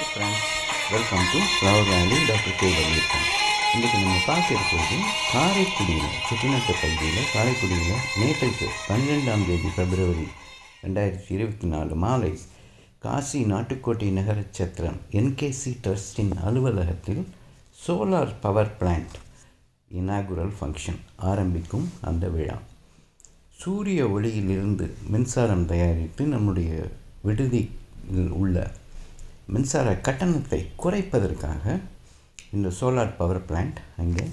Friends welcome to flower valley doctor K வலியிருக்கேன் இன்றைக்கி நம்ம பார்க்க இருக்கிறது காரைக்குடியில் செட்டிநாட்டு பகுதியில் காரைக்குடியில் நேற்றைக்கு பன்னிரெண்டாம் தேதி பிப்ரவரி ரெண்டாயிரத்தி இருபத்தி நாலு மாலை காசி நாட்டுக்கோட்டை நகர சத்திரம் என்கேசி ட்ரஸ்டின் அலுவலகத்தில் solar power plant inaugural function ஆரம்பிக்கும் அந்த விழா சூரிய ஒளியிலிருந்து மின்சாரம் தயாரித்து நம்முடைய விடுதியில் உள்ள மின்சார கட்டணத்தை குறைப்பதற்காக இந்த சோலார் பவர் பிளான்ட் அங்கே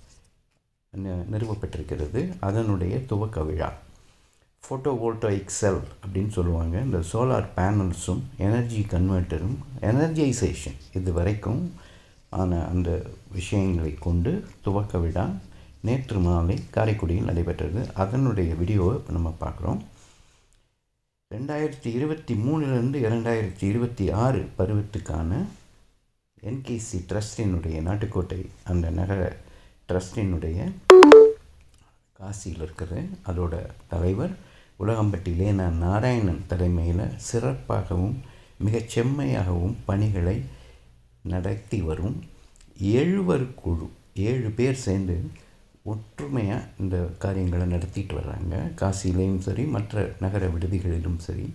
நி- நிறுவப்பட்டிருக்கிறது அதனுடைய துவக்க விழா ஃபோட்டோ வோல்டாயிக் செல் அப்படின்னு சொல்லுவாங்க இந்த சோலார் பேனல்ஸும் எனர்ஜி கன்வெர்ட்டரும் எனர்ஜைசேஷன் இது வரைக்கும் ஆன அந்த விஷயங்களை கொண்டு துவக்க விழா நேற்று மாலை காரைக்குடியில் நடைபெற்றது அதனுடைய வீடியோவை இப்போ நம்ம பார்க்குறோம் ரெண்டாயிரத்தி இருபத்தி மூணுலேருந்து இரண்டாயிரத்தி இருபத்தி ஆறு பருவத்துக்கான என்கேசி ட்ரஸ்டினுடைய நாட்டுக்கோட்டை அந்த நகர ட்ரஸ்டினுடைய காசியில் இருக்குது அதோட தலைவர் உலகம்பட்டி லேனா நாராயணன் தலைமையில் சிறப்பாகவும் மிகச் செம்மையாகவும் பணிகளை நடத்தி வரும் எழுவர் குழு ஏழு பேர் சேர்ந்து ஒற்றுமையாக இந்த காரியங்களை நடத்திட்டு வர்றாங்க காசியிலையும் சரி மற்ற நகர விடுதிகளிலும் சரி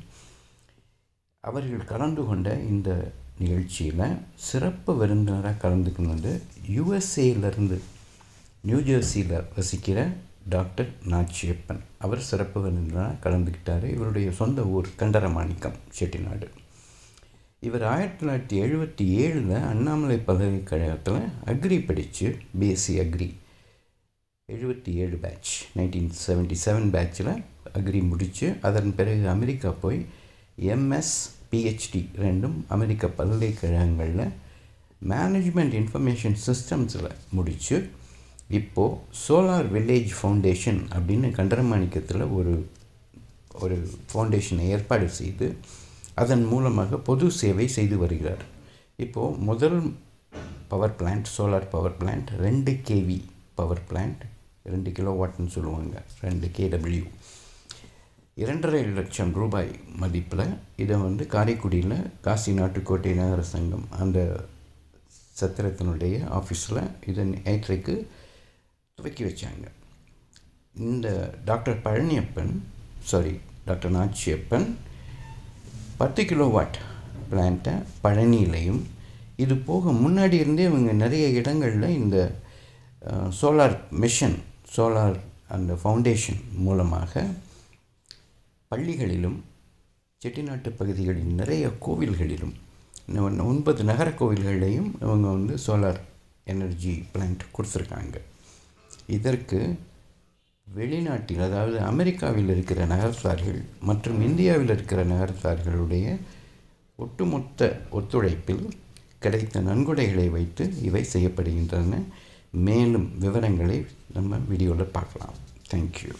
அவர்கள் கலந்து கொண்ட இந்த நிகழ்ச்சியில் சிறப்பு விருந்தினராக கலந்துக்கினது யுஎஸ்ஏலேருந்து நியூஜெர்சியில் வசிக்கிற டாக்டர் நாச்சியப்பன் அவர் சிறப்பு விருந்தினராக கலந்துக்கிட்டார் இவருடைய சொந்த ஊர் கண்டரமாணிக்கம் செட்டிநாடு இவர் ஆயிரத்தி தொள்ளாயிரத்தி எழுபத்தி ஏழில் அண்ணாமலை பல்கலைக்கழகத்தில் அக்ரி படித்து பிஎஸ்சி அக்ரி எழுபத்தி ஏழு பேட்ச் நைன்டீன் செவன்ட்டி செவன் பேட்சில் அக்ரி முடித்து அதன் பிறகு அமெரிக்கா போய் எம்எஸ் பிஹெச்டி ரெண்டும் அமெரிக்க பல்கலைக்கழகங்களில் மேனேஜ்மெண்ட் இன்ஃபர்மேஷன் சிஸ்டம்ஸில் முடித்து இப்போது சோலார் வில்லேஜ் ஃபவுண்டேஷன் அப்படின்னு கண்டரமாணிக்கத்தில் ஒரு ஒரு ஃபவுண்டேஷனை ஏற்பாடு செய்து அதன் மூலமாக பொது சேவை செய்து வருகிறார் இப்போது முதல் power plant solar power plant ரெண்டு கேவி பவர் பிளான்ட் ரெண்டு கிலோ வாட்னு சொல்லுவாங்க ரெண்டு கேடபிள்யூ இரண்டரை லட்சம் ரூபாய் மதிப்பில் இதை வந்து காரைக்குடியில் காசி நாட்டுக்கோட்டை நகர சங்கம் அந்த சத்திரத்தினுடைய ஆஃபீஸில் இதை நேற்றைக்கு துவக்கி வச்சாங்க இந்த doctor Palaniappan sorry doctor Nachiappan பத்து கிலோ வாட் பிளான்ட்டை பழனியிலையும் இது போக முன்னாடி இருந்தே இவங்க நிறைய இடங்களில் இந்த சோலார் மிஷன் சோலார் அந்த ஃபவுண்டேஷன் மூலமாக பள்ளிகளிலும் செட்டிநாட்டு பகுதிகளில் நிறைய கோவில்களிலும் இன்னும் ஒன்பது நகர கோவில்கள்லையும் இவங்க வந்து சோலார் எனர்ஜி பிளான்ட் கொடுத்துருக்காங்க இதற்கு வெளிநாட்டில் அதாவது அமெரிக்காவில் இருக்கிற நகரத்தார்கள் மற்றும் இந்தியாவில் இருக்கிற நகரத்தார்களுடைய ஒட்டுமொத்த ஒத்துழைப்பில் கிடைத்த நன்கொடைகளை வைத்து இவை செய்யப்படுகின்றன மேலும் விவரங்களை நம்ம வீடியோவில் பார்க்கலாம் தேங்க்யூ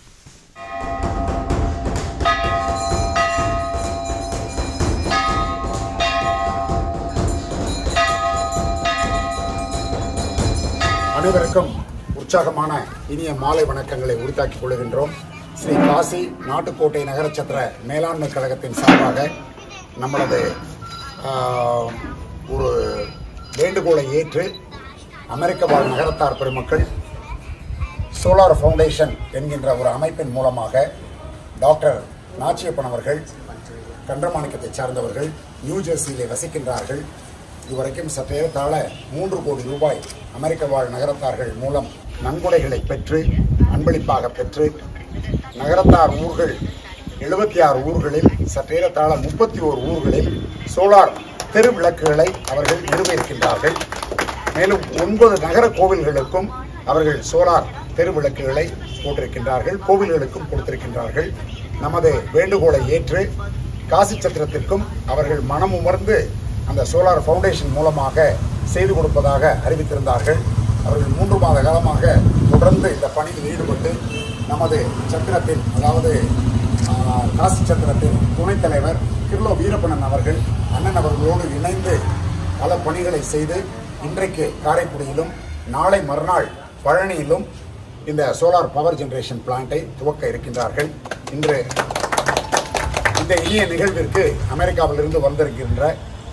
அனைவருக்கும் உற்சாகமான இனிய மாலை வணக்கங்களை உரித்தாக்கிக் கொள்கின்றோம் ஸ்ரீ காசி நாட்டுக்கோட்டை நகரச்சத்திர மேலாண்மை கழகத்தின் சார்பாக நம்மளது ஆஹ், ஒரு வேண்டுகோளை ஏற்று அமெரிக்க வாழ் நகரத்தார் பெருமக்கள் சோலார் ஃபவுண்டேஷன் என்கின்ற ஒரு அமைப்பின் மூலமாக டாக்டர் நாச்சியப்பன் அவர்கள் கண்டமாணிக்கத்தை சார்ந்தவர்கள் நியூ ஜெர்சியிலே வசிக்கின்றார்கள் இதுவரைக்கும் சற்றேறத்தாழ மூன்று கோடி ரூபாய் அமெரிக்க வாழ் நகரத்தார்கள் மூலம் நன்கொடைகளை பெற்று அன்பளிப்பாக பெற்று நகரத்தார் ஊர்கள் எழுபத்தி ஆறு ஊர்களில் சற்றேறத்தாழ முப்பத்தி ஓரு ஊர்களில் சோலார் தெரு விளக்குகளை அவர்கள் நிறுவியிருக்கின்றார்கள் மேலும் ஒன்பது நகர கோவில்களுக்கும் அவர்கள் சோலார் தெரு விளக்குகளை போட்டிருக்கின்றார்கள் கோவில்களுக்கும் கொடுத்திருக்கின்றார்கள் நமது வேண்டுகோளை ஏற்று காசி சத்திரத்திற்கும் அவர்கள் மனம் உமர்ந்து அந்த சோலார் ஃபவுண்டேஷன் மூலமாக செய்து கொடுப்பதாக அறிவித்திருந்தார்கள் அவர்கள் மூன்று மாத காலமாக தொடர்ந்து இந்த பணியில் ஈடுபட்டு நமது சத்திரத்தின் அதாவது ஆஹ், காசி சத்திரத்தின் துணைத் தலைவர் கிர்லோ வீரப்பணன் அவர்கள் அண்ணன் அவர்களோடு இணைந்து பல பணிகளை செய்து இன்றைக்கு காரைக்குடியிலும் நாளை மறுநாள் பழனியிலும் இந்த சோலார் பவர் ஜெனரேஷன் பிளான்ட்டை துவக்க இருக்கின்றார்கள் இன்று இந்த இனிய நிகழ்விற்கு அமெரிக்காவிலிருந்து வந்திருக்கின்ற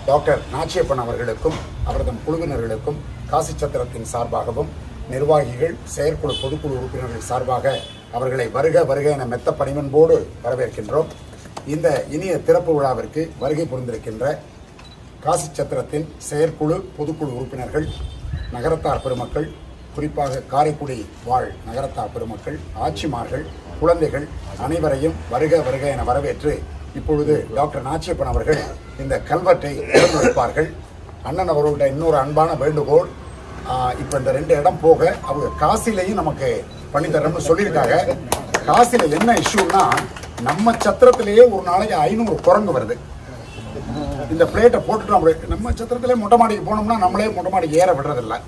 டாக்டர் நாச்சியப்பன் அவர்களுக்கும் அவரது குழுவினர்களுக்கும் காசி சத்திரத்தின் சார்பாகவும் நிர்வாகிகள் செயற்குழு பொதுக்குழு உறுப்பினர்கள் சார்பாக அவர்களை வருக வருக என மெத்த பணிவன்போடு வரவேற்கின்றோம் இந்த இனிய திறப்பு விழாவிற்கு வருகை புரிந்திருக்கின்ற காசி சத்திரத்தின் செயற்குழு பொதுக்குழு உறுப்பினர்கள் நகரத்தார் பெருமக்கள் குறிப்பாக காரைக்குடி வாழ் நகரத்தார் பெருமக்கள் ஆட்சிமார்கள் குழந்தைகள் அனைவரையும் வருக வருக என வரவேற்று இப்பொழுது டாக்டர் நாச்சியப்பன் அவர்கள் இந்த கல்வெட்டை திறந்து வைப்பார்கள் அண்ணன் அவர்களுடைய இன்னொரு அன்பான வேண்டுகோள் ஆஹ், இப்ப இந்த ரெண்டு இடம் போக அவங்க காசிலையும் நமக்கு பண்ணி தரணும்னு சொல்லியிருக்காங்க காசில என்ன இஷ்யூன்னா நம்ம சத்திரத்திலேயே ஒரு நாளைக்கு ஐநூறு குரங்கு வருது இந்த பிளேட்டை போட்டுட்டு நம்ம நம்ம சத்திரத்திலே மொட்டை மாடிக்கு போனோம்னா நம்மளே மொட்டை மாடிக்கு ஏற விடுறதில்ல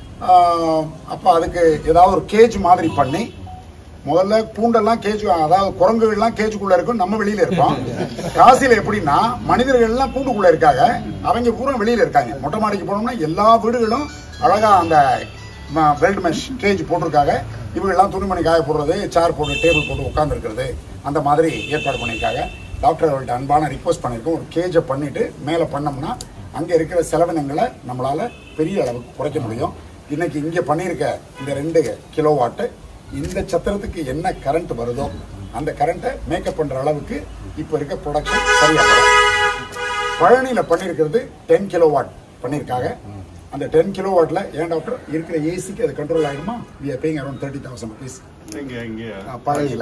அப்போ அதுக்கு ஏதாவது ஒரு கேஜ் மாதிரி பண்ணி முதல்ல கூண்டெல்லாம் கேஜ் அதாவது குரங்குகள்லாம் கேஜுக்குள்ள இருக்கும் நம்ம வெளியில இருப்போம் காசில எப்படின்னா மனிதர்கள் எல்லாம் கூண்டுக்குள்ள இருக்காங்க அவங்க பூரா வெளியில இருக்காங்க மொட்டை மாடிக்கு போனோம்னா எல்லா வீடுகளும் அழகா அந்த வெல்ட் மெஷ் கேஜ் போட்டிருக்காங்க இவங்கெல்லாம் துணிமணி காய போடுறது சேர் போட்டு டேபிள் போட்டு உட்காந்துருக்கிறது அந்த மாதிரி ஏற்பாடு பண்ணியிருக்காங்க டாக்டர் அவர்கள்ட்ட அன்பான ரிக்வஸ்ட் பண்ணியிருக்கோம் ஒரு கேஜை பண்ணிட்டு மேலே பண்ணோம்னா அங்கே இருக்கிற செலவினங்களை நம்மளால பெரிய அளவுக்கு குறைக்க முடியும் இன்னைக்கு இங்கே பண்ணியிருக்க இந்த ரெண்டு கிலோ வாட்டு இந்த சத்திரத்துக்கு என்ன கரண்ட் வருதோ அந்த கரண்ட்டை மேக்கப் பண்ணுற அளவுக்கு இப்போ இருக்க ப்ரொடக்ஷன் சரியாக வரும் பழனியில் பண்ணியிருக்கிறது டென் கிலோ வாட் பண்ணியிருக்காங்க அந்த டென் கிலோ வாட்ல ஏன் டாக்டர் இருக்கிற ஏசிக்கு அது கண்ட்ரோல் ஆகிடுமா we are paying around thirty thousand rupees இங்க இங்க பழனியில்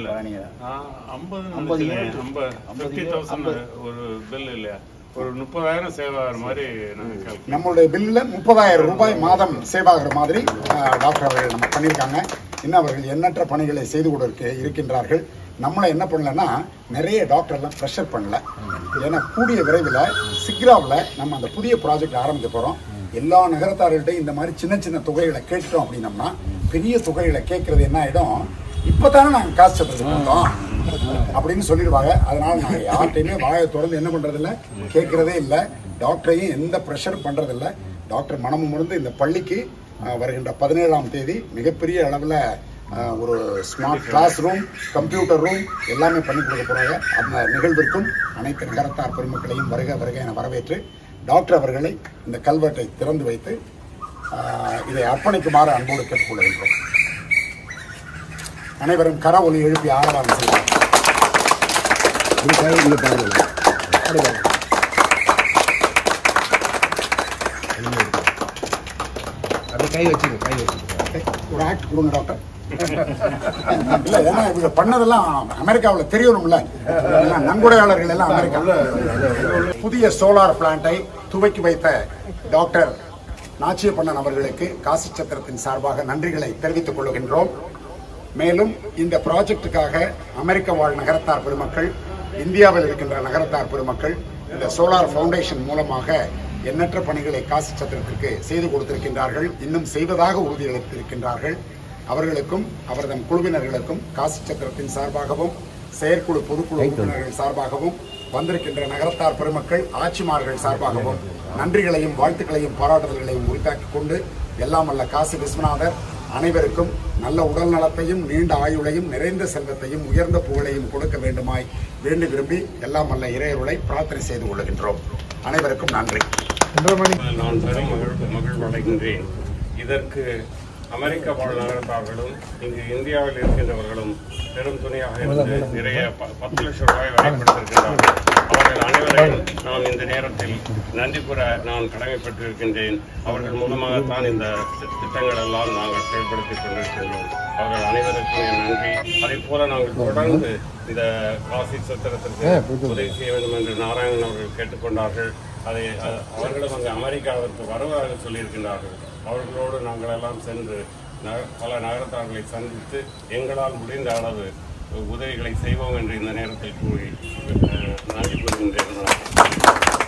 ஐம்பது ஐம்பது ஃபிஃப்டி தௌசண்ட் ஒரு பில் இல்லையா ஒரு முப்பதாயிரம் சேவ் ஆகிற மாதிரி நாங்கள் calculate நம்மளுடைய பில்ல முப்பதாயிரம் ரூபாய் மாதம் சேவ் ஆகிற மாதிரி அஹ், டாக்டர் அவர்கள் நம்ம பண்ணியிருக்காங்க இன்னும் அவர்கள் எண்ணற்ற பணிகளை செய்து கொடுக்க இருக்கின்றார்கள் நம்மளை என்ன பண்ணலன்னா நிறைய டாக்டர்லாம் ப்ரெஷர் பண்ணல ஏன்னா கூடிய விரைவில் சிக்ராவில் நம்ம அந்த புதிய ப்ராஜெக்ட் ஆரம்பிக்க போகிறோம் எல்லா நகரத்தார்கள்ட்டையும் இந்த மாதிரி சின்ன சின்ன தொகைகளை கேட்டோம் அப்படின்னம்னா பெரிய தொகைகளை கேட்கறது என்ன ஆகிடும் இப்போ தானே நாங்கள் காசு சத்திரத்துக்கு வந்தோம் அப்படின்னு சொல்லிடுவாங்க அதனால நாங்கள் யார்கிட்டையுமே வாயை திறந்து என்ன பண்றதில்ல கேட்கறதே இல்லை டாக்டரையும் எந்த ப்ரெஷரும் பண்றதில்ல டாக்டர் மனமும் முருந்து இந்த பள்ளிக்கு அஹ், வருகின்ற பதினேழாம் தேதி மிகப்பெரிய அளவில் ஒரு smart classroom computer room எல்லாமே பண்ணி கொடுக்க போறாங்க அந்த நிகழ்விற்கும் அனைத்து நகரத்தார் பெருமக்களையும் வருக வருக என வரவேற்று டாக்டர் அவர்களை இந்த கல்வெட்டை திறந்து வைத்து அஹ், இதை அர்ப்பணிக்குமாறு அன்போடு கேட்டுக்கொள்கின்றோம் அனைவரும் கர ஒலி எழுப்பி ஆரவாரம் செய்வார் அப்படி கை வச்சுக்க கை வச்சுக்க ஒரு ஆக்ட் கொடுங்க டாக்டர் இல்ல ஏன்னா இவங்க பண்ணதெல்லாம் அமெரிக்காவில் தெரியணும்ல எல்லாம் நன்கொடையாளர்கள் எல்லாம் அமெரிக்கா புதிய சோலார் பிளான்ட்டை துவக்கி வைத்த டாக்டர் நாச்சியப்பண்ணன் அவர்களுக்கு காசி சத்திரத்தின் சார்பாக நன்றிகளை தெரிவித்துக் கொள்கின்றோம் மேலும் இந்த ப்ராஜெக்டுக்காக அமெரிக்க வாழ் நகரத்தார் பெருமக்கள் இந்தியாவில் இருக்கின்ற நகரத்தார் பெருமக்கள் இந்த சோலார் ஃபவுண்டேஷன் மூலமாக எண்ணற்ற பணிகளை காசி சத்திரத்திற்கு செய்து கொடுத்திருக்கின்றார்கள் இன்னும் செய்வதாக உறுதியளித்திருக்கின்றார்கள் அவர்களுக்கும் அவரது குழுவினர்களுக்கும் காசி சத்திரத்தின் சார்பாகவும் செயற்குழு பொதுக்குழு உறுப்பினர்கள் சார்பாகவும் வந்திருக்கின்ற நகரத்தார் பெருமக்கள் ஆட்சிமார்கள் சார்பாகவும் நன்றிகளையும் வாழ்த்துக்களையும் பாராட்டுதல்களையும் உரித்தாக்கிக் கொண்டு எல்லாம் அல்ல காசி விஸ்வநாதர் அனைவருக்கும் நல்ல உடல் நலத்தையும் நீண்ட ஆயுளையும் நிறைந்த செல்வத்தையும் உயர்ந்த புகழையும் கொடுக்க வேண்டுமாய் வேண்டி விரும்பி எல்லாம் அல்ல இறையருளை பிரார்த்தனை செய்து கொள்கின்றோம் அனைவருக்கும் நன்றி நான் பெரும் மகிழ் மகிழ்வடைகின்றேன் இதற்கு அமெரிக்க வாழ் நகரத்தார்களும் இங்கு இந்தியாவில் இருக்கின்றவர்களும் பெரும் துணையாக இருந்து நிறைய ப- பத்து லட்சம் ரூபாய் வரைப்படுத்திருக்கிறார்கள் அவர்கள் அனைவரையும் நான் இந்த நேரத்தில் நன்றி கூற நான் கடமைப்பட்டிருக்கின்றேன் அவர்கள் மூலமாகத்தான் இந்த தி- திட்டங்கள் எல்லாம் நாங்கள் செயல்படுத்திக் கொண்டிருக்கின்றோம் அவர்கள் அனைவருக்கும் என் நன்றி அதே போல நாங்கள் தொடர்ந்து இந்த காசி சத்திரத்திற்கு உதவி செய்ய வேண்டும் என்று நாராயணன் அவர்கள் கேட்டுக்கொண்டார்கள் அதை அ- அவர்களும் அங்கு அமெரிக்காவிற்கு வருவதாக சொல்லியிருக்கின்றார்கள் அவர்களோடு நாங்கள் எல்லாம் சென்று நக- பல நகரத்தார்களை சந்தித்து எங்களால் முடிந்த அளவு உதவிகளை செய்வோம் என்று இந்த நேரத்தில் கூறி அஹ், நன்றி கூறுகின்றேன்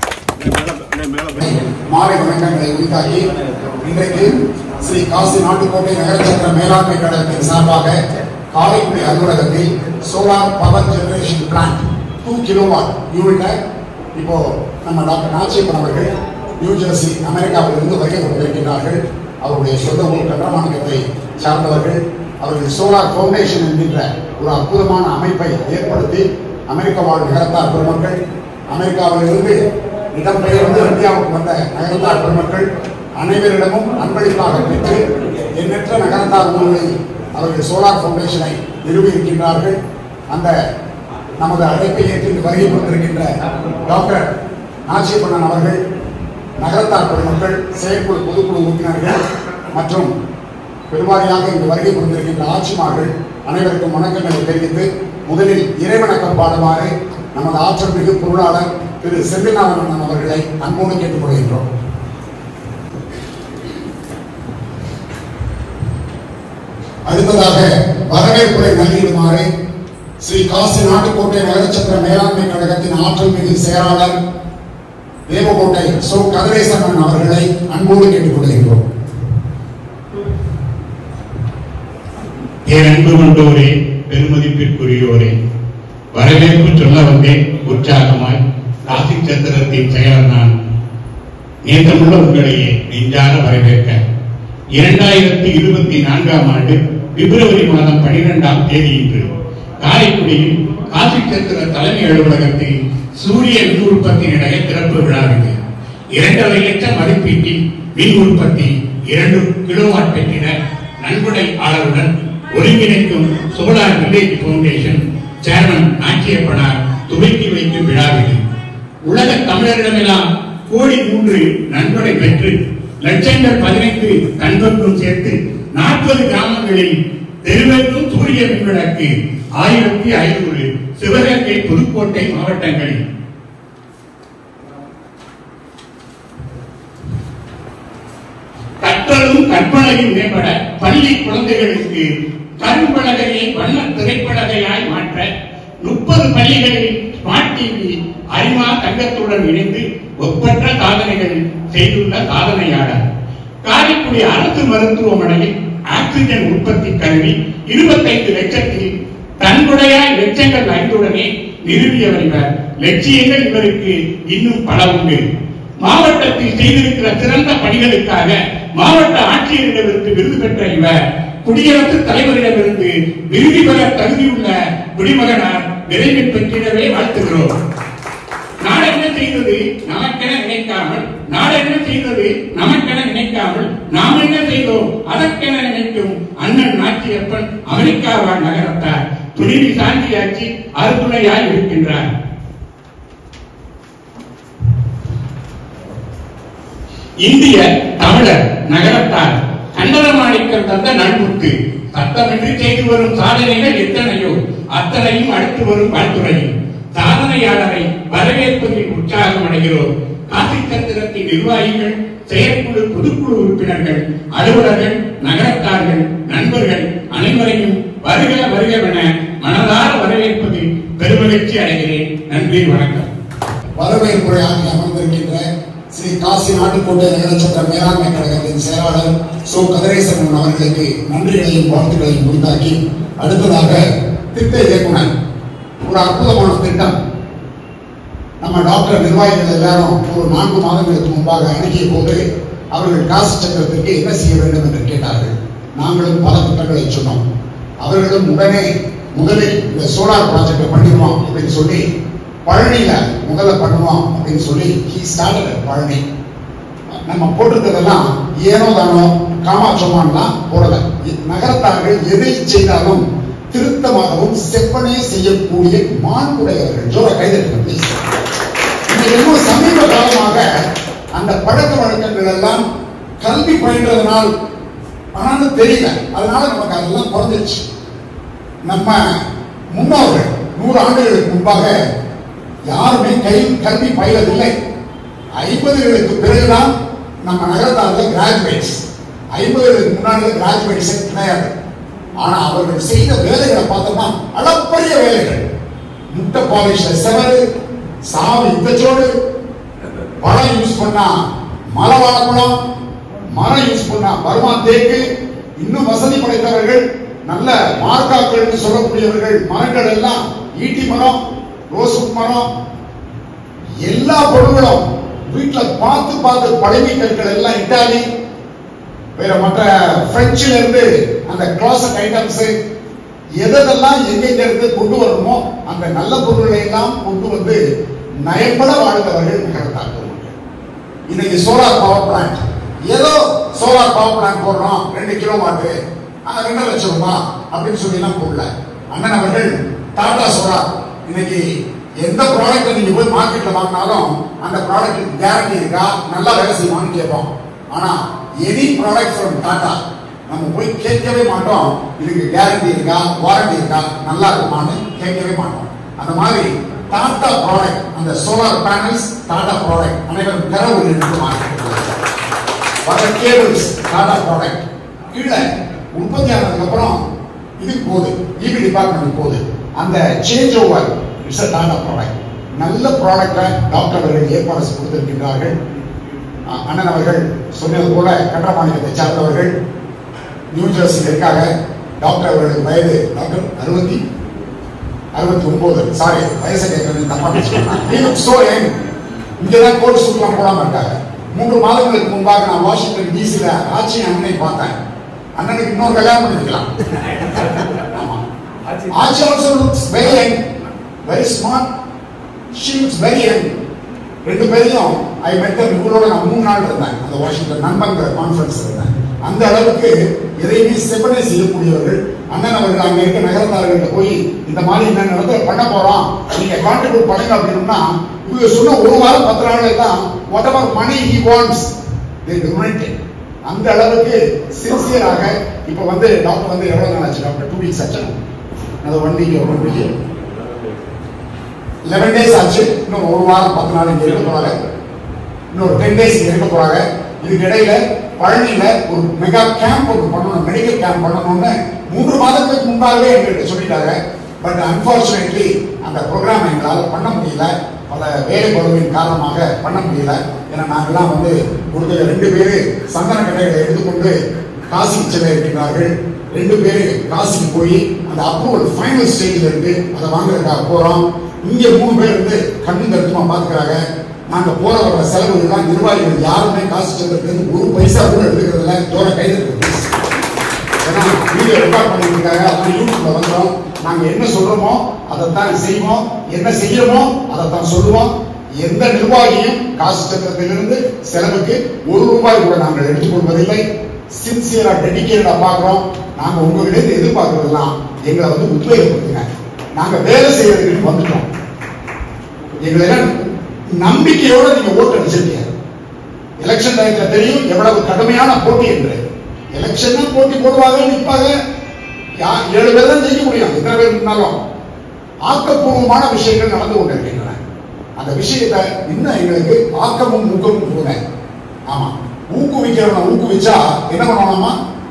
மாலை வணக்கங்களை உரித்தாக்கி இன்றைக்கு ஸ்ரீ காசி நாட்டுக்கோட்டை நகரச்சத்திர மேலாண்மை கழகத்தின் சார்பாக காரைக்குடி அலுவலகத்தில் solar power generation plant two kilowatt யூனிட்டை இப்போ நம்ம டாக்டர் நாச்சியப்பன் அவர்கள் நியூ ஜெர்சி அமெரிக்காவிலிருந்து வருகை கொண்டிருக்கிறார்கள் அவருடைய சொந்த ஊர் கட்டமாணிக்கத்தை சார்ந்தவர்கள் அவர்கள் சோலார் ஃபவுண்டேஷன் என்கின்ற ஒரு அற்புதமான அமைப்பை ஏற்படுத்தி அமெரிக்க வாழ் நகரத்தார் பெருமக்கள் அமெரிக்காவிலிருந்து இடம்பெயர்ந்து இந்தியாவுக்கு வந்த நகரத்தார் பெருமக்கள் அனைவரிடமும் அன்பளிப்பாக பெற்று எண்ணற்ற நகரத்தார் நூல்களை அவர்கள் சோலார் ஃபவுண்டேஷனை நிறுவியிருக்கின்றார்கள் அந்த நமது அழைப்பை ஏற்று இங்கு வருகை கொண்டிருக்கின்ற டாக்டர் நாச்சியப்பண்ணன் அவர்கள் நகரத்தார் பெருமக்கள் செயற்குழு பொதுக்குழு உறுப்பினர்கள் மற்றும் பெருவாரியாக இங்கு வருகை புரிந்திருக்கின்ற ஆட்சிமார்கள் அனைவருக்கும் வணக்கங்களை தெரிவித்து முதலில் இறைவணக்கம் பாடுமாறு நமது ஆற்றல் மிகு பொருளாளர் திரு செந்தில்நாதன் அண்ணன் அவர்களை அன்போடு கேட்டுக்கொள்கின்றோம் அடுத்ததாக வரவேற்புரை நல்கிடுமாறு ஸ்ரீ காசி நாட்டுக்கோட்டை நகரச்சத்திர மேலாண்மை கழகத்தின் ஆற்றல் மிகு செயலாளர் தேவகோட்டை சோ கதிரேசன் அவர்களை அன்போடு கேட்டுக்கொள்கின்றோம் என் அன்பு கொண்டோரே பெருமதிப்பிற்குரியோரே வரவேற்பு சொல்ல வந்தேன் உற்சாகமாய் ராசி சத்திரத்தின் செயலர் நான் நேற்றமுள்ள உங்களையே நெஞ்சார வரவேற்க இரண்டாயிரத்தி இருபத்தி நான்காம் ஆண்டு பிப்ரவரி மாதம் பனிரெண்டாம் தேதி இன்று காரைக்குடியில் காசி சத்திர தலைமை அலுவலகத்தில் சூரிய மின் உற்பத்தி நிலைய திறப்பு விழா இது இரண்டரை லட்சம் மதிப்பீட்டில் மின் உற்பத்தி இரண்டு கிலோவாட் பெற்றிட நன்கொடையாளருடன் ஒருங்கிணைக்கும் சோலார் வில்லேஜ் பவுண்டேஷன் சேர்மன் நாச்சியப்பனார் துவக்கி வைக்கும் விழா இது உலக தமிழரிடமெல்லாம் கோடி மூன்று நன்கொடை பெற்று லட்சங்கள் பதினைந்து கண்பக்கும் சேர்த்து நாற்பது கிராமங்களில் தெருவெங்கும் சூரிய மின்விளக்கு ஆயிரத்தி ஐநூறு சிவகங்கை புதுக்கோட்டை மாவட்டங்களில் கற்றலும் கற்பனையும் மேம்பட பள்ளி குழந்தைகளுக்கு கரும்பலகையை வண்ண திரைப்பலகையாய் மாற்ற முப்பது பள்ளிகளில் ஸ்மார்ட் டிவி அரிமா தங்கத்துடன் இணைந்து ஒப்பற்ற சாதனைகள் செய்துள்ள சாதனையாளர் காரைக்குடி அரசு மருத்துவமனையில் ஆக்சிஜன் உற்பத்தி கருவி இருபத்தைந்து லட்சத்தில் தன்னுடையாய் லட்சங்கள் ஐந்துடனே நிறுவியவர் இவர் லட்சியங்கள் இவருக்கு இன்னும் பல உண்டு மாவட்டத்தில் செய்திருக்கிற சிறந்த பணிகளுக்காக மாவட்ட ஆட்சியரிடமிருந்து விருது பெற்ற இவர் குடியரசுத் தலைவரிடமிருந்து விருது பெற தகுதியுள்ள குடிமகனார் விரைவில் பெற்றிடவே வாழ்த்துகிறோம் நாடென்ன செய்தது நமக்கென நினைக்காமல் நாடென்ன செய்தது நமக்கென நினைக்காமல் நாம் என்ன செய்தோம் அதற்கென நினைக்கும் அண்ணன் நாச்சியப்பன் அமெரிக்கா வாழ் நகரத்தார் துணிவி சாந்தியாட்சி அருதுணையாய் இருக்கின்றார் இந்திய தமிழர் நகரத்தார் கண்டனமாணிக்கம் தந்த நல்முத்து சத்தமின்றி செய்து வரும் சாதனைகள் எத்தனையோ அத்தனையும் அடுத்து வரும் வாழ்த்துறையும் சாதனையாளரை வரவேற்பதில் உற்சாகம் அடைகிறோம் காசி சத்திரத்தின் நிர்வாகிகள் செயற்குழு பொதுக்குழு உறுப்பினர்கள் அலுவலர்கள் நகரத்தார்கள் நண்பர்கள் அனைவரையும் வருக வருகவென மனதார வரவேற்பதில் பெருமகிழ்ச்சி அடைகிறேன் நன்றி வணக்கம் வரவேற்புரையாற்றி அமர்ந்திருக்கின்ற ஸ்ரீ காசி நாட்டுக்கோட்டை நகரச்சத்திர மேலாண்மை கழகத்தின் செயலாளர் சோ கதிரேசன் அவர்களுக்கு நன்றிகளையும் வாழ்த்துக்களையும் உரித்தாக்கி அடுத்ததாக திட்ட இயக்குனர் ஒரு அற்புதமான திட்டம் நம்ம டாக்டர் நிர்வாகிகள் எல்லாரும் ஒரு நான்கு மாதங்களுக்கு முன்பாக அணுகிய போது அவர்கள் காசு சக்கரத்திற்கு என்ன செய்ய வேண்டும் என்று கேட்டார்கள் நாங்களும் பல திட்டங்களை சொன்னோம் அவர்களும் உடனே முதலில் இந்த சோலார் ப்ராஜெக்டை பண்ணிடுவோம் அப்படின்னு சொல்லி பழனியில முதல்ல பண்ணுவோம் அப்படின்னு சொல்லி ஹி ஸ்டார்டட் பழனி நம்ம போட்டிருக்கிறதெல்லாம் ஏனோ தானோ காமாட்சமான்லாம் போடல நகரத்தார்கள் எதை செய்தாலும் திருத்தமாகவும் செப்பனே செய்யக்கூடிய மாண்புடையவர்கள் ஜோர கைதட்டுங்க ப்ளீஸ் இன்னும் சமீப காலமாக அந்த பழக்க வழக்கங்கள் எல்லாம் கல்வி பயின்றதுனால் ஆனாலும் தெரியல அதனால நமக்கு அதெல்லாம் குறைஞ்சிருச்சு நம்ம முன்னோர்கள் நூறு ஆண்டுகளுக்கு முன்பாக யாருமே கை கல்வி பயிலவில்லை ஐம்பதுகளுக்கு பிறகுதான் நம்ம நகரத்தார்கள் கிராஜுவேட்ஸ் ஐம்பதுகளுக்கு முன்னாடி கிராஜுவேட்ஸ் கிடையாது ஆனா அவர்கள் செய்த வேலைகளை பார்த்தோம்னா அளப்பரிய வேலைகள் முட்டை பாலிஷ்ல செவரு சாவி இத்தச்சோடு பழம் யூஸ் பண்ணா மலை வாழைப்பழம் மரம் யூஸ் பண்ணா பர்மா தேக்கு இன்னும் வசதி படைத்தவர்கள் நல்ல மார்க்காக்கள் சொல்லக்கூடியவர்கள் மரங்கள் எல்லாம் ஈட்டி மரம் ரோஸ் மரம் எல்லா பொருட்களும் வீட்டுல பார்த்து பார்த்து பழமை கற்கள் எல்லாம் இட்டாலி வேற மற்ற பிரெஞ்சுல இருந்து அந்த கிளாசட் ஐட்டம்ஸ் எதெல்லாம் எங்கெங்க இருந்து கொண்டு வரணுமோ அந்த நல்ல பொருள்களை எல்லாம் கொண்டு வந்து நயப்பட வாழ்ந்தவர்கள் நகரத்தார்கள் இன்னைக்கு சோலார் பவர் பிளான்ட் ஏதோ சோலார் பவர் பிளான்ட் போடுறோம் ரெண்டு கிலோ வாட்டு ரெண்டு லட்சம் ரூபாய் அப்படின்னு சொல்லி எல்லாம் போடல அண்ணன் அவர்கள் டாடா சோலார் இன்னைக்கு எந்த ப்ராடக்ட் நீங்க போய் மார்க்கெட்ல வாங்கினாலும் அந்த ப்ராடக்ட் கேரண்டி இருக்கா நல்லா வேலை செய்வான்னு கேட்போம் ஆனா எனி ப்ராடக்ட் ஃப்ரம் டாடா நம்ம போய் கேட்கவே மாட்டோம் இதுக்கு கேரண்டி இருக்கா வாரண்டி இருக்கா நல்லா இருக்குமான்னு கேட்கவே மாட்டோம் அந்த மாதிரி டாடா ப்ராடக்ட் அந்த சோலார் பேனல்ஸ் டாடா ப்ராடக்ட் அனைவரும் கரவு எடுத்து மார்க்கெட் வர கேபிள்ஸ் டாடா ப்ராடக்ட் கீழே உற்பத்தி ஆனதுக்கு அப்புறம் இதுக்கு போகுது இபி டிபார்ட்மெண்ட் போகுது அந்த change over it's a Tata product நல்ல ப்ராடக்டை டாக்டர் அவர்கள் ஏற்பாடு கொடுத்திருக்கின்றார்கள் அஹ் அண்ணன் அவர்கள் சொன்னது போல கன்ற மாநிலத்தை சார்ந்தவர்கள் நியூ ஜெர்சியில் இருக்காங்க டாக்டர் அவர்களுக்கு வயது டாக்டர் அறுபத்தி அறுபத்தி ஒன்பது சாரி வயசை கேட்கறது தப்பா பேசுறேன் சோ யங் இங்கதான் கோட் சூட்லாம் போடாம இருக்காங்க மூன்று மாதங்களுக்கு முன்பாக நான் வாஷிங்டன் டிசில ஆட்சி அண்ணனை பார்த்தேன் அண்ணனுக்கு இன்னொரு கல்யாணம் பண்ணிருக்கலாம் ஆமா ஆட்சி also looks very young very smart she looks very young ரெண்டு பேரையும் ஐ மெட் இவங்களோட நான் மூணு நாள் இருந்தேன் அந்த வாஷிங்டன் நண்பங்கிற கான்ஃபரன்ஸ் இருந்தேன் அந்த அளவுக்கு எதையுமே செப்பனை செய்யக்கூடியவர்கள் அண்ணன் அவர்கள் அங்க இருக்க நகரத்தார்கள்ட்ட போய் இந்த மாதிரி என்ன நடத்த பண்ண போறோம் நீங்க கான்ட்ரிபியூட் பண்ணுங்க அப்படின்னா இவங்க சொன்ன ஒரு வாரம் பத்து நாள் தான் whatever money he wants அந்த அளவுக்கு சின்சியராக இப்ப வந்து டாக்டர் வந்து எவ்வளவு நாள் ஆச்சு டாக்டர் டூ வீக்ஸ் ஆச்சு அது one week one week eleven days ஆச்சு இன்னும் ஒரு வாரம் பத்து நாள் இங்க இருக்க போறாங்க இன்னொரு டென் டேஸ் இங்க இருக்க போறாங்க இதுக்கு இடையில பழனியில ஒரு மெகா கேம்ப் ஒன்று பண்ணணும் மெடிக்கல் கேம்ப் பண்ணணும்னு மூன்று மாதத்துக்கு முன்பாகவே எங்கள்கிட்ட சொல்லிட்டாங்க பட் அன்பார்ச்சுனேட்லி அந்த ப்ரோக்ராம் எங்களால் பண்ண முடியல பல வேலை பழுவின் காரணமாக பண்ண முடியல ஏன்னா நாங்கெல்லாம் வந்து கொடுத்த ரெண்டு பேரு சந்தன கட்டைகளை எடுத்துக்கொண்டு காசிக்கு செல்ல இருக்கின்றார்கள் ரெண்டு பேரு காசிக்கு போய் அந்த அப்ரூவல் ஃபைனல் ஸ்டேஜ்ல இருக்கு அதை வாங்குறதுக்காக போறோம் இங்க மூணு பேர் வந்து கண்ணு கருத்துமா பாத்துக்கிறாங்க நாங்க போற வர செலவுகள்லாம் நிர்வாகிகள் யாருமே காசு செலுத்துறது ஒரு பைசா கூட எடுத்துக்கிறது இல்லை தோற கைது ஏன்னா வீடியோ ரெக்கார்ட் பண்ணிட்டு இருக்காங்க அப்படி யூடியூப்ல வந்தோம் நாங்க என்ன சொல்றோமோ அதைத்தான் செய்வோம் என்ன செய்யறோமோ அதைத்தான் சொல்லுவோம் எந்த நிர்வாகியும் காசு சத்திரத்திலிருந்து செலவுக்கு ஒரு ரூபாய் கூட நாங்கள் எடுத்துக்கொள்வதில்லை சின்சியரா டெடிக்கேட்டடா பாக்குறோம் நாங்க உங்ககிட்ட இருந்து எதிர்பார்க்கறதெல்லாம் எங்களை வந்து உத்வேகப்படுத்துங்க நாங்க வேலை செய்யறதுக்கு வந்துட்டோம் எங்களை நம்பிக்கையோட நீங்க ஓட்டு அடிச்சிருக்கீங்க எலெக்ஷன் டைம்ல தெரியும் எவ்வளவு கடுமையான போட்டி என்று எலெக்ஷன் போட்டி போடுவாங்க நிற்பாங்க யா- ஏழு பேர் தான் ஜெயிக்க முடியும் எத்தனை பேர் இருந்தாலும் ஆக்கப்பூர்வமான விஷயங்கள் நடந்து கொண்டிருக்கின்றன அந்த விஷயத்தை இன்னும் எங்களுக்கு ஆக்கமும் ஊக்கமும் கூட ஆமா ஊக்குவிக்கிறவனை ஊக்குவிச்சா என்ன பண்ணலாமா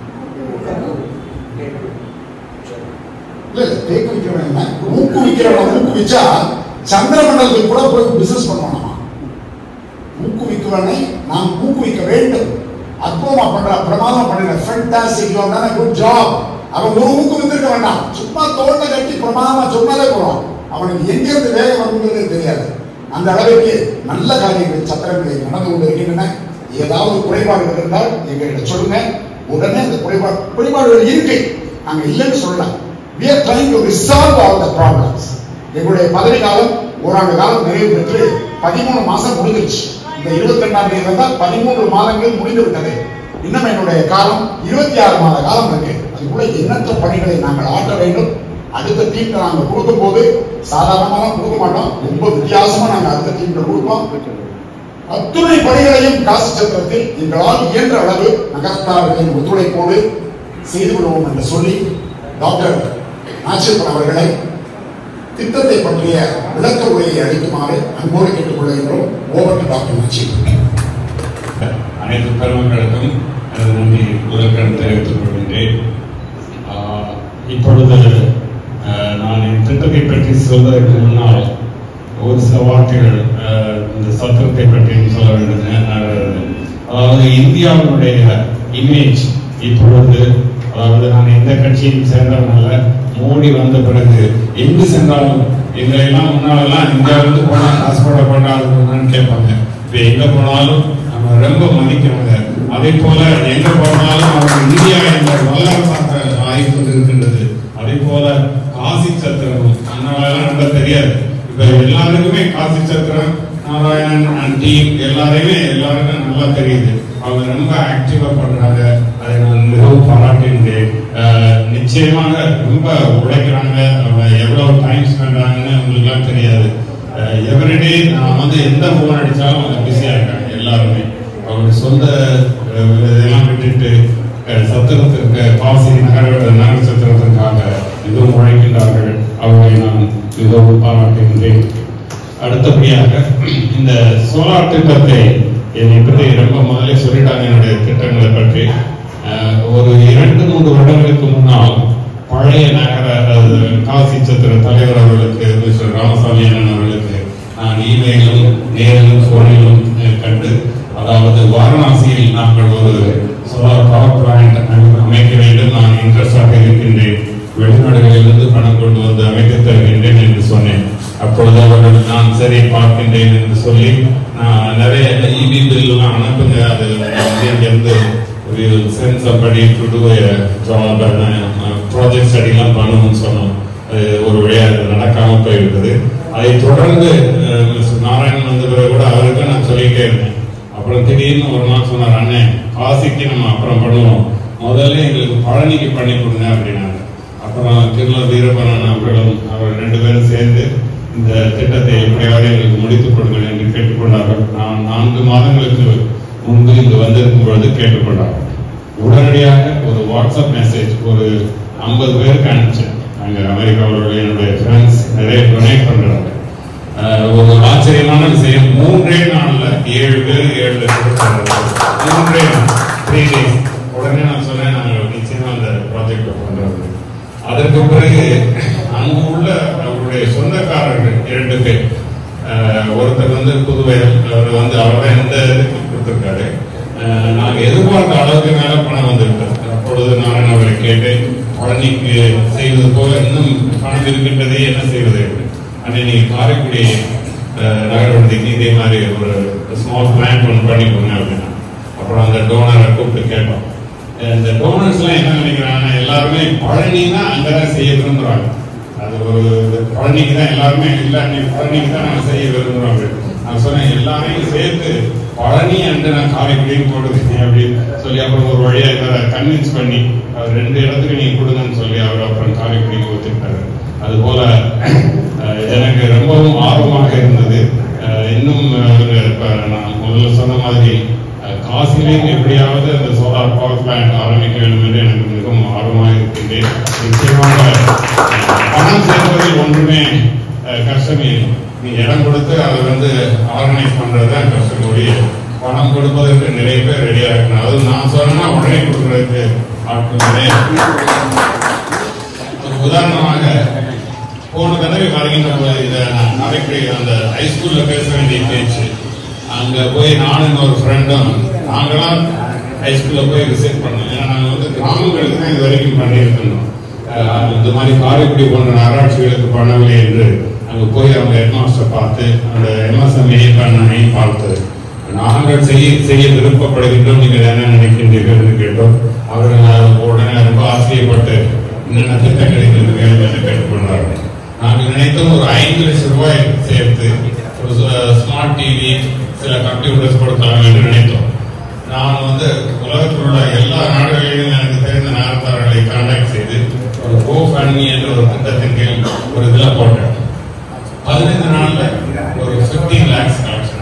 இல்ல இல்ல தேக்கு வைக்கிறவன் என்ன ஊக்குவிக்கிறவனை ஊக்குவிச்சா சந்திரமண்டலத்துக்கு கூட போய் பிசினஸ் பண்ணலாமா ஊக்குவிக்கிறவனை நாம் ஊக்குவிக்க வேண்டும் அற்புதமா பண்ற பிரமாதம் பண்ணுங்க fantastic you have good job அவன் ஒரு ஊக்குவித்திருக்க வேண்டாம் சும்மா தோட்ட கட்டி பிரமாதமா சொன்னாலே போறோம் அவனுக்கு எங்க இருந்து வேலை வருங்கிறதே தெரியாது அந்த அளவுக்கு நல்ல காரியங்கள் சத்திரங்களில் நடந்து கொண்டு இருக்கின்றன ஏதாவது குறைபாடுகள் இருந்தால் எங்ககிட்ட சொல்லுங்க உடனே அந்த குறைபாடு குறைபாடுகள் இருக்கு நாங்க இல்லைன்னு சொல்லல we are trying to resolve all the problems எங்களுடைய பதவி காலம் ஓராண்டு காலம் நிறைவு பெற்று பதிமூணு மாசம் முடிஞ்சிருச்சு இந்த இருபத்தி ரெண்டாம் தேதி வந்தா பதிமூன்று மாதங்கள் முடிந்து விட்டது இன்னும் என்னுடைய காலம் இருபத்தி ஆறு மாத காலம் இருக்கு அதுக்குள்ள எண்ணற்ற பணிகளை நாங்கள் ஆற்ற வேண்டும் அடுத்த டீம்ல நாங்க கொடுக்கும் போது சாதாரணமாக கொடுக்க மாட்டோம் ரொம்ப வித்தியாசமா நாங்க அடுத்த டீம்ல கொடுப்போம் அத்துணை பணிகளையும் காசு சத்திரத்தில் எங்களால் இயன்ற அளவு நகரத்தார்களின் ஒத்துழைப்போடு செய்து விடுவோம் என்று சொல்லி டாக்டர் நாச்சியப்பன் அவர்களை திட்டத்தை பற்றிய விளக்க உரையை அளிக்குமாறு அன்போடு கேட்டுக்கொள்கின்றோம் ஓவர் டு டாக்டர் நாச்சியப்பன் அனைத்து பெருமக்களுக்கும் எனது நன்றி முதற்கண் தெரிவித்துக் கொள்கின்றேன் ஆஹ், இப்பொழுது ஆஹ், நான் என் திட்டத்தை பற்றி சொல்வதற்கு முன்னால் ஒரு சில வார்த்தைகள் ஆஹ், இந்த சத்திரத்தை பற்றி சொல்ல வேண்டும் அதாவது இந்தியாவினுடைய இமேஜ் இப்பொழுது அதாவது நான் எந்த கட்சியும் சேர்ந்தவன் அல்ல மோடி வந்த பிறகு எங்கு சென்றாலும் எங்களை எல்லாம் முன்னாலெல்லாம் இந்தியாவிலிருந்து போனா காசு போட போட்டாலும் கேட்பாங்க இப்ப எங்க போனாலும் நம்ம ரொம்ப மதிக்கிறாங்க அதே போல எங்க போனாலும் அவங்க இந்தியா என்ற வல்லரசாக ஆகிக்கொண்டு இருக்கின்றது அதே போல காசி சத்திரம் அதனால நமக்கு தெரியாது இப்ப எல்லாருக்குமே காசி சத்திரம் நாராயணன் அண்ட் டீம் எல்லாரையுமே எல்லாருக்கும் நல்லா தெரியுது அவங்க ரொம்ப ஆக்டிவா பண்றாங்க அதை நான் மிகவும் பாராட்டுகின்றேன் அஹ், நிச்சயமாக ரொம்ப உழைக்கிறாங்க அவங்க எவ்வளவு டைம் ஸ்பெண்ட் ஆகுன்னு உங்களுக்குலாம் தெரியாது எவ்ரிடே நான் வந்து எந்த போன் அடிச்சாலும் அவங்க பிஸியா இருக்காங்க எல்லாருமே அவங்க சொந்த அஹ், இதெல்லாம் விட்டுட்டு அஹ், சத்திரத்திற்கு காசி நகர நகர சத்திரத்திற்காக மிகவும் உழைக்கின்றார்கள் அவர்களை நான் மிகவும் பாராட்டுகின்றேன் அடுத்தபடியாக இந்த சோலார் திட்டத்தை என்னை பற்றி ரொம்ப முதல்ல சொல்லிட்டாங்க என்னுடைய திட்டங்களை பற்றி அஹ், ஒரு இரண்டு மூன்று வருடங்களுக்கு முன்னால் பழைய நகர அதாவது காசி சத்திர தலைவர் அவர்களுக்கு மிஸ்டர் ராமசாமி அண்ணன் அவர்களுக்கு நான் இமெயிலும் நேரிலும் போனிலும் அஹ், கண்டு அதாவது வாரணாசியில் நாங்கள் ஒரு சோலார் பவர் பிளான்ட் அமைக்க வேண்டும் நான் இன்ட்ரெஸ்டாக இருக்கின்றேன் வெளிநாடுகளிலிருந்து பணம் கொண்டு வந்து அமைத்து தருகின்றேன் என்று சொன்னேன் அப்பொழுது அவர்கள் நான் சரி பார்க்கின்றேன் என்று சொல்லி நான் நிறைய இபி பில் எல்லாம் அனுப்புங்க அது வந்து இங்கிருந்து சென்ஸ் அப்படி டு டூ ஜாப் ப்ராஜெக்ட் ஸ்டடிலாம் பண்ணணும்னு சொன்னோம் அது ஒரு வழியா அது நடக்காம போயிருக்குது அதை தொடர்ந்து அஹ், மிஸ்டர் நாராயணன் வந்த பிறகு கூட அவருக்கு நான் சொல்லிட்டே இருந்தேன் அப்புறம் திடீர்னு ஒரு நாள் சொன்னார் அண்ணன் காசிக்கு நம்ம அப்புறம் பண்ணுவோம் முதல்ல எங்களுக்கு பழனிக்கு பண்ணி கொடுங்க அப்படின்னாங்க அப்புறம் திருல வீரபணன் அவர்களும் அவர் ரெண்டு பேரும் சேர்ந்து இந்த திட்டத்தை எப்படியாவது எங்களுக்கு முடித்துக் கொடுங்கள் என்று கேட்டுக்கொண்டார்கள் நான் நான்கு மாதங்களுக்கு முன்பு இங்கு வந்திருக்கும் பொழுது கேட்டுக்கொண்டார்கள் உடனடியாக ஒரு வாட்ஸ்அப் மெசேஜ் ஒரு ஐம்பது பேருக்கு அனுப்பிச்சேன் அங்க அமெரிக்காவில் என்னுடைய ஃப்ரெண்ட்ஸ் நிறைய டொனேட் பண்றாங்க அஹ் ஒரு ஆச்சரியமான விஷயம் மூன்றே நாள்ல ஏழு பேர் ஏழு லட்சம் ரூபாய் தந்தாங்க. மூன்றே நாள் த்ரீ டேஸ் உடனே நான் சொன்னேன் நாங்கள் நிச்சயமா அந்த ப்ராஜெக்ட் பண்றது அதற்கு பிறகு அங்கு உள்ள அவருடைய சொந்தக்காரர்கள் இரண்டு பேர் அஹ் ஒருத்தர் வந்து புதுவை அவர் வந்து அவர் தான் எந்த இதுக்கு கொடுத்திருக்காரு அஹ் நாங்க எதிர்பார்த்த அளவுக்கு மேல பணம் வந்துவிட்டது அப்பொழுது நான் அவரை கேட்டேன் பழனிக்கு செய்வது போல இன்னும் பணம் இருக்கின்றதே என்ன செய்வது என்று அன்னை நீங்க காரைக்குடி அஹ், நகரவண்டிக்கு இதே மாதிரி ஒரு ஸ்மால் பிளான் ஒன்று பண்ணி கொடுங்க அப்படின்னா அப்புறம் அந்த டோனரை கூப்பிட்டு கேட்டோம் அஹ் இந்த டோனர்ஸ் எல்லாம் என்ன நினைக்கிறாங்கன்னா எல்லாருமே பழனினா அங்கதான் செய்ய விரும்புறாங்க அது ஒரு பழனிக்கு தான் எல்லாருமே இல்ல நீ பழனிக்கு தான் நாங்க செய்ய விரும்புறோம் அப்படின்னு. நான் சொன்னேன் எல்லாரையும் சேர்த்து பழனி அண்டு நான் காரைக்குடியும் போடுறேன் அப்படின்னு சொல்லி அப்புறம் ஒரு வழியா இவரை கன்வின்ஸ் பண்ணி அவர் ரெண்டு இடத்துக்கு நீங்க கொடுங்கன்னு சொல்லி அவர் அப்புறம் காரைக்குடிக்கு ஒத்துக்கிட்டாரு அது போல அஹ், எனக்கு ரொம்பவும் ஆர்வமாக இருந்தது அஹ், இன்னும் அஹ், இப்ப நான் முதல்ல சொன்ன மாதிரி அஹ், காசிலையும் எப்படியாவது அந்த சோலார் பவர் பிளான்ட் ஆரம்பிக்க வேண்டும் என்று எனக்கு மிகவும் ஆர்வமாக இருக்கின்றேன் நிச்சயமாக அஹ், பணம் சேர்ப்பதில் ஒன்றுமே அஹ், கஷ்டமே இல்லை. நீ இடம் கொடுத்து அதை வந்து ஆர்கனைஸ் பண்றது தான் கஷ்டம் ஒழிய பணம் கொடுப்பதற்கு நிறைய பேர் ரெடியா இருக்கணும் அது நான் சொன்னா உடனே கொடுக்கறதுக்கு ஆட்கள் நிறைய ஒரு உதாரணமாக போன தடவை வருகின்ற போது இதை நான் நடைபெற அந்த ஹைஸ்கூல்ல பேச வேண்டிய பேச்சு அங்க போய் நானும் ஒரு ஃப்ரெண்டும் நாங்களாம் ஹைஸ்கூல்ல போய் விசிட் பண்ணோம் ஏன்னா நாங்க வந்து கிராமங்களுக்கு தான் இது வரைக்கும் பண்ணியிருக்கோம் அஹ் இந்த மாதிரி காரைக்குடி போன்ற நகராட்சிகளுக்கு பண்ணவில்லை என்று அங்க போய் அவங்க ஹெட்மாஸ்டர் பார்த்து அந்த எம்எஸ்எம்ஏ பண்ணனையும் பார்த்து நாங்கள் செய்ய செய்ய விருப்பப்படுகின்றோம் நீங்கள் என்ன நினைக்கின்றீர்கள் என்று கேட்டோம் அவர்கள் உடனே ரொம்ப ஆச்சரியப்பட்டு என்னென்ன திட்டங்கள் எங்களுக்கு வேண்டும் என்று கேட்டுக்கொண்டார்கள் நாங்கள் நினைத்தோம் ஒரு ஐந்து லட்சம் ரூபாய் சேர்த்து ஒரு ஸ்மார்ட் டிவி சில கம்ப்யூட்டர்ஸ் கொடுத்தாங்க என்று நினைத்தோம் நான் வந்து உலகத்தில் உள்ள எல்லா நாடுகளிலும் எனக்கு தெரிந்த நகரத்தார்களை கான்டாக்ட் செய்து ஒரு கோ ஃபண்ட்மி என்ற ஒரு திட்டத்தின் கீழ் ஒரு இதில் போட்டேன் பதினைந்து நாள்ல ஒரு 15 லேக்ஸ் கலெக்ஷன்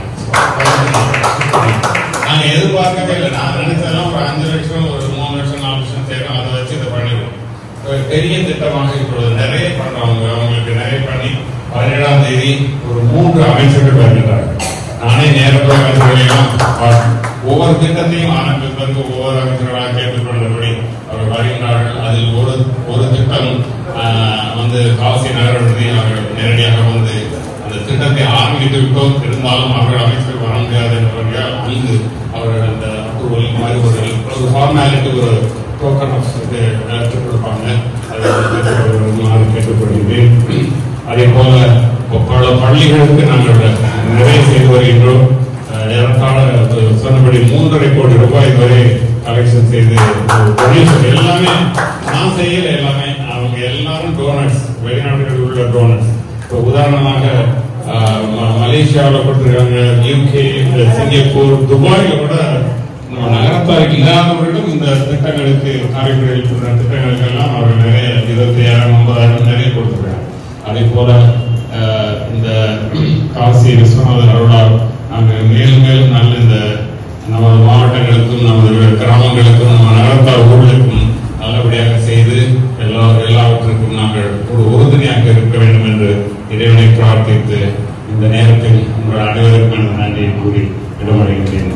நாங்க எதிர்பார்க்கவே இல்லை நான் நினைச்சதெல்லாம் ஒரு அஞ்சு லட்சம் ஒரு மூணு லட்சம் நாலு லட்சம் சேரும் அதை வச்சு இதை பண்ணிடுவோம் ஒரு பெரிய திட்டமாக இப்பொழுது நிறைய பண்றவங்க அவங்களுக்கு நிறைய பண்ணி பதினேழாம் தேதி ஒரு மூன்று அமைச்சர்கள் வருகின்றார்கள் நானே நேரத்தில் அமைச்சர்களையும் பார்த்தேன். ஒவ்வொரு திட்டத்தையும் ஆரம்பிப்பதற்கு ஒவ்வொரு அமைச்சர்களாக கேட்டுக்கொண்டபடி அவர் வருகின்றார்கள் அதில் ஒரு ஒரு திட்டம் ஆஹ், வந்து காசி நகரத்தை அவர்கள் நேரடியாக வந்து அந்த திட்டத்தை ஆரம்பித்து விட்டோம் இருந்தாலும் அவர்கள் அமைச்சர் வர முடியாது என்பவர்கள் அங்கு அவர்கள் அந்த அப்ரூவல் மாதிரி ஒரு ஒரு ஃபார்மாலிட்டி ஒரு டோக்கன் ஆஃப் இது எடுத்துக் கொடுப்பாங்க அதை வந்து வருமாறு கேட்டுக்கொள்கிறேன் அதே போல பல பள்ளிகளுக்கு நாங்கள் நிறைய செய்து வருகின்றோம் அஹ் ஏறத்தாழ அது சொன்னபடி மூன்றரை கோடி ரூபாய் வரை கலெக்ஷன் செய்து டொனேஷன் எல்லாமே நான் செய்யல எல்லாமே அவங்க எல்லாரும் டோனர்ஸ் வெளிநாடுகளில் உள்ள டோனர்ஸ் இப்போ உதாரணமாக மலேசியாவில் கொடுத்துருக்காங்க யூகே சிங்கப்பூர் துபாயில கூட நம்ம நகரத்தாருக்கு இல்லாதவர்களும் இந்த திட்டங்களுக்கு காரைக்குடியில் கொடுத்த திட்டங்களுக்கு எல்லாம் அவர்கள் நிறைய இருபத்தையாயிரம் ஐம்பதாயிரம் நிறைய கொடுத்துருக்காங்க அதே போல அஹ், இந்த காசி விஸ்வநாதர் அருளால் நாங்கள் மேலும் மேலும் நல்ல இந்த நமது மாவட்டங்களுக்கும் நமது கிராமங்களுக்கும் நம்ம நகரத்தார் ஊர்களுக்கும் நல்லபடியாக செய்து எல்லா எல்லாவற்றுக்கும் நாங்கள் ஒரு உறுதுணையாக இருக்க வேண்டும் என்று இறைவனை பிரார்த்தித்து இந்த நேரத்தில் உங்கள் அனைவருக்கும் எனது நன்றியை கூறி இடமடைகின்றேன்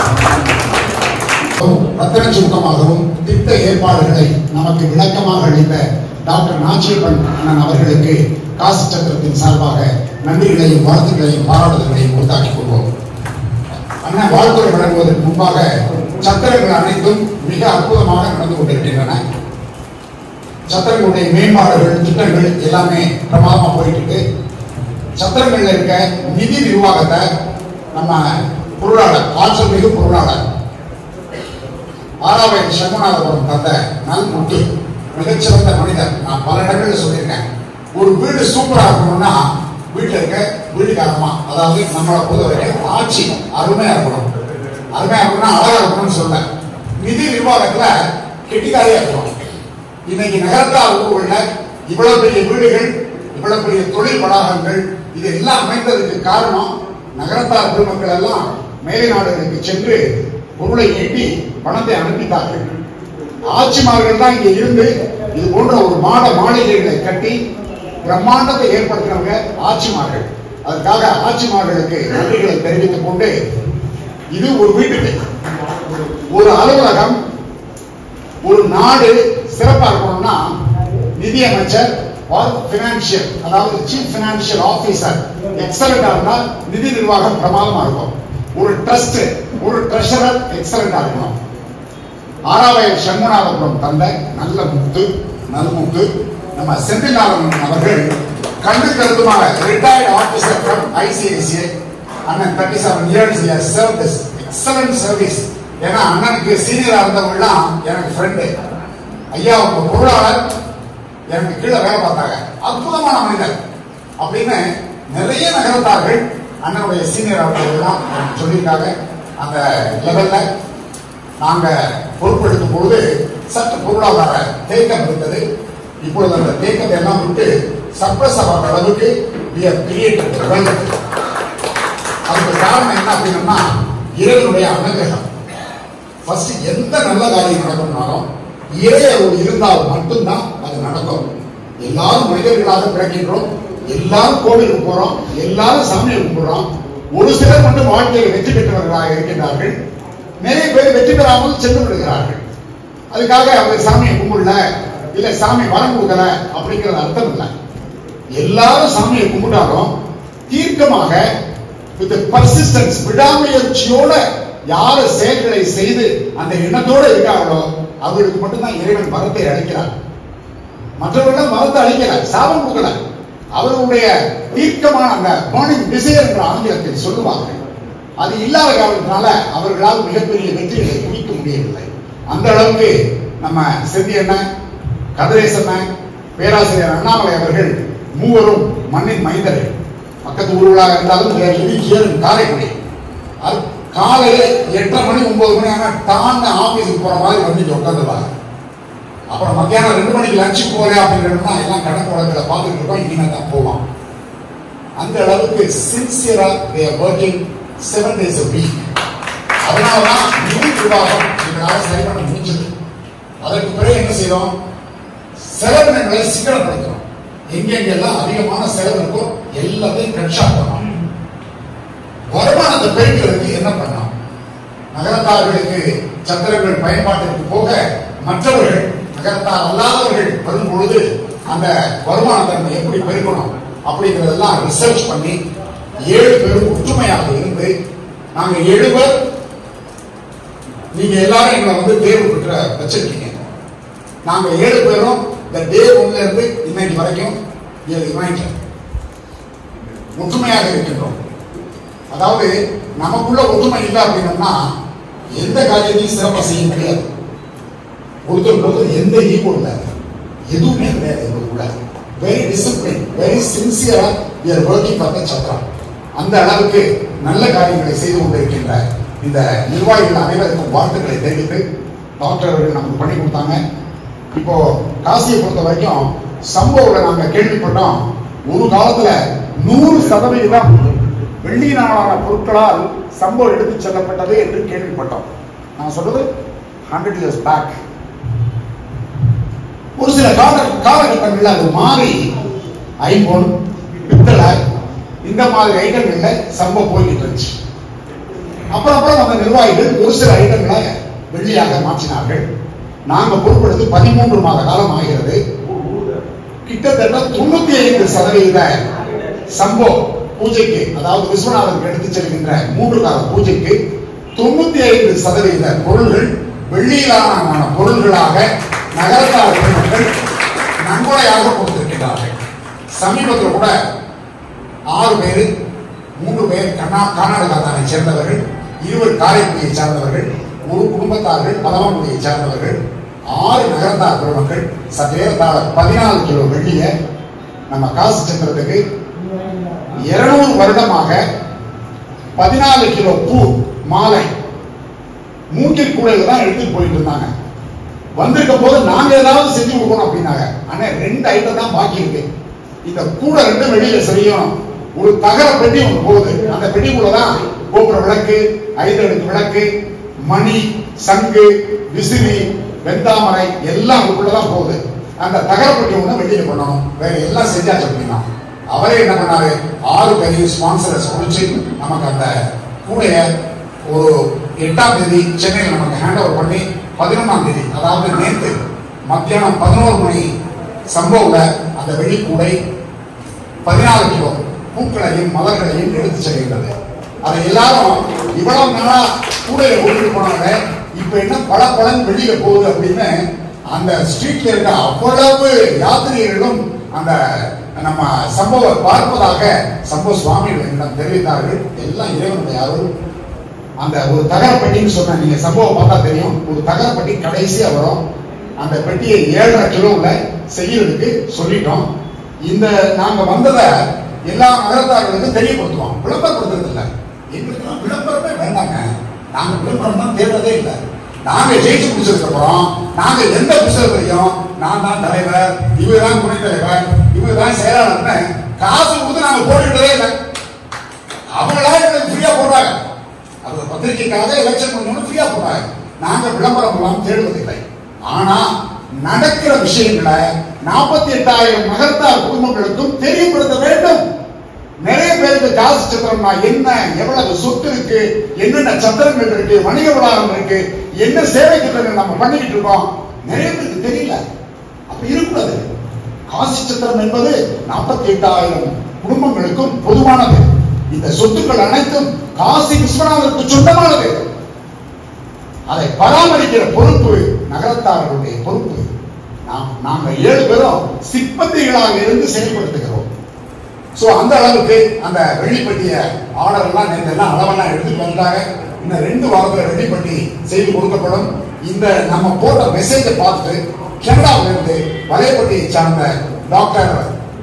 ரத்தன சுருக்கமாகவும் திட்ட ஏற்பாடுகளை நமக்கு விளக்கமாக அளித்த டாக்டர் நாச்சியப்பன் அண்ணன் அவர்களுக்கு காசி சத்திரத்தின் சார்பாக நன்றிகளையும் வாழ்த்துக்களையும் பாராட்டுதல்களையும் உண்டாக்கிக் கொள்வோம் அண்ணன் வாழ்த்துறை வழங்குவதற்கு முன்பாக சத்திரங்கள் அனைத்தும் மிக அற்புதமாக நடந்து கொண்டிருக்கின்றன சத்திரங்களுடைய மேம்பாடுகள் திட்டங்கள் எல்லாமே பிரமாதமா போயிட்டு இருக்கு சத்திரங்கள்ல இருக்க நிதி நிர்வாகத்தை நம்ம பொருளாளர் ஆற்றல் மிகு பொருளாளர் ஆறாவது சண்முகநாதபுரம் தந்த நல்முட்டு மிகச்சிறந்த மனிதர் நான் பல இடங்களில் சொல்லியிருக்கேன் ஒரு வீடு சூப்பரா இருக்கணும்னா வீட்டுல இருக்க வீடுகாரமா அதாவது நம்மளை பொறுத்தவரைக்கும் ஆட்சி அருமையா இருக்கணும் அருமையா இருக்கணும்னா அழகா இருக்கணும்னு சொல்ல நிதி நிர்வாகத்துல கெட்டிக்காரியா இருக்கணும் இன்னைக்கு நகரத்தார் ஊர்ல இவ்வளவு பெரிய வீடுகள் இவ்வளவு பெரிய தொழில் வளாகங்கள் இது எல்லாம் அமைந்ததுக்கு காரணம் நகரத்தார் பெருமக்கள் எல்லாம் மேலை நாடுகளுக்கு சென்று பொருளை ஈட்டி பணத்தை அனுப்பித்தார்கள் ஆட்சிமார்கள் தான் இங்க இருந்து இது போன்ற ஒரு மாட மாளிகைகளை கட்டி பிரம்மாண்டத்தை ஏற்படுத்தினவங்க ஆட்சிமார்கள் அதுக்காக ஆட்சிமார்களுக்கு நன்றிகளை தெரிவித்துக் கொண்டு இது ஒரு வீட்டுக்கு ஒரு அலுவலகம் ஒரு நாடு சிறப்பா இருக்கணும்னா நிதியமைச்சர் பினான்சியல் அதாவது சீஃப் பினான்சியல் ஆபீசர் எக்ஸலண்டா இருந்தால் நிதி நிர்வாகம் பிரமாதமா இருக்கும் ஒரு ட்ரஸ்ட் ஒரு ட்ரெஷரர் எக்ஸலண்டா இருக்கணும் ஆறாவது சண்முகநாதபுரம் தந்த நல்ல முத்து நல்முத்து நம்ம செந்தில்நாதன் அவர்கள் கண்டு கருத்துமாக ரிட்டையர்ட் ஆபீசர் ஃப்ரம் ஐசிஐசிஐ அண்ணன் thirty seven years service excellent service ஏன்னா அண்ணனுக்கு சீனியரா இருந்தவங்கலாம் எனக்கு ஃப்ரெண்டு ஐயா உங்க பொருளாளர் எனக்கு கீழே வேலை பார்த்தாங்க அற்புதமான மனிதர் அப்படின்னு நிறைய நகரத்தார்கள் அண்ணனுடைய சீனியர் அவர்கள்லாம் சொல்லியிருக்காங்க அந்த லெவல்ல நாங்க பொறுப்பெடுக்கும் பொழுது சற்று பொருளாதார தேக்கம் இருந்தது இப்பொழுது அந்த தேக்கத்தை எல்லாம் விட்டு சர்ப்ளஸ் ஆகிற அளவுக்கு we have created wealth. அதுக்கு காரணம் என்ன அப்படின்னா இறைவனுடைய அனுகிரகம் ஃபர்ஸ்ட் எந்த நல்ல காரியம் நடக்கணும்னாலும் இறை அருள் இருந்தால் மட்டும்தான் அது நடக்கும் எல்லாரும் மனிதர்களாக பிறக்கின்றோம் எல்லாரும் கோவிலுக்கு போறோம் எல்லாரும் சாமியை கும்பிடுறோம் ஒரு சிலர் மட்டும் வாழ்க்கையில் வெற்றி பெற்றவர்களாக இருக்கின்றார்கள் நிறைய பேர் வெற்றி பெறாமல் சென்று விடுகிறார்கள் அதுக்காக அவங்க சாமியை கும்பிடல இல்ல சாமி வரம் கொடுக்கல அப்படிங்கிறது அர்த்தம் இல்லை எல்லாரும் சாமியை கும்பிட்டாலும் தீர்க்கமாக வித் பர்சிஸ்டன்ஸ் விடாமுயற்சியோட யாரு செயல்களை செய்து அந்த எண்ணத்தோட இருக்காங்களோ அவர்களுக்கு மட்டும்தான் இறைவன் வரத்தை அளிக்கிறார் மற்றவர்கள் மரத்தை அளிக்கல சாபம் கொடுக்கல அவர்களுடைய தீர்க்கமான அந்த மார்னிங் டிசைர் என்ற ஆங்கிலத்தில் சொல்லுவார்கள் அது இல்லாத காரணத்தினால அவர்களால் மிகப்பெரிய வெற்றிகளை குவிக்க முடியவில்லை அந்த அளவுக்கு நம்ம செந்தி அண்ணன் கதிரேச அண்ணன் பேராசிரியர் அண்ணாமலை அவர்கள் மூவரும் மண்ணின் மைந்தர்கள் பக்கத்து ஊர்களாக இருந்தாலும் இடிக்கியரும் காரைக்குடி அது காலையில எட்டரை மணி ஒன்பது மணி ஆனா டான்னு ஆபீஸுக்கு போற மாதிரி வந்து இங்க உட்காந்துருவாங்க அப்புறம் மத்தியானம் ரெண்டு மணிக்கு லஞ்சுக்கு போறேன் அப்படின்னா எல்லாம் கணக்கு வழக்குல பார்த்துட்டு இருக்கோம் இனிமே தான் போவான் அந்த அளவுக்கு சின்சியரா they are working seven days a week அதனாலதான் நிதி நிர்வாகம் எங்களால சரி பண்ண முடிஞ்சது அதற்கு பிறகு என்ன செய்யறோம் செலவினங்களை சிக்கனப்படுத்துறோம் எங்கெங்கெல்லாம் அதிகமான செலவு இருக்கோ எல்லாத்தையும் கட்சாக்கணும் வருமானத்தை பெருக்கிறதுக்கு என்ன பண்ணலாம் நகரத்தார்களுக்கு சத்திரங்கள் பயன்பாட்டிற்கு போக மற்றவர்கள் நகரத்தார் அல்லாதவர்கள் வரும் பொழுது அந்த வருமானத்தை நம்ம எப்படி பெருக்கணும் அப்படிங்கறதெல்லாம் ரிசர்ச் பண்ணி ஏழு பேரும் ஒற்றுமையாக இருந்து நாங்க ஏழு பேர் நீங்க எல்லாரும் எங்களை வந்து தேர்வு பெற்ற வச்சிருக்கீங்க நாங்க ஏழு பேரும் இந்த டே ஒன்ல இருந்து இன்னைக்கு வரைக்கும் யுனைடெட் ஒற்றுமையாக இருக்கின்றோம் அதாவது நமக்குள்ள ஒற்றுமை இல்லை அப்படின்னம்னா எந்த காரியத்தையும் சிறப்பாக செய்ய முடியாது ஒருத்தருக்கு ஒருத்தர் எந்த ஈகோ இல்லை எதுவுமே கிடையாது எங்களுக்குள்ள வெரி டிசிப்ளின் வெரி சின்சியரா we are working for the சத்ரா அந்த அளவுக்கு நல்ல காரியங்களை செய்து கொண்டிருக்கின்ற இந்த நிர்வாகிகள் அனைவருக்கும் வாழ்த்துக்களை தெரிவித்து டாக்டர் அவர்கள் நமக்கு பண்ணி கொடுத்தாங்க இப்போ காசியை பொறுத்த வரைக்கும் சம்பவங்களை நாங்க கேள்விப்பட்டோம் ஒரு காலத்துல நூறு சதவிகிதம் வெள்ளியினாலான பொருட்களால் சம்பவம் எடுத்துச் செல்லப்பட்டது என்று கேள்விப்பட்டோம் நான் சொல்றது ஹண்ட்ரட் இயர்ஸ் பேக் ஒரு சில கால காலகட்டங்களில் அது மாறி ஐபோன் பித்தளை இந்த மாதிரி ஐட்டங்கள்ல சம்பவம் போய்கிட்டு இருந்துச்சு அப்புறம் அப்புறம் அந்த நிர்வாகிகள் ஒரு சில ஐட்டங்களை வெள்ளியாக மாற்றினார்கள் நாங்க பொறுப்படுத்து பதிமூன்று மாத காலம் ஆகிறது கிட்டத்தட்ட தொண்ணூத்தி ஐந்து சதவீத சம்போ பூஜைக்கு அதாவது விஸ்வநாதனுக்கு எடுத்துச் செல்கின்ற மூன்று கால பூஜைக்கு தொண்ணூத்தி ஐந்து சதவீத பொருள்கள் வெள்ளியிலான பொருள்களாக நகரத்தார் பெருமக்கள் நன்கொடையாக கொடுத்திருக்கிறார்கள் சமீபத்தில் கூட ஆறு பேர் மூன்று பேர் கர்நா கர்நாடகாத்தாரை சேர்ந்தவர்கள் இருவர் காரைக்குடியை சார்ந்தவர்கள் ஒரு குடும்பத்தார்கள் பலவங்குடியை சார்ந்தவர்கள் ஆறு நகரத்தார் பெருமக்கள் சற்றேறத்தாழ பதினாலு கிலோ வெள்ளிய நம்ம காசு சத்திரத்துக்கு இருநூறு வருடமாக பதினாலு கிலோ பூ மாலை மூங்கில் கூடையில தான் எடுத்துட்டு போயிட்டு இருந்தாங்க வந்திருக்க போது நாங்க ஏதாவது செஞ்சு கொடுக்கணும் அப்படின்னாங்க ஆனா ரெண்டு ஐட்டம் தான் பாக்கி இருக்கு இந்த கூடை ரெண்டு வெளியில செய்யணும் ஒரு தகர பெட்டி ஒன்று போகுது அந்த பெட்டிக்குள்ள தான் கோபுர விளக்கு ஐந்து அடுக்கு விளக்கு மணி சங்கு விசிறி வெந்தாமரை எல்லாம் அதுக்குள்ளதான் போகுது அந்த தகர பெட்டி ஒண்ணு வெளியில பண்ணணும் வேற எல்லாம் செஞ்சாச்சு அப்படின்னா அவரே என்ன பண்ணாரு ஆறு பேரையும் ஸ்பான்சரஸ் குறிச்சு நமக்கு அந்த கூடைய ஒரு எட்டாம் தேதி சென்னையில் நமக்கு ஹேண்ட் ஓவர் பண்ணி பதினொன்றாம் தேதி அதாவது நேற்று மத்தியானம் பதினோரு மணி சம்பவல அந்த வெள்ளிக்கூடை பதினாலு கிலோ பூக்களையும் மலர்களையும் எடுத்து செல்கின்றது அதை எல்லாரும் இவ்வளவு நாளா கூடையில ஓட்டிட்டு போனாங்க இப்ப என்ன பல பலன் வெளியில போகுது அப்படின்னு அந்த ஸ்ட்ரீட்ல இருக்க அவ்வளவு யாத்திரிகர்களும் அந்த நம்ம சம்பவ பார்ப்பதாக சம்பவ சுவாமிகள் என்னிடம் தெரிவித்தார்கள் எல்லாம் இறைவனுடைய அருள் அந்த ஒரு தகரப்பட்டின்னு சொன்ன நீங்க சம்பவம் பார்த்தா தெரியும் ஒரு தகரப்பட்டி கடைசியா வரும் அந்த பெட்டியை ஏழரை கிலோவுல செய்யறதுக்கு சொல்லிட்டோம் இந்த நாங்க வந்ததை எல்லா நகரத்தார்களுக்கும் தெரியப்படுத்துவோம் விளம்பரப்படுத்துறது இல்லை எங்களுக்கெல்லாம் விளம்பரமே வேண்டாங்க நாங்க விளம்பரம் தான் தேடுறதே இல்லை நாங்க ஜெயிச்சு முடிச்சதுக்கு அப்புறம் நாங்க எந்த புத்தகத்தையும் நான் தான் தலைவர் இவர் தான் துணைத் தலைவர் இவர் தான் செயலாளர்னு காசு கொடுத்து நாங்க போட்டுக்கிட்டதே இல்லை அவங்களா எங்களுக்கு ஃப்ரீயா போடுறாங்க அது பத்திரிகைக்காக எலெக்ஷன் பண்ணணும் ஃப்ரீயா போடுறாங்க நாங்க விளம்பரம் எல்லாம் தேடுவதில்லை ஆனா நடக்கிற விஷயங்களை நாற்பத்தி எட்டாயிரம் நகர்த்தார் குடும்பங்களுக்கும் தெரியப்படுத்த வேண்டும் நிறைய பேருக்கு காசு சத்திரம்னா என்ன எவ்வளவு சொத்து இருக்கு என்னென்ன சத்திரங்கள் இருக்கு வணிக வளாகம் இருக்கு என்ன சேவை திட்டங்கள் நம்ம பண்ணிக்கிட்டு இருக்கோம் நிறைய பேருக்கு தெரியல அப்படி இருக்கக்கூடாது காசி சத்திரம் என்பது நாற்பத்தி எட்டாயிரம் குடும்பங்களுக்கும் பொதுவானது இந்த சொத்துக்கள் அனைத்தும் காசி விஸ்வநாதருக்கு சொந்தமானது அதை பராமரிக்கிற பொறுப்பு நகரத்தார்களுடைய பொறுப்பு நாம் நாங்கள் ஏழு பேரும் சிப்பந்திகளாக இருந்து செயல்படுத்துகிறோம் சோ அந்த அளவுக்கு அந்த வெள்ளிப்பட்டிய ஆர்டர் எல்லாம் நேற்று எல்லாம் அளவெல்லாம் எடுத்துட்டு வந்தாங்க இன்னும் ரெண்டு வாரத்துல வெள்ளிப்பட்டி செய்து கொடுக்கப்படும் இந்த நம்ம போட்ட மெசேஜை பார்த்துட்டு கனடாவில இருந்து வலையப்பட்டியை சார்ந்த டாக்டர்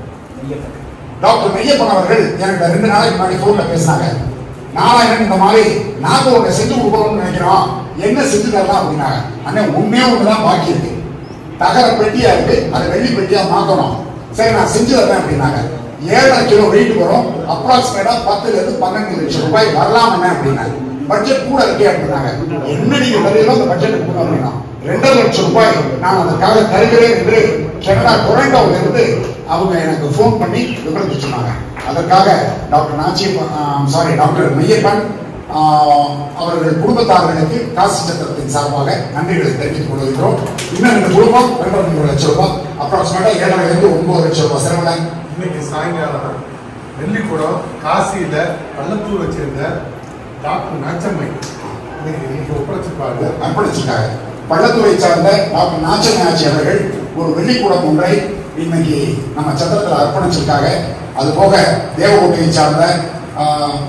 டாக்டர் மெய்யப்பன் அவர்கள் எனக்கு ரெண்டு நாளைக்கு முன்னாடி போன்ல பேசினாங்க நாலாயிரம் இந்த மாதிரி நாங்க ஒண்ணு செஞ்சு கொடுக்கணும்னு நினைக்கிறோம் என்ன செஞ்சு தரலாம் அப்படின்னாங்க அண்ணே ஒண்ணே ஒண்ணுதான் பாக்கி இருக்கு தகர பெட்டியா இருக்கு அதை வெள்ளி பெட்டியா மாத்தணும் சரி நான் செஞ்சு தரேன் அப்படின்னாங்க ஏழரை கிலோ வெயிட் வரும் அப்ராக்சிமேட்டா பத்துல இருந்து பன்னெண்டு லட்சம் ரூபாய் வரலாம் என்ன அப்படின்னாங்க பட்ஜெட் கூட இருக்கே அப்படின்னாங்க என்ன நீங்க தரீங்களோ அந்த பட்ஜெட் கூட அப்படின்னா ரெண்டரை லட்சம் ரூபாய் நான் அதற்காக தருகிறேன் என்று கனடா டொரண்டோவில் இருந்து அவங்க எனக்கு ஃபோன் பண்ணி விவரத்து சொன்னாங்க அதற்காக டாக்டர் நாச்சி சாரி டாக்டர் மெய்யப்பன் ஆஹ், அவர்கள் குடும்பத்தார்களுக்கு காசி சத்திரத்தின் சார்பாக நன்றிகளை தெரிவித்துக் கொள்கிறோம் இன்னும் ரெண்டு குடும்பம் ரெண்டரை மூணு லட்சம் ரூபாய் அப்ராக்சிமேட்டா ஏழரை இருந்து ஒன்பது லட்சம் ரூபாய் செலவுல இன்னைக்கு சாயங்காலம் நெல்லிக்குடம் காசியில பள்ளத்தூர் வச்சிருந்த டாக்டர் நாச்சம்மை இன்னைக்கு இன்னைக்கு ஒப்படைச்சிருப்பாங்க அர்ப்பணிச்சிருக்காங்க பள்ளத்துறை சார்ந்த டாக்டர் நாச்சனாச்சி அவர்கள் ஒரு வெள்ளிக்கூடம் ஒன்றை இன்னைக்கு நம்ம சத்திரத்தில் அர்ப்பணிச்சிருக்காங்க அது போக தேவகோட்டையை சார்ந்த ஆஹ்,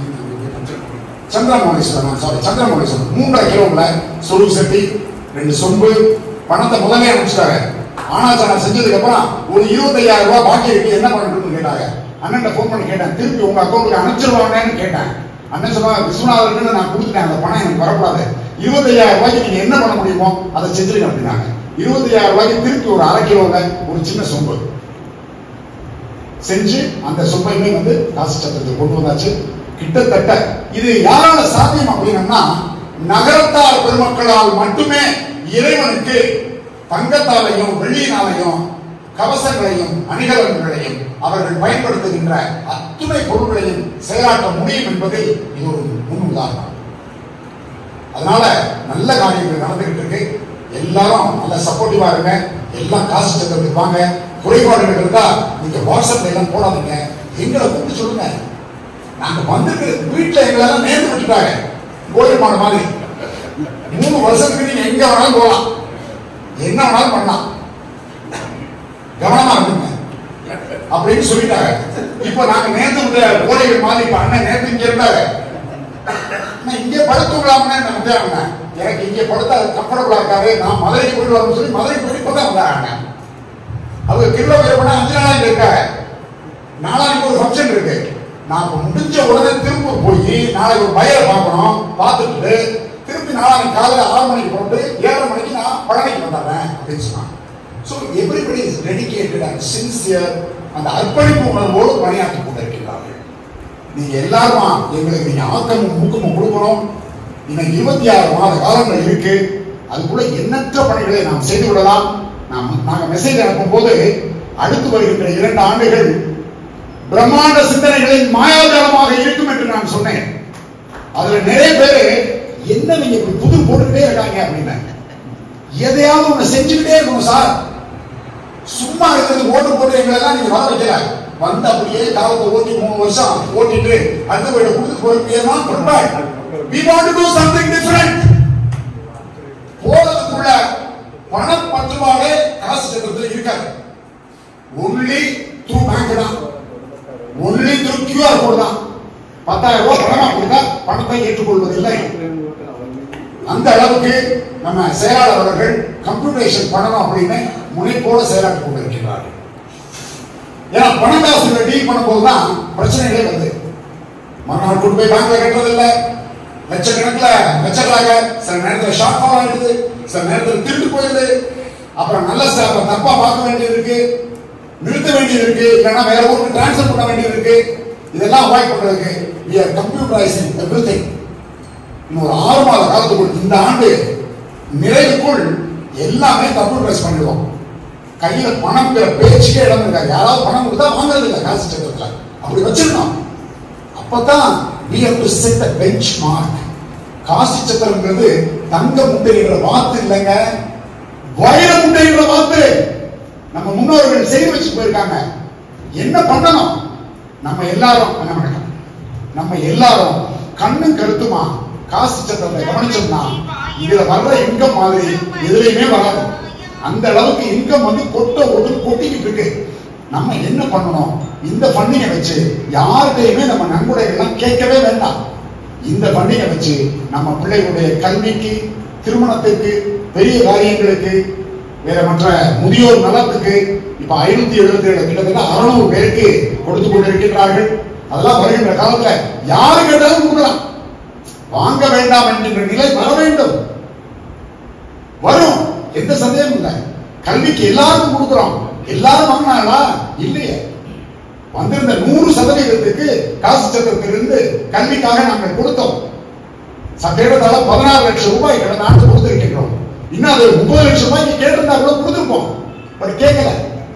சந்திரமௌலீஸ்வரன் சாரி சந்திரமௌலீஸ்வரன் மூன்றரை கிலோவில் சொரு சட்டி ரெண்டு சொம்பு பணத்தை முதலே அனுப்பிச்சிட்டாங்க ஆனாச்சாரம் செஞ்சதுக்கு அப்புறம் ஒரு இருபத்தையாயிரம் ரூபாய் பாக்கி இருக்கு என்ன பண்ணணும்னு கேட்டாங்க அண்ணன் ஃபோன் பண்ணி கேட்டேன் திருப்பி உங்க அக்கௌண்ட்டுக்கு அனுப்பிச்சிருவாங்கன்னு கேட்டேன் அண்ணன் சொன்னாங்க விஸ்வநாதருக்கு நான் கொடுத்துட்டேன் அந்த பணம் எனக்கு வரக்கூடாது இருபத்தையாயிரம் ரூபாய்க்கு நீங்க என்ன பண்ண முடியுமோ அதை செஞ்சிருங்க அப்படின்னாங்க இருபத்தையாயிரம் ரூபாய்க்கு திருப்பி ஒரு அரை கிலோல ஒரு சின்ன சொம்பு செஞ்சு அந்த சொம்பையுமே வந்து காசு சத்திரத்துக்கு கொண்டு வந்தாச்சு கிட்டத்தட்ட இது யாரால சாத்தியம் அப்படின்னா நகரத்தார் பெருமக்களால் மட்டுமே இறைவனுக்கு தங்கத்தாலையும் வெள்ளியினாலையும் கவசங்களையும் அணிகலன்களையும் அவர்கள் பயன்படுத்துகின்ற அத்துணை பொருட்களையும் செயலாற்ற முடியும் என்பதில் இது ஒரு முன் உதாரணம் அதனால நல்ல காரியங்கள் நடந்துகிட்டு இருக்கு எல்லாரும் நல்ல சப்போர்ட்டிவா இருங்க எல்லாம் காசு சத்திரத்துக்கு வாங்க குறைபாடுகள் இருந்தா நீங்க வாட்ஸ்அப்ல எல்லாம் போடாதீங்க எங்களை கூப்பிட்டு சொல்லுங்க நாங்க வந்திருக்கிற வீட்டுல எங்களை எல்லாம் நேர்ந்து விட்டுட்டாங்க கோயில் மாடு மாதிரி மூணு வருஷத்துக்கு நீங்க எங்க வேணாலும் போகலாம் என்ன வேணாலும் பண்ணலாம் கவனமா இருந்துங்க அப்படின்னு சொல்லிட்டாங்க இப்ப நாங்க நேர்ந்து விட்ட கோழிகள் மாதிரி இப்ப அண்ணன் நேர்ந்து இங்க இருந்தாரு நான் இங்கே படுத்து விடலாம்னு நான் வந்தேன் எனக்கு இங்க படுத்தா அது கம்ஃபர்டபுளா இருக்காது நான் மதுரைக்கு போயிட்டு வரணும்னு சொல்லி மதுரைக்கு போயிட்டு இப்பதான் வந்தாங்க அவங்க கிலோ பண்ண அஞ்சு நாளா இங்க இருக்காங்க நாளைக்கு ஒரு ஃபங்க்ஷன் இருக்கு நான் இப்ப முடிஞ்ச உடனே திருப்பூர் போய் நாளைக்கு ஒரு பையரை பார்க்கணும் பார்த்துட்டு திருப்பி நாளைக்கு காலையில ஆறு மணிக்கு போட்டு ஏழரை மணிக்கு நான் பழனிக்கு வந்துடுறேன் அப்படின்னு சொன்னாங்க so everybody is dedicated and sincere அந்த அர்ப்பணிப்பு உணர்வோடு பணியாற்றி கொண்டிருக்கிறார்கள் நீங்க எல்லாருமா எங்களுக்கு நீங்க ஆக்கமும் ஊக்கமும் கொடுக்கணும் இன்னும் இருபத்தி ஆறு மாத காலங்கள் இருக்கு அதுக்குள்ள எண்ணற்ற பணிகளை நாம் செய்து விடலாம் நாம் நாங்க மெசேஜ் அனுப்பும் போது அடுத்து வருகின்ற இரண்டு ஆண்டுகள் பிரம்மாண்ட சிந்தனைகளின் மாயாஜாலமாக இருக்கும் என்று நான் சொன்னேன் அதுல நிறைய பேரு என்ன நீங்க இப்படி புது போட்டுக்கிட்டே இருக்காங்க அப்படின்னு எதையாவது ஒண்ணு செஞ்சுக்கிட்டே இருக்கணும் சார் சும்மா இருக்கிறது ஓட்டு போட்டு எங்களை எல்லாம் நீங்க வர வைக்கல வந்து அப்படியே காலத்தை ஓட்டி மூணு வருஷம் ஓட்டிட்டு அடுத்த போயிட கொடுத்து போயிருக்கீங்கன்னா prepare we want to do something different போறதுக்குள்ள பணம் பற்றுவாடே காசு சட்டத்தில் இருக்காது ஒன்லி த்ரூ பேங்க் தான் ஒன்லி த்ரூ கியூஆர் கோட் தான் பத்தாயிரம் ரூபாய் பணமா கொடுத்தா பணத்தை ஏற்றுக்கொள்வதில்லை அந்த அளவுக்கு நம்ம செயலாளர் அவர்கள் கம்ப்யூட்டேஷன் பண்ணணும் அப்படின்னு முனைப்போட செயலாற்றி கொண்டிருக்கிறார்கள் ஏன்னா பணக்காசுகளை டீல் பண்ணும்போது தான் பிரச்சனைகளே வருது மறுநாள் கொண்டு போய் பேங்க்ல கட்டுறது இல்ல லட்சக்கணக்கில் லட்சக்கணக்காக சில நேரத்தில் ஷார்ட் ஃபால் ஆயிடுது சில நேரத்தில் திருட்டு போயிடுது அப்புறம் நல்ல ஸ்டாஃபை தப்பா பார்க்க வேண்டியது இருக்கு நிறுத்த வேண்டியது இருக்கு இல்லைன்னா வேற ஊருக்கு டிரான்ஸ்ஃபர் பண்ண வேண்டியது இருக்கு இதெல்லாம் அவாய்ட் பண்றதுக்கு we are computerizing everything இன்னும் ஒரு ஆறு மாத காலத்துக்குள் இந்த ஆண்டு நிறைவுக்குள் எல்லாமே கம்ப்யூட்டரைஸ் பண்ணிடுவோம் கையில பணம்ங்கிற பேச்சுக்கே இடம் இருக்காது யாராவது பணம் கொடுத்தா வாங்குறது இல்லை காசு சக்கரத்துல அப்படி வச்சிருக்கோம் அப்பதான் we have to set a benchmark காசு சக்கரங்கிறது தங்க முட்டைகிற வாத்து இல்லைங்க வைர முட்டைகிற வாத்து நம்ம முன்னோர்கள் செய்து வச்சு போயிருக்காங்க என்ன பண்ணணும் நம்ம எல்லாரும் என்ன பண்ணணும் நம்ம எல்லாரும் கண்ணும் கருத்துமா காசு சட்டத்தை கவனிச்சோம்னா இதுல வர்ற இன்கம் மாதிரி எதுலையுமே வராது அந்த அளவுக்கு இன்கம் வந்து கொட்ட ஒட்டு கொட்டிக்கிட்டு இருக்கு நம்ம என்ன பண்ணணும் இந்த ஃபண்டிங்கை வச்சு யார்கிட்டயுமே நம்ம நன்கொடைகள்லாம் கேட்கவே வேண்டாம் இந்த ஃபண்டிங்கை வச்சு நம்ம பிள்ளைகளுடைய கல்விக்கு திருமணத்துக்கு பெரிய காரியங்களுக்கு வேற மற்ற முதியோர் நலத்துக்கு இப்ப ஐநூத்தி எழுபத்தி ஏழு கிட்டத்தட்ட அறுநூறு பேருக்கு கொடுத்து கொண்டிருக்கிறார்கள் அதெல்லாம் வருகின்ற காலத்துல யாரு கேட்டாலும் கொடுக்கலாம் வாங்க வேண்டாம் என்கின்ற நிலை வர வேண்டும் வரும் எந்த சந்தேகமும் இல்லை கல்விக்கு எல்லாருக்கும் கொடுக்கிறோம் எல்லாரும் வாங்கினாங்களா இல்லையே வந்திருந்த நூறு சதவீதத்துக்கு காசு சட்டத்திலிருந்து கல்விக்காக நாங்கள் கொடுத்தோம் சட்டேடத்தால பதினாறு லட்சம் ரூபாய் கடந்த ஆண்டு கொடுத்திருக்கின்றோம் இன்னும் அது முப்பது லட்சம் ரூபாய்க்கு கேட்டிருந்தா கூட கொடுத்திருப்போம் பட் கேட்கல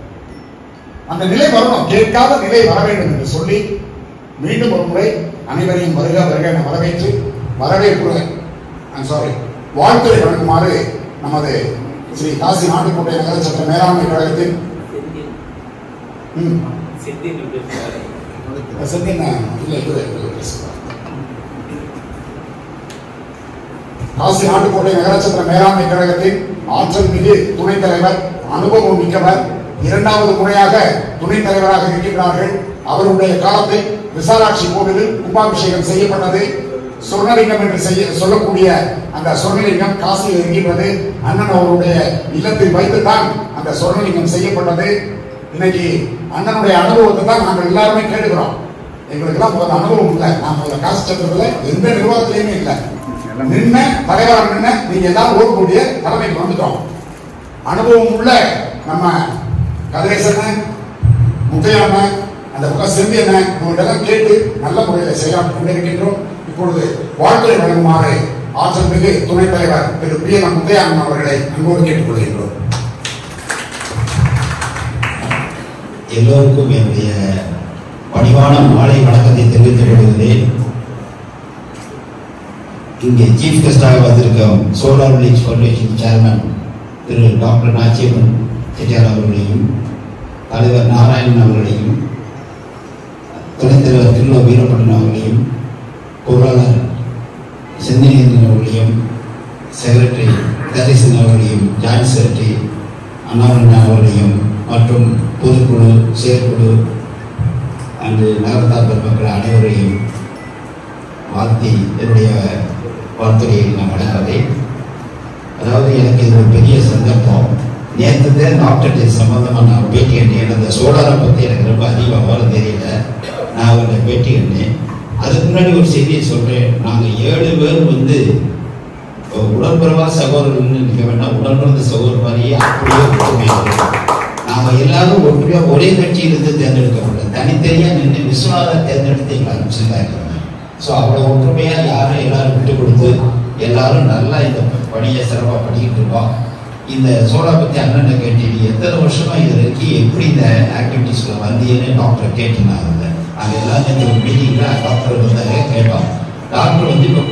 அந்த நிலை வரணும் கேட்காத நிலை வர வேண்டும் என்று சொல்லி மீண்டும் ஒரு முறை அனைவரையும் வருக வருக என வரவேற்று வரவேற்பு சாரி வாழ்த்துறை வழங்குமாறு நமது ஸ்ரீ காசி நாட்டுக்கோட்டை நகர சட்ட மேலாண்மை கழகத்தின் ம், செந்தில் இல்ல இவரு, இவரு பேசுவார். காசி நாட்டுக்கோட்டை நகரச்சத்திர மேலாண்மை கழகத்தின் ஆற்றல் மிகு துணைத் தலைவர் அனுபவம் மிக்கவர் இரண்டாவது முறையாக துணைத் தலைவராக இருக்கின்றார்கள் அவருடைய காலத்தில் விசாலாட்சி கோவிலில் கும்பாபிஷேகம் செய்யப்பட்டது சொர்ணலிங்கம் என்று செய்ய சொல்லக்கூடிய அந்த சொர்ணலிங்கம் காசியில் இருக்கின்றது அண்ணன் அவருடைய இல்லத்தில் வைத்துத்தான் அந்த சொர்ணலிங்கம் செய்யப்பட்டது இன்னைக்கு அண்ணனுடைய அனுபவத்தை தான் நாங்கள் எல்லாருமே கேட்டுக்கிறோம் எங்களுக்கெல்லாம் முதல்ல அனுபவம் இல்லை நான் முதல்ல காசு சட்டத்துல எந்த நிர்வாகத்திலையுமே இல்லை நின்ன தலைவரா நின்ன நீங்க எல்லாரும் ஓடக்கூடிய தலைமைக்கு வந்துட்டோம் அனுபவம் உள்ள நம்ம கதிரேசன் முத்தையாம அந்த பக்கம் செம்பியன இவங்களெல்லாம் கேட்டு நல்ல முறையில் செயலாற்றி கொண்டிருக்கின்றோம் இப்பொழுது வாழ்த்துறை வழங்குமாறு ஆற்றல் மிகு துணைத் தலைவர் திரு பிரியன முத்தையாமன் அவர்களை அன்போடு கேட்டுக்கொள்கின்றோம் எல்லோருக்கும் என்னுடைய பணிவான மாலை வணக்கத்தை தெரிவித்துக் கொள்கிறேன் இங்கே சீஃப் கெஸ்டாக வந்திருக்கும் சோலார் வில்லேஜ் ஃபவுண்டேஷன் சேர்மன் திரு டாக்டர் நாச்சியம்மன் செட்டியார் அவர்களையும் தலைவர் நாராயணன் அவர்களையும் துணைத் தலைவர் திருலோ வீரப்படன் அவர்களையும் பொருளாளர் செந்தினேந்திரன் அவர்களையும் செக்ரட்டரி கதிரேசன் அவர்களையும் ஜாயின்ட் செக்ரட்டரி அண்ணாமலன் அவர்களையும் மற்றும் பொதுக்குழு செயற்குழு அன்று நகரத்தார் பெருமக்கள் அனைவரையும் வாழ்த்தி என்னுடைய வாழ்த்துறையை நான் வழங்குகிறேன் அதாவது எனக்கு இது ஒரு பெரிய சந்தர்ப்பம் நேற்று தான் டாக்டர்கிட்ட சம்பந்தமாக நான் பேட்டி கண்டேன் அந்த சோலாரை பற்றி எனக்கு ரொம்ப அதிகமாக விவரம் தெரியல நான் அவர்கிட்ட பேட்டி கண்டேன் அதுக்கு முன்னாடி ஒரு செய்தியை சொல்கிறேன் நாங்கள் ஏழு பேர் வந்து இப்போ உடன்பிறவா சகோதரர்கள்னு நினைக்க வேண்டாம் உடன்பிறந்த சகோதரர் மாதிரியே அப்படியே ஒற்றுமையாக நாம எல்லாரும் ஒற்றுமையா ஒரே கட்சியிலிருந்து தேர்ந்தெடுக்கப்பட்ட தனித்தனியா நின்று விஸ்வநாதர் தேர்ந்தெடுத்து எங்களை அனுப்பிச்சிருந்தாங்க ஸோ அவ்வளோ ஒற்றுமையா யாரும் எல்லாரும் விட்டு கொடுத்து எல்லாரும் நல்லா இந்த பணியை சிறப்பாக பண்ணிக்கிட்டு இருக்கோம் இந்த சோலா பத்தி அண்ணன் கேட்டீங்க எத்தனை வருஷமா இது இருக்கு எப்படி இந்த ஆக்டிவிட்டீஸ்ல வந்தீங்கன்னு டாக்டர் கேட்டிருந்தாங்க அங்க எல்லாரும் இந்த மீட்டிங்ல டாக்டர் வந்தாங்க கேட்டோம் டாக்டர் வந்து இப்போ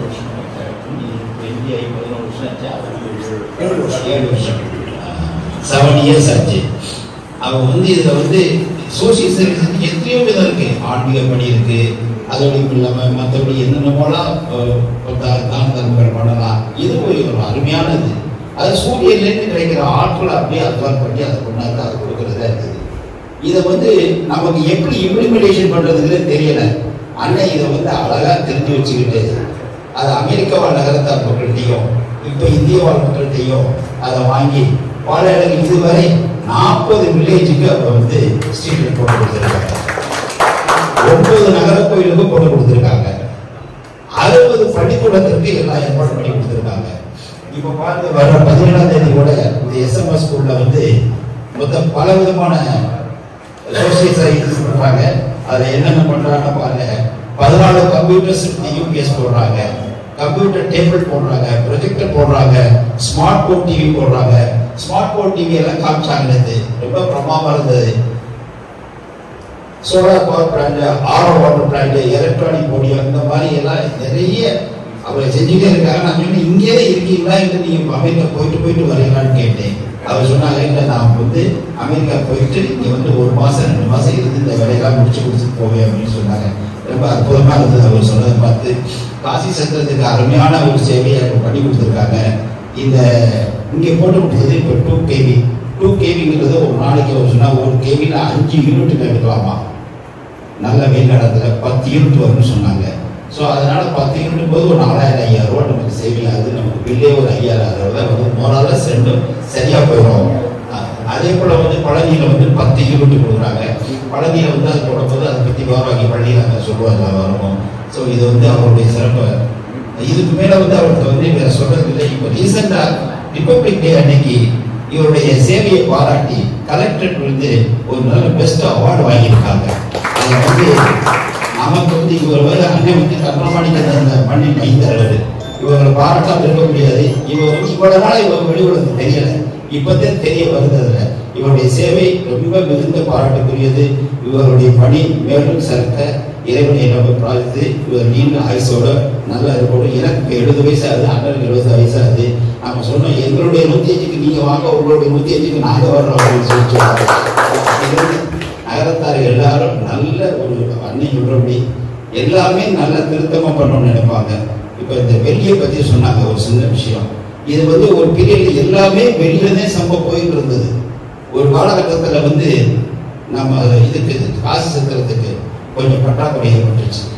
ஏழு வருஷம் செவன் இயர்ஸ் ஆச்சு அவங்க வந்து இதுல வந்து சோசியல் சர்வீஸ் எத்தனையோ விதம் இருக்கு ஆன்மீக பணி இருக்கு அதோட இல்லாம மற்றபடி என்னென்னமோலாம் அஹ், தா- தான தர்மங்கள் பண்ணலாம் இது ஒரு ஒரு அருமையானது அது சூரியன்லேருந்து கிடைக்கிற ஆட்களை அப்படியே அத்வான் பண்ணி அதை கொண்டாந்து அதை கொடுக்கறதா இருக்குது இதை வந்து நமக்கு எப்படி இம்ப்ளிமெண்டேஷன் பண்றதுன்னு தெரியல அண்ணன் இதை வந்து அழகா தெரிஞ்சு வச்சுக்கிட்டு அது அமெரிக்க வாழ் நகரத்தார் மக்கள்கிட்டையும் இப்போ இந்திய வாழ் மக்கள்கிட்டையும் அதை வாங்கி பல இடங்கள் இதுவரை நாற்பது வில்லேஜுக்கு அவர் வந்து ஸ்ட்ரீட் போட்டு கொடுத்துருக்காங்க ஒன்பது நகர கோயிலுக்கு போட்டு கொடுத்துருக்காங்க அறுபது பள்ளிக்கூடத்திற்கு எல்லாம் ஏற்பாடு பண்ணி கொடுத்துருக்காங்க இப்ப பாருங்க வர பதினேழாம் தேதி கூட இந்த எஸ்எம்எஸ் ஸ்கூல்ல வந்து மொத்தம் பல விதமான சோசியல் சர்வீசஸ் பண்றாங்க அதுல என்னென்ன பண்றாங்க பாருங்க பதினாலு கம்ப்யூட்டர்ஸ் யூபிஎஸ் போடுறாங்க கம்ப்யூட்டர் டேபிள் போடுறாங்க ப்ரொஜெக்டர் போடுறாங்க ஸ்மார்ட் போர்ட் டிவி போடுறாங்க ஸ்மார்ட் போர்ட் டிவி எல்லாம் காமிச்சாங்க நேத்து. ரொம்ப பிரமாமா இருந்தது solar power plant R O water plant electronic podium இந்த மாதிரி எல்லாம் நிறைய அவர் செஞ்சுட்டே இருக்காங்க நான் சொன்னேன் இங்கே இருக்கீங்களா இல்லை நீங்க அமெரிக்கா போயிட்டு போயிட்டு வரீங்களான்னு கேட்டேன் அவர் சொன்னாங்க இல்லை நான் வந்து அமெரிக்கா போயிட்டு இங்க வந்து ஒரு மாசம் ரெண்டு மாசம் இருந்து இந்த வேலையெல்லாம் முடிச்சு கொடுத்துட்டு போவேன் அப்படின்னு சொன்னாங்க ரொம்ப அற்புதமா இருந்தது அவர் சொன்னதை பார்த்து காசி சத்திரத்துக்கு அருமையான ஒரு சேவையை அவங்க பண்ணி கொடுத்துருக்காங்க இந்த இங்கே போட்டு கொடுத்தது இப்போ டூ கேவி டூ கேவிங்கிறது ஒரு நாளைக்கு அவர் சொன்னா ஒரு கேவியில் அஞ்சு யூனிட் எடுக்கலாமா நல்ல வெயில் இடத்துல பத்து யூனிட் வரும்னு சொன்னாங்க ஸோ அதனால பத்து யூனிட் போது ஒரு நாலாயிரம் ஐயாயிரம் ரூபா நமக்கு சேவிங் ஆகுது நமக்கு பில்லே ஒரு ஐயாயிரம் ரூபா வந்து மோரால ரெண்டும் சரியா போயிடும் அ- அதே போல வந்து பழனியில வந்து பத்து யூனிட் கொடுக்குறாங்க பழனியில வந்து அது போடும்போது அதை பத்தி விவரமாக்கி பள்ளியில் அங்கே சொல்லுவாங்க வரும் ஸோ இது வந்து அவருடைய சிறப்பு இதுக்கு மேல வந்து அவருக்கு வந்து வேற சொல்றது இல்லை இப்போ ரீசெண்டா ரிப்பப்ளிக் டே அன்னைக்கு இவருடைய சேவையை பாராட்டி கலெக்டரேட் வந்து ஒரு நல்ல பெஸ்ட் அவார்டு வாங்கியிருக்காங்க அதை வந்து நமக்கு வந்து இவர் வந்து அண்ணன் வந்து கர்மமாணிக்க அந்த பண்ணி மைந்தரவர் இவங்களை பாராட்டாம இருக்க முடியாது இவர் வந்து இவ்வளவு நாள் இவர் வெளியுலகம் தெரியல இப்பதான் தெரிய வருது அதுல இவருடைய சேவை ரொம்ப மிகுந்த பாராட்டுக்குரியது இவருடைய பணி மேலும் சிறக்க இறைவனை நம்ம பிரார்த்தித்து இவர் நீண்ட ஆயுசோட நல்லா இருக்கணும் எனக்கு எழுபது வயசு ஆகுது அண்ணனுக்கு எழுபது வயசு ஆகுது நம்ம சொன்னோம் எங்களுடைய நூத்தி அஞ்சுக்கு நீங்க வாங்க உங்களுடைய நூத்தி அஞ்சுக்கு நாங்க வர்றோம் அப்படின்னு சொல்லி சொன்னாங்க. நகரத்தார் எல்லாரும் நல்ல ஒரு அன்னை சொல்றபடி எல்லாமே நல்ல திருத்தமா பண்ணணும்னு நினைப்பாங்க இப்ப இந்த வெளியை பத்தி சொன்னாங்க ஒரு சின்ன விஷயம் இது வந்து ஒரு பீரியட்ல எல்லாமே வெளியிலதே சம்பவம் போயிட்டு இருந்தது ஒரு காலகட்டத்துல வந்து நம்ம இதுக்கு காசு செலுத்துறதுக்கு கொஞ்சம் பற்றாக்குறை ஏற்பட்டுச்சு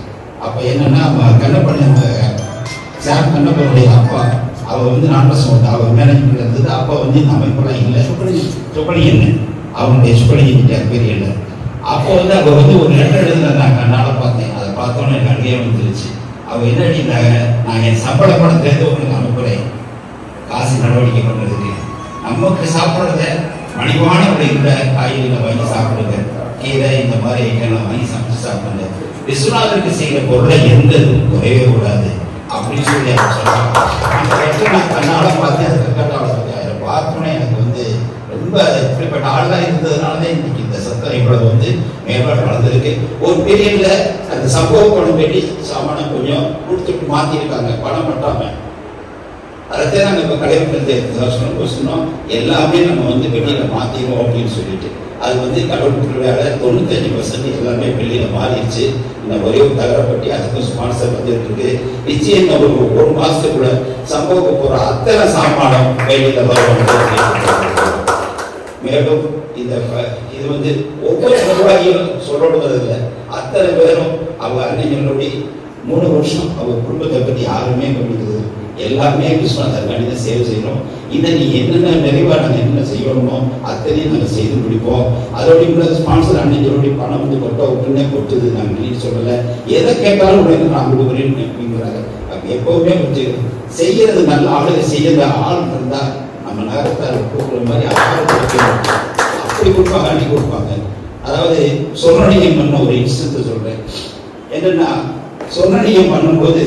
அப்ப என்னன்னா அவன் கண்ணப்பண்ண சார் கண்ணப்பனுடைய அப்பா அவ வந்து நாட்டஸ் வந்து அவ மேனேஜ்மெண்ட் இருந்தது அப்பா வந்து இந்த அமைப்பெல்லாம் இல்லை சுப்பலியன் அவனுடைய சுப்பலியன் பேர் இல்லை அப்போ வந்து அவ வந்து ஒரு லெட்டர் எழுதுனா நான் கண்ணால பார்த்தேன் அதை பார்த்தோன்னே எனக்கு அழுகே வந்துருச்சு அவ என்ன எழுதினாங்க நான் என் சம்பள பணத்திலேருந்து உங்களுக்கு அனுப்புறேன் காசு நடவடிக்கை பண்ணுறதுக்கு நமக்கு சாப்பிட்றத மலிவான விலைக்குள்ள காய்கறிகளை வாங்கி சாப்பிடுங்க கீரை இந்த மாதிரி ஐட்டங்களை வாங்கி சமைச்சு சாப்பிடுங்க விஸ்வநாதருக்கு செய்கிற பொருளை எந்த இதுவும் குறையவே கூடாது அப்படின்னு சொல்லி அவர் சொன்னாங்க அந்த லெட்டர் நான் கண்ணால பார்த்தேன் அது கட்டால அதை பார்த்தோன்னே எனக்கு வந்து ரொம்ப இப்படிப்பட்ட ஆளா இருந்ததுனால தான் இன்னைக்கு இந்த சத்தம் இவ்வளவு வந்து மேம்பாடு வளர்ந்துருக்கு ஒரு பீரியட்ல அந்த சம்பவ பணம் வேண்டி சாமானை கொஞ்சம் கொடுத்துட்டு மாத்திருக்காங்க பணம் பட்டாம அதைத்தான் நாங்கள் இப்போ கலைஞர்கள் சொன்னோம் சொன்னோம் எல்லாமே நம்ம வந்து வெளியில மாத்திடுவோம் அப்படின்னு சொல்லிட்டு அது வந்து கடவுள் வேலை தொண்ணூத்தஞ்சு பர்சன்ட் எல்லாமே வெளியில மாறிடுச்சு இந்த ஒரே ஒரு தகரப்பட்டி அதுக்கும் ஸ்பான்சர் வந்துட்டு இருக்கு நிச்சயம் இந்த ஒரு ஒரு மாசத்துக்குள்ள சம்பவ போற அத்தனை சாமானம் வெளியில வரும் மேலும் இந்த ப- இது வந்து ஒவ்வொரு நிர்வாகியும் சொல்லப்படுவது இல்லை அத்தனை பேரும் அவங்க அன்னைங்களோட மூணு வருஷம் அவங்க குடும்பத்தை பத்தி யாருமே கவனிக்கிறது எல்லாமே விஸ்வநாதர் கணித சேவை செய்யணும் இதை நீ என்னென்ன நிறைவா நாங்கள் என்ன செய்யணுமோ அத்தனையும் நாங்கள் செய்து முடிப்போம் அதோட கூட ஸ்பான்சர் அன்னைங்களோட பணம் வந்து கொட்ட உடனே கொட்டுது நாங்கள் நீ சொல்லலை எதை கேட்டாலும் உடனே நான் கொடுக்குறேன்னு அப்படிங்கிறாங்க அப்ப எப்பவுமே கொஞ்சம் செய்யறது நல்ல ஆளுங்க செய்யற ஆள் இருந்தா நம்ம நகரத்தார் கொடுக்குற மாதிரி ஆள் கொடுக்கணும் அப்படி கொடுப்பாங்க அள்ளி கொடுப்பாங்க அதாவது சொர்ணனியம் பண்ண ஒரு இன்ஸ்டன்ட் சொல்றேன் என்னன்னா சொர்ணனியம் பண்ணும்போது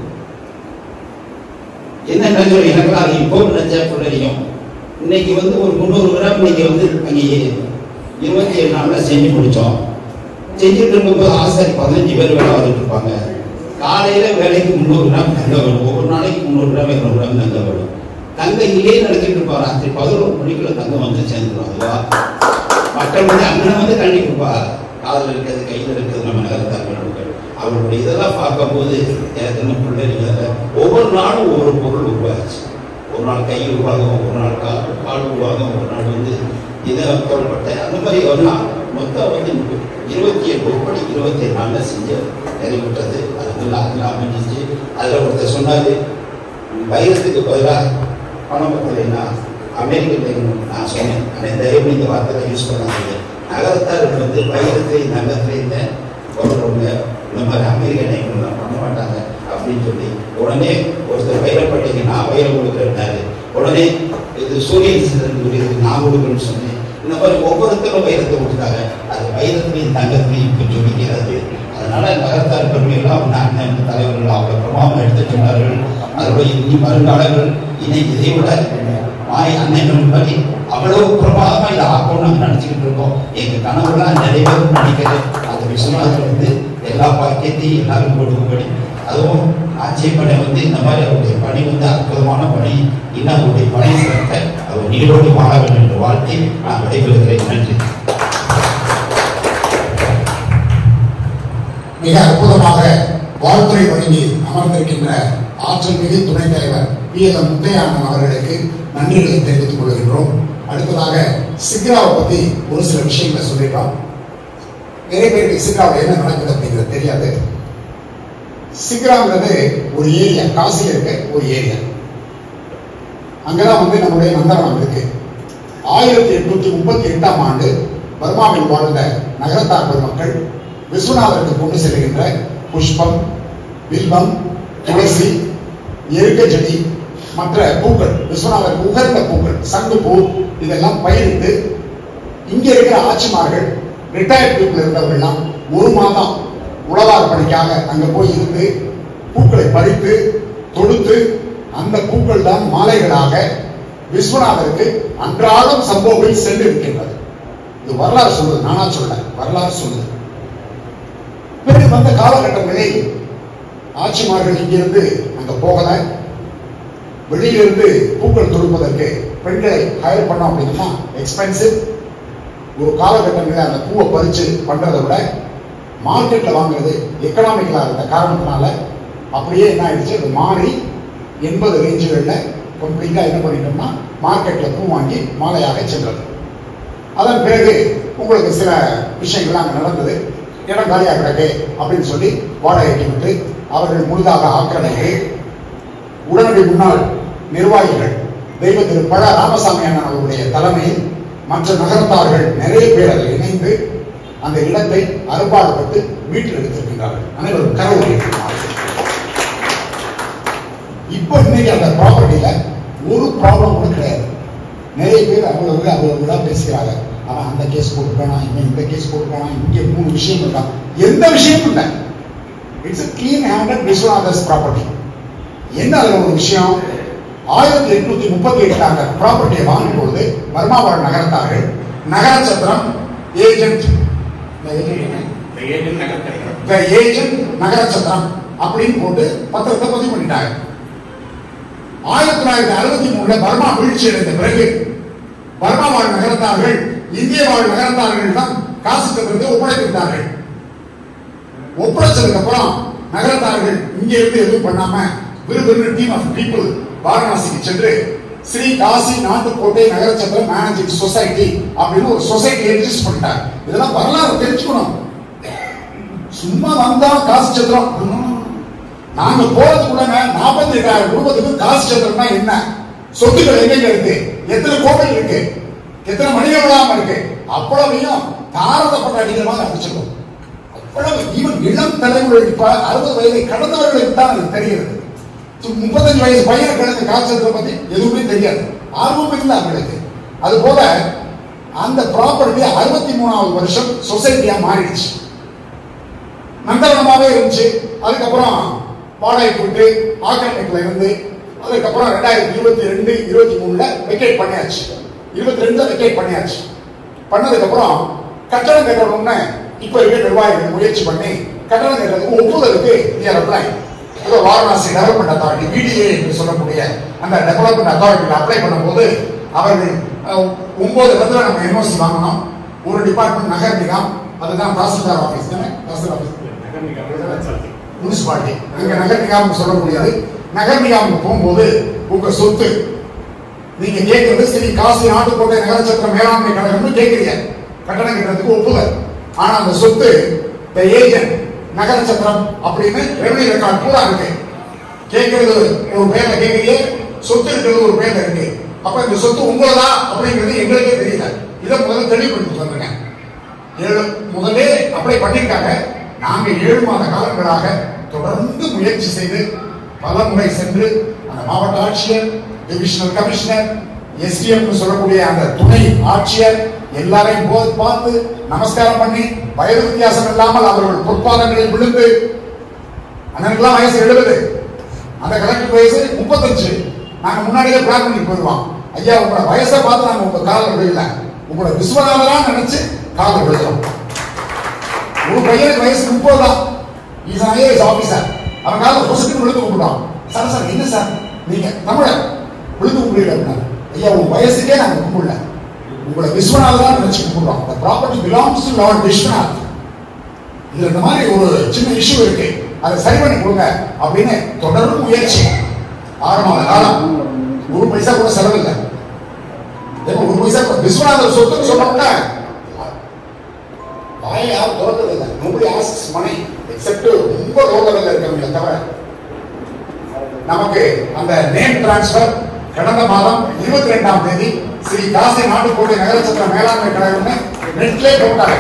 என்ன நினைச்சோம் எனக்கெல்லாம் அது இப்போ நினைச்சா புள்ளரியும் இன்னைக்கு வந்து ஒரு முந்நூறு கிராம் இன்னைக்கு வந்து அங்கே இருபத்தி ஏழு நாள்ல செஞ்சு முடிச்சோம் செஞ்சுட்டு இருக்கும்போது ஆசாரி பதினஞ்சு பேர் வேலை வந்துட்டு இருப்பாங்க காலையில வேலைக்கு முந்நூறு கிராம் தங்க வேணும் ஒவ்வொரு நாளைக்கு முந்நூறு கிராம் இருநூறு கிராம் தங்க வேணும் தங்க இல்லையே நடத்திட்டு இருப்பா ராத்திரி பதினோரு மணிக்குள்ள தங்கம் வந்து சேர்ந்துடும் அதுவா மக்கள் வந்து அண்ணன் வந்து தண்ணி கொடுப்பா காதில் இருக்கிறது கையில் இருக்கிறது நம்ம நகரத்தார்கள் மக்கள் அவர்களுடைய இதெல்லாம் பார்க்கும்போது எனக்கு என்ன பிள்ளைங்க ஒவ்வொரு நாளும் ஒவ்வொரு பொருள் உருவாச்சு ஒரு நாள் கை உருவாகும் ஒரு நாள் கால் கால் உருவாகும் ஒரு நாள் வந்து இதை தோள்பட்டை அந்த மாதிரி ஒரு நாள் மொத்தம் வந்து இருபத்தி ஏழு உருப்படி இருபத்தி ஏழு நாளில் செஞ்சு நிறைவேற்றது அது வந்து அதில் அமைஞ்சிச்சு அதில் ஒருத்தர் சொன்னாரு வைரத்துக்கு பதிலாக பணம் பத்தலைன்னா அமெரிக்கன் நான் சொன்னேன் ஆனால் தயவு இந்த வார்த்தையை யூஸ் பண்ணாதீங்க நகரத்தார்கள் வந்து வைரத்திலையும் நகரத்திலையும் தான் சொல்றவங்க இந்த மாதிரி அமெரிக்க நைட்லாம் பண்ண மாட்டாங்க அப்படின்னு சொல்லி உடனே ஒருத்தர் வைரப்பட்டிக்கு நான் வைரம் கொடுக்குறேன்னாரு உடனே இது சூரியன் சிதறன் நான் கொடுக்குறேன்னு சொன்னேன் இந்த மாதிரி ஒவ்வொருத்தரும் வைரத்தை கொடுத்தாங்க அது வைரத்திலையும் தங்கத்திலையும் இப்போ ஜொலிக்கிறது அதனால நகரத்தார் பெருமைகளாக வந்து அண்ணன் தலைவர்கள் அவங்க பிரமாணம் எடுத்து சொன்னார்கள் அதோட இனி வருங்காலங்கள் இனி இதை விட மாய் அண்ணன் பற்றி அவ்வளவு பிரமாதமா இதை ஆக்கணும்னு நாங்கள் நினச்சிக்கிட்டு இருக்கோம் எங்க கனவுலாம் நிறைவேறும் நினைக்கிறது அந்த விஸ்வநாதர் வந்து எல்லா பாக்கியத்தையும் எல்லாரும் கொடுக்கும்படி அதுவும் ஆட்சியப்படை வந்து இந்த மாதிரி அவருடைய பணி வந்து அற்புதமான பணி இன்னும் அவருடைய பணி சிறக்க அவர் நீரோடு வாழ வேண்டும் என்ற வாழ்க்கை நான் விடைபெறுகிறேன் நன்றி மிக அற்புதமாக வாழ்த்துறை வழங்கி அமர்ந்திருக்கின்ற ஆற்றல் மிகு துணைத் தலைவர் பி எல் முத்தையானன் அவர்களுக்கு நன்றிகளை தெரிவித்துக் கொள்கின்றோம் அடுத்ததாக சிக்ராவை பத்தி ஒரு சில விஷயங்களை சொல்லிடுறோம் நிறைய பேருக்கு சிக்ராவில் என்ன நடக்குது அப்படிங்கிறது தெரியாது சிக்ராங்கிறது ஒரு ஏரியா காசியில் இருக்க ஒரு ஏரியா அங்கதான் வந்து நம்முடைய நந்தவனம் இருக்கு ஆயிரத்தி எட்நூத்தி முப்பத்தி எட்டாம் ஆண்டு பர்மாவில் வாழ்ந்த நகரத்தார் பெருமக்கள் விஸ்வநாதருக்கு கொண்டு செல்கின்ற புஷ்பம் வில்வம் துளசி எருக்க செடி மற்ற பூக்கள் விஸ்வநாதருக்கு உகந்த பூக்கள் சங்கு பூ இதெல்லாம் பயிரிட்டு இங்க இருக்கிற ஆட்சிமார்கள் ரிட்டையர்ட் பீப்புள் இருந்தவர்கள்லாம் ஒரு மாதம் உழவார் பணிக்காக அங்க போய் இருந்து பூக்களை பறித்து தொடுத்து அந்த பூக்கள் தான் மாலைகளாக விஸ்வநாதருக்கு அன்றாடம் சம்பவங்கள் சென்று இருக்கின்றது இது வரலாறு சொல்லுது நானா சொல்ல வரலாறு சொல்லுது பிறகு வந்த காலகட்டங்களில் ஆட்சிமார்கள் இங்கிருந்து அங்க போகல வெளியிலிருந்து பூக்கள் தொடுப்பதற்கு பெண்களை ஹயர் பண்ணோம் அப்படின்னா எக்ஸ்பென்சிவ் ஒரு காலகட்டங்களில் அந்த பூவை பறிச்சு பண்றதை விட மார்க்கெட்ல வாங்குறது எக்கனாமிக்கலா இருந்த காரணத்தினால அப்படியே என்ன ஆயிடுச்சு அது மாறி எண்பது ரேஞ்சுகளில் கம்ப்ளீட்டா என்ன பண்ணிட்டோம்னா மார்க்கெட்ல பூ வாங்கி மாலையாக சென்றது அதன் பிறகு உங்களுக்கு சில விஷயங்கள் அங்கே நடந்தது இடம் காலியாக கிடக்கு அப்படின்னு சொல்லி வாடகைக்கு விட்டு அவர்கள் முழுதாக ஆக்கிரமித்து உடனடி முன்னாள் நிர்வாகிகள் தெய்வ திரு பழ ராமசாமி அண்ணன் அவர்களுடைய தலைமையில் மற்ற நகரத்தார்கள் நிறைய பேர் அதில் இணைந்து அந்த இடத்தை அறுபாடுபட்டு மீட்டு எடுத்திருக்கின்றார்கள் அனைவரும் கரவு இப்போ இன்னைக்கு அந்த ப்ராப்பர்ட்டியில ஒரு ப்ராப்ளம் கூட கிடையாது நிறைய பேர் அவ்வளவு அவ்வளவு தான் பேசுகிறாங்க அவன் அந்த கேஸ் போட்டுருக்கானா இவன் இந்த கேஸ் போட்டுருக்கானா இங்கே மூணு விஷயம் இருக்கான் எந்த விஷயமும் இல்லை இட்ஸ் கிளீன் ஹேண்டட் விஸ்வநாதர்ஸ் ப்ராப்பர்ட்டி என்ன அதுல ஒரு விஷயம் ஆயிரத்தி எட்நூத்தி முப்பத்தி எட்டுல அந்த ப்ராப்பர்ட்டியை வாங்கும் பொழுது பர்மாவரம் நகரத்தார்கள் நகர சத்திரம் ஏஜென்ட் ஏஜென்ட் நகர சத்திரம் அப்படின்னு போட்டு பத்திரத்தை பதிவு பண்ணிட்டாங்க ஆயிரத்தி தொள்ளாயிரத்தி அறுபத்தி மூணுல பர்மா வீழ்ச்சி அடைந்த பிறகு பர்மா வாழ் நகரத்தார்கள் இந்திய வாழ் நகரத்தார்கள் தான் காசு கட்டுறதை ஒப்படைத்திருந்தார்கள் ஒப்படைச்சதுக்கு அப்புறம் நகரத்தார்கள் இங்க இருந்து எதுவும் பண்ணாம விறுவிறு டீம் ஆஃப் பீப்புள் வாரணாசிக்கு சென்று ஸ்ரீ காசி நாட்டுக்கோட்டை நகரச்சத்திரம் மேனேஜிங் சொசைட்டி அப்படின்னு ஒரு சொசைட்டி ரெஜிஸ்டர் பண்ணிட்டாங்க இதெல்லாம் வரலாறு தெரிஞ்சுக்கணும் சும்மா வந்தா காசு சத்திரம் நாங்க போறதுக்குள்ள நாற்பத்தி எட்டாயிரம் குடும்பத்துக்கு காசு சத்திரம்னா என்ன சொத்துக்கள் எங்க இருக்கு எத்தனை கோவில் இருக்கு எத்தனை மனித விழாம இருக்கு அவ்வளவையும் தாரதப்பட்ட அடிக்கிறமாக அடிச்சிருக்கோம் அவ்வளவு ஈவன் இளம் தலைமுறை இப்ப அறுபது வயதை கடந்தவர்களுக்கு தான் அது தெரிகிறது சு- முப்பத்தஞ்சு வயசு பையனை கிடந்த காய்ச்சலை பத்தி எதுவுமே தெரியாது ஆர்வம் இல்லை அவங்களுக்கு அது போல அந்த ப்ராப்பர்ட்டி அறுபத்தி மூணாவது வருஷம் சொசைட்டியா மாறிடுச்சு நந்தவனமாவே இருந்துச்சு அதுக்கப்புறம் வாடகை போட்டு ஆக்கிரமிப்புல இருந்து அதுக்கப்புறம் ரெண்டாயிரத்தி இருபத்தி ரெண்டு இருபத்தி மூணுல வெக்கேட் பண்ணியாச்சு இருபத்தி ரெண்டுல வெக்கேட் பண்ணியாச்சு பண்ணதுக்கு அப்புறம் கட்டடம் கட்டணும்னு இப்ப இருக்க நிர்வாகிகள் முயற்சி பண்ணி கட்டடம் கட்டுறதுக்கு ஒப்புதலுக்கு நியர் அப்ளை ஏதோ வாரணாசி டெவலப்மெண்ட் அத்தாரிட்டி பிடிஏ என்று சொல்லக்கூடிய அந்த டெவலப்மெண்ட் அத்தாரிட்டியில் அப்ளை பண்ணும்போது அவர்கள் அஹ், ஒன்பது இடத்துல நம்ம என்ஓசி வாங்கணும் ஒரு டிபார்ட்மெண்ட் நகர் நிகாம் அதுதான் தாசில்தார் ஆபீஸ் தானே தாசில்தார் ஆபீஸ் முனிசிபாலிட்டி அங்க நகர் நிகாம் சொல்லக்கூடியது நகர் நிகாமுக்கு போகும்போது உங்க சொத்து நீங்க கேட்கறது சரி காசி நாட்டுக்கோட்டை நகரச்சத்திர மேலாண்மை கழகம்னு கேட்கிறீங்க கட்டணம் கட்டுறதுக்கு ஒப்புதல் ஆனா அந்த சொத்து த ஏஜென்ட் நகரச்சத்திரம் அப்படின்னு ரெவன்யூ ரெக்கார்ட் பூரா இருக்கு கேட்கறது ஒரு பேர்ல கேட்கிறீங்க சொத்து இருக்கிறது ஒரு பேர்ல இருக்கு அப்ப இந்த சொத்து உங்களதா அப்படிங்கிறது எங்களுக்கே தெரியல இதை முதல்ல தெளிவுபடுத்தி வந்திருக்கேன் ஏழு முதலே அப்ளை பண்ணிருக்காங்க நாங்க ஏழு மாத காலங்களாக தொடர்ந்து முயற்சி செய்து பல முறை சென்று அந்த மாவட்ட ஆட்சியர் டிவிஷனல் கமிஷனர் எஸ்டிஎம் சொல்லக்கூடிய அந்த துணை ஆட்சியர் எல்லாரையும் போது பார்த்து நமஸ்காரம் பண்ணி வயது வித்தியாசம் இல்லாமல் அவர்கள் பொற்பாதங்களில் விழுந்து அண்ணனுக்கெல்லாம் வயசு எழுபது அந்த கலெக்டர் வயசு முப்பத்தஞ்சு நாங்க முன்னாடியே பிளான் பண்ணி போயிடுவோம் ஐயா உங்களோட வயசை பார்த்து நாங்க உங்க காலில் விழல உங்களோட விஸ்வநாதரா நினைச்சு காலில் விழுகிறோம் ஒரு பையனுக்கு வயசு முப்பது தான் இஸ் ஐஏஎஸ் ஆபீசர் அவன் காலில் பொசுக்கு விழுந்து கும்பிடுவான் சார் சார் என்ன சார் நீங்க தமிழர் விழுந்து கும்பிடல அப்படின்னாரு. ஐயா உங்க வயசுக்கே நாங்க கும்பிடல உங்களை விஸ்வநாதரா நினைச்சு கும்பிடுறோம் the property belongs to lord Viswanath இதுல இந்த மாதிரி ஒரு சின்ன இஷ்யூ இருக்கு அதை சரி பண்ணி கொடுங்க அப்படின்னு தொடர்ந்து முயற்சி ஆறு மாத காலம் ஒரு பைசா கூட செலவில்லை ஏப்பா, ஒரு பைசா கூட விஸ்வநாதர் சொத்துன்னு சொன்னோம்னா வாயை யாரும் திறக்கிறது இல்லை நோபடி ஆஸ்க்ஸ் மணி எக்ஸெப்ட் ரொம்ப லோ லெவல்ல இருக்கவங்க தவிர நமக்கு அந்த நேம் டிரான்ஸ்ஃபர் கடந்த மாதம் இருபத்தி ரெண்டாம் தேதி ஸ்ரீ காசி நாட்டுக்கோட்டை நகரச்சத்திர மேலாண்மை கழகம்னு நெட்லே போட்டாங்க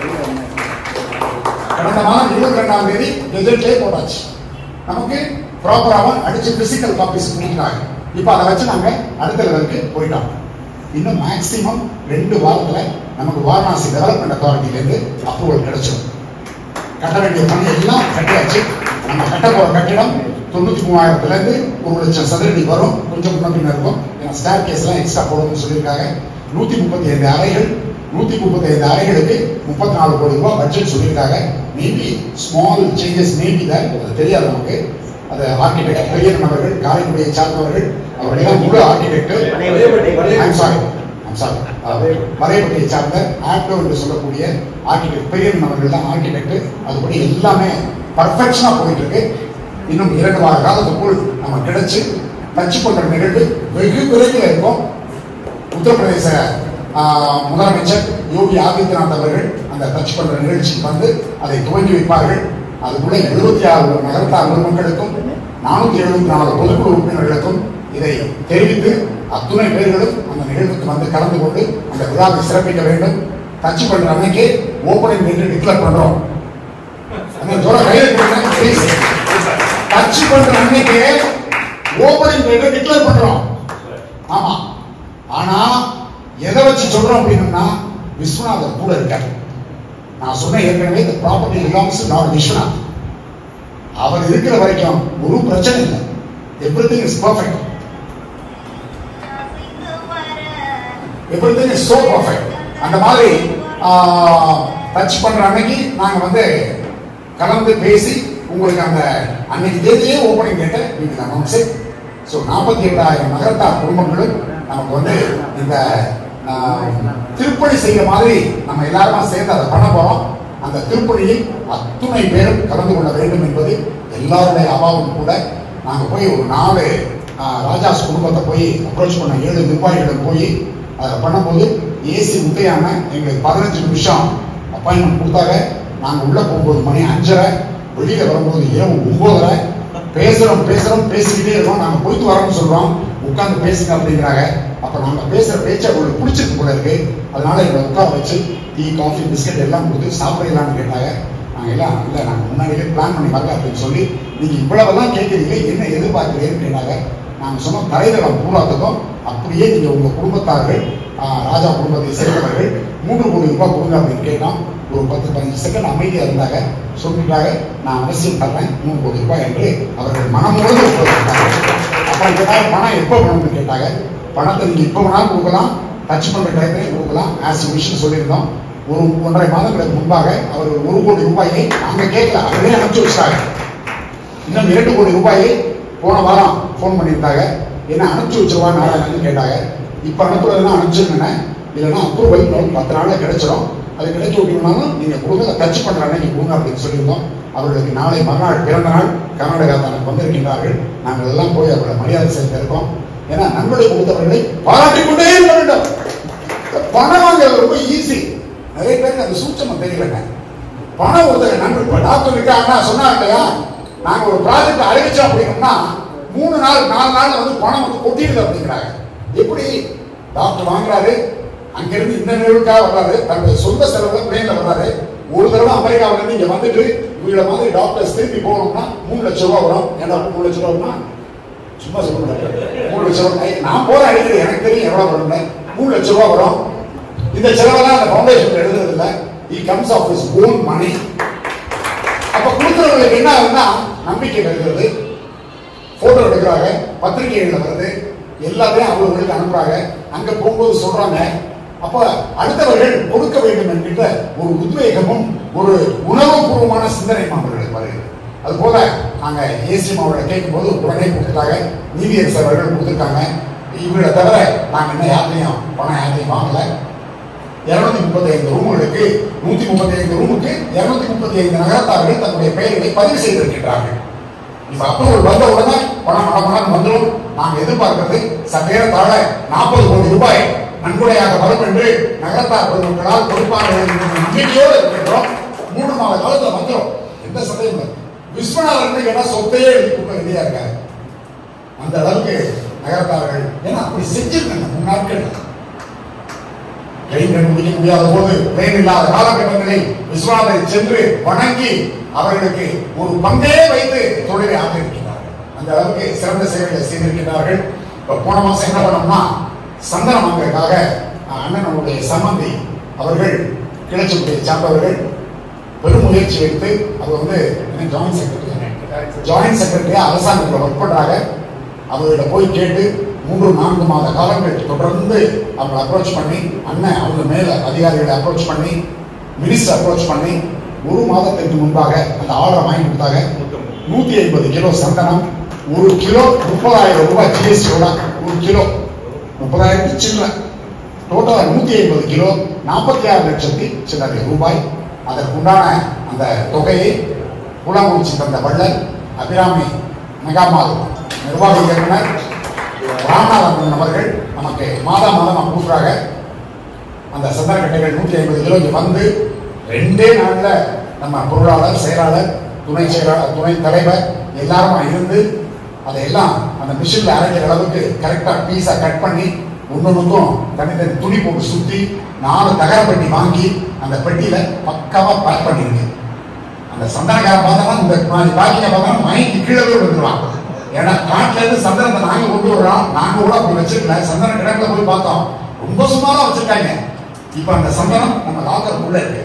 கடந்த மாதம் இருபத்தி ரெண்டாம் தேதி கெஜெட்லே போட்டாச்சு நமக்கு ப்ராப்பராக அடிச்சு பிசிக்கல் காப்பீஸ் கொடுக்குறாங்க இப்போ அதை வச்சு நாங்க அடுத்த லெவலுக்கு போயிட்டோம் இன்னும் மேக்சிமம் ரெண்டு வாரத்துல நமக்கு வாரணாசி டெவலப்மெண்ட் அத்தாரிட்டில இருந்து அப்ரூவல் கிடைச்சிடும் கட்ட வேண்டிய பணி எல்லாம் கட்டியாச்சு நம்ம கட்ட போற கட்டிடம் தொண்ணூத்தி மூவாயிரத்துல இருந்து ஒரு லட்சம் சதுரடி வரும் கொஞ்சம் முன்ன பின்ன இருக்கும் ஏன்னா ஸ்டார் கேஸ் எல்லாம் எக்ஸ்ட்ரா போடணும்னு சொல்லியிருக்காங்க நூத்தி முப்பத்தி ஐந்து அறைகள் நூத்தி முப்பத்தி ஐந்து அறைகளுக்கு முப்பத்தி நாலு கோடி ரூபாய் பட்ஜெட் சொல்லியிருக்காங்க மேபி ஸ்மால் சேஞ்சஸ் மேபி தான் அது தெரியாது நமக்கு அது ஆர்கிடெக்ட் பெரியன் அவர்கள் காரைக்குடியை சார்ந்தவர்கள் அவர்களெல்லாம் முழு architect I'm sorry I'm sorry மறைப்பட்டியை சார்ந்த ஆப்டோ என்று சொல்லக்கூடிய ஆர்கிடெக்ட் பெரியன் அவர்கள் தான் ஆர்கிடெக்ட் அதுபடி எல்லாமே பர்ஃபெக்ஷனா போயிட்டு இருக்கு இன்னும் இரண்டு வார காலத்துக்குள் நம்ம கிடைச்சு டச் பண்ற நிகழ்வு வெகு விரைவில் இருக்கும் உத்தரப்பிரதேச ஆஹ், முதலமைச்சர் யோகி ஆதித்யநாத் அவர்கள் அந்த அந்த டச் பண்ற நிகழ்ச்சிக்கு வந்து அதை துவங்கி வைப்பார்கள் அதுக்குள்ள எழுபத்தி ஆறு நகரத்தார் மக்களுக்கும் நானூத்தி எழுபத்தி நாலு பொதுக்குழு உறுப்பினர்களுக்கும் இதை தெரிவித்து அத்துணை பேர்களும் அந்த நிகழ்வுக்கு வந்து கலந்து கொண்டு அந்த விழாவை சிறப்பிக்க வேண்டும் டச் பண்ற அன்னைக்கு ஓப்பனிங் என்று டிக்ளேர் பண்றோம் அந்த ஜோர கையில கொடுங்க ப்ளீஸ் டச் பண்ற அன்னைக்கு ஓப்பனிங் என்று டிக்ளேர் பண்றோம் ஆமா ஆனா எதை வச்சு சொல்றோம் அப்படின்னா விஸ்வநாதர் கூட இருக்காரு நான் சொன்ன ஏற்கனவே இந்த ப்ராப்பர்ட்டி பிலாங்ஸ் நாட் விஸ்வநாத் அவர் இருக்கிற வரைக்கும் ஒரு பிரச்சனை இல்லை everything is perfect everything is so perfect அந்த மாதிரி டச் பண்ற அன்னைக்கு நாங்க வந்து கலந்து பேசி உங்களுக்கு அந்த அன்னைக்கு தேதியே ஓப்பனிங் டேட்டை வீட்டில் அனௌன்ஸ் ஸோ நாற்பத்தி எட்டாயிரம் நகரத்தார் குடும்பங்களும் நமக்கு வந்து இந்த ஆஹ், திருப்பணி செய்யற மாதிரி நம்ம எல்லாருமா சேர்ந்து அதை பண்ண போறோம் அந்த திருப்பணியில் அத்துணை பேரும் கலந்து கொள்ள வேண்டும் என்பது எல்லாருடைய அபாவும் கூட நாங்க போய் ஒரு நாலு ஆஹ், ராஜாஸ் குடும்பத்தை போய் அப்ரோச் பண்ண ஏழு நிர்வாகிகளும் போய் அதை பண்ணும்போது ஏசி முத்தையாம எங்களுக்கு பதினஞ்சு நிமிஷம் அப்பாயின்மெண்ட் கொடுத்தாங்க நாங்க உள்ள போகும்போது மணி அஞ்சரை வெளியில வரும்போது இரவு ஒன்பதரை பேசுறோம் பேசுறோம் பேசிக்கிட்டே இருக்கோம் நாங்க போயிட்டு வரோம்னு சொல்றோம் உட்கார்ந்து பேசுங்க அப்படிங்கிறாங்க அப்ப நாங்க பேசுற பேச்சு அவங்களுக்கு பிடிச்சிருக்கு போல இருக்கு அதனால எங்களை உட்கார வச்சு டீ காஃபி பிஸ்கட் எல்லாம் கொடுத்து சாப்பிடலாம்னு கேட்டாங்க நாங்க எல்லாம் இல்ல நாங்க முன்னாடியே பிளான் பண்ணி வரல அப்படின்னு சொல்லி நீங்க இவ்வளவெல்லாம் கேட்குறீங்க என்ன எதிர்பார்க்கிறீங்கன்னு கேட்டாங்க நாங்க சொன்ன தரைதளம் பூராத்துக்கும் அப்படியே நீங்க உங்க குடும்பத்தார்கள் ஆஹ், ராஜா குடும்பத்தை சேர்ந்தவர்கள் மூன்று கோடி ரூபாய் கொடுங்க அப்படின்னு கேட்டோம் ஒரு பத்து பதினஞ்சு செகண்ட் அமைதியா இருந்தாங்க சொல்லிட்டாங்க நான் அவசியம் தர்றேன் மூணு கோடி ரூபாய் என்று அவர்கள் மனமுழுது ஒப்புக்கொண்டாங்க அப்புறம் கேட்டாங்க பணம் எப்போ வேணும்னு கேட்டாங்க பணத்தை நீங்க எப்போ வேணாலும் கொடுக்கலாம் டச் பண்ற டயத்திலே கொடுக்கலாம் ஆஸ் விஷயம் சொல்லியிருந்தோம் ஒரு ஒன்றரை மாதங்களுக்கு முன்பாக அவர் ஒரு கோடி ரூபாயை அங்க கேட்கல அவர்களே அனுப்பிச்சு வச்சிட்டாங்க இன்னும் இரண்டு கோடி ரூபாயை போன வாரம் ஃபோன் பண்ணியிருந்தாங்க என்ன அனுப்பிச்சு வச்சிருவா நாராயணன் கேட்டாங்க இப்ப அனுப்புறதுன்னா அனுப்பிச்சிருந்தேன் இல்லைன்னா அப்ரூவல் இன்னும் பத்து நாள்ல கிடைச்சிடும் அது கிடைச்சு விட்டீங்கன்னாலும் நீங்க கொடுங்க டச் பண்ற அன்னைக்கு கொடுங்க அப்படின்னு சொல்லியிருந்தோம் அவர்களுக்கு நாளை மறுநாள் பிறந்த நாள் கர்நாடகா தனக்கு வந்திருக்கின்றார்கள் நாங்கள் எல்லாம் போய் அவர்களை மரியாதை செலுத்த இருக்கோம் ஏன்னா நன்கொடை கொடுத்தவர்களை பாராட்டிக் கொண்டே இருக்க வேண்டும் பணம் வாங்குறது ரொம்ப ஈஸி நிறைய பேருக்கு அந்த சூட்சமம் தெரியலங்க பணம் ஒருத்தர் நன்மை இப்ப டாக்டர் இருக்காங்கன்னா சொன்னாங்க இல்லையா நாங்க ஒரு ப்ராஜெக்ட் அறிவிச்சோம் அப்படின்னோம்னா மூணு நாள் நாலு நாள் வந்து பணம் வந்து கொட்டிடுது அப்படிங்கிறாங்க எப்படி டாக்டர் வாங்குறாரு அங்கிருந்து இந்த நிகழ்வுக்காக வர்றாரு தன்னுடைய சொந்த செலவுல பிளேன்ல வர்றாரு ஒரு தடவை அமெரிக்காவில இருந்து இங்க வந்துட்டு இவங்கள மாதிரி டாக்டர்ஸ் திருப்பி போகணும்னா மூணு லட்சம் ரூபா வரும் ஏன்னா மூணு லட்சம் ரூபாய்னா சும்மா சொல்ல முடியாது மூணு லட்சம் ரூபாய் நான் போற அடிக்கடி எனக்கு தெரியும் எவ்வளவு வரும்னு மூணு லட்சம் ரூபாய் வரும் இந்த செலவெல்லாம் அந்த ஃபவுண்டேஷன் எழுதுறது இல்ல he comes of his own money அப்ப கொடுக்குறவங்களுக்கு என்ன ஆகுதுன்னா நம்பிக்கை வருகிறது போட்டோ எடுக்கிறாங்க பத்திரிகைகள்ல வருது எல்லாத்தையும் அவங்களுக்கு அனுப்புறாங்க அங்க போகும்போது சொல்றாங்க அப்ப அடுத்தவர்கள் கொடுக்க வேண்டும் என்கின்ற ஒரு உத்வேகமும் ஒரு உணர்வுபூர்வமான சிந்தனையும் அவர்களுக்கு வருகிறது அது போல நாங்க ஏசி மாவட்ட கேட்கும்போது உடனே கொடுத்துட்டாங்க நீதியரசு அவர்கள் கொடுத்துருக்காங்க இவங்களை தவிர நாங்க என்ன யார்ட்டையும் பணம் யார்ட்டையும் வாங்கல இருநூத்தி முப்பத்தி ஐந்து ரூமுகளுக்கு நூத்தி முப்பத்தி ஐந்து ரூமுக்கு இருநூத்தி முப்பத்தி ஐந்து நகரத்தார்கள் தன்னுடைய பெயர்களை பதிவு செய்திருக்கிறார்கள் இப்ப அப்ரூவல் வந்த உடனே பணம் பணம் பணம் வந்துடும் நாங்க எதிர்பார்க்கிறது சற்றேறத்தாழ நாற்பது கோடி ரூபாய் நன்கொடையாக வரும் என்று நகரத்தார் பொதுமக்களால் கொடுப்பார்கள் என்ற நம்பிக்கையோடு இருக்கின்றோம் மூணு மாத காலத்துல வந்துடும் எந்த சந்தேகம் இல்லை விஸ்வநாதன் கேட்டா சொத்தையே எழுதி கொடுக்க ரெடியா இருக்காரு அந்த அளவுக்கு நகரத்தார்கள் ஏன்னா அப்படி செஞ்சிருக்காங்க மூணு நாட்கள் ட்ரெயின் கண்டுபிடிக்க முடியாத போது ட்ரெயின் இல்லாத காலகட்டங்களில் விஸ்வநாதை சென்று வணங்கி அவர்களுக்கு ஒரு பங்கே வைத்து தொழிலை ஆக்கியிருக்கிறார்கள் அந்த அளவுக்கு சிறந்த சேவைகளை செய்திருக்கிறார்கள் இப்ப போன மாசம் என்ன பண்ணோம்னா சந்தனம் வாங்குறதுக்காக அஹ், அண்ணனுடைய சம்பந்தி அவர்கள் கிளச்சக்குடியை சார்ந்தவர்கள் பெரும் முயற்சி எடுத்து அது வந்து ஜாயின்ட் செக்ரட்டரி ஜாயின்ட் செக்ரட்டரியா அரசாங்கத்தில் ஒர்க் பண்றாங்க அவர்கிட்ட போய் கேட்டு மூன்று நான்கு மாத காலங்கள் தொடர்ந்து அவங்க அப்ரோச் பண்ணி அண்ணன் அவங்க மேல அதிகாரிகளை அப்ரோச் பண்ணி மினிஸ்டர் அப்ரோச் பண்ணி ஒரு மாதத்திற்கு முன்பாக அந்த ஆர்டரை வாங்கி கொடுத்தாங்க நூத்தி ஐம்பது கிலோ சந்தனம் ஒரு கிலோ முப்பதாயிரம் ரூபாய் ஜிஎஸ்டியோட ஒரு கிலோ முப்பதாயிரத்து சில்லறை டோட்டலா நூத்தி ஐம்பது கிலோ நாற்பத்தி ஆறு லட்சத்தி சில்லறை ரூபாய் அதற்குண்டான அந்த தொகையை குளமுடிச்சு தந்த வள்ளல் அபிராமி மெகாமால் நிர்வாக இயக்குனர் ராமநாதன் அவர்கள் நமக்கு மாதா மாதம் கொடுக்குறாங்க அந்த சந்தனக்கட்டைகள் நூற்றி ஐம்பது கிலோ இங்க வந்து ரெண்டே நாள்ல நம்ம பொருளாளர் செயலாளர் துணை செயலாளர் துணை தலைவர் எல்லாரும் இருந்து அதையெல்லாம் அந்த மிஷின்ல அரைக்கிற அளவுக்கு கரெக்டா பீஸா கட் பண்ணி ஒன்னொன்னுக்கும் தனித்தனி துணி போட்டு சுத்தி நாலு தகர பெட்டி வாங்கி அந்த பெட்டியில பக்காவா பேக் பண்ணிருக்கு அந்த சந்தனக்காரன் பார்த்தா இந்த மாதிரி பாக்கிய பார்த்தா மைக்கு கீழே போய் விழுந்துருவான் ஏன்னா காட்டுல இருந்து சந்தனத்தை நாங்க கொண்டு வர்றோம் நாங்க கூட அப்படி வச்சிருக்கல சந்தன கிடக்குல போய் பார்த்தோம் ரொம்ப சுமாரா வச்சிருக்காங்க இப்ப அந்த சந்தனம் நம்ம லாக்கருக்குள்ள இருக்கு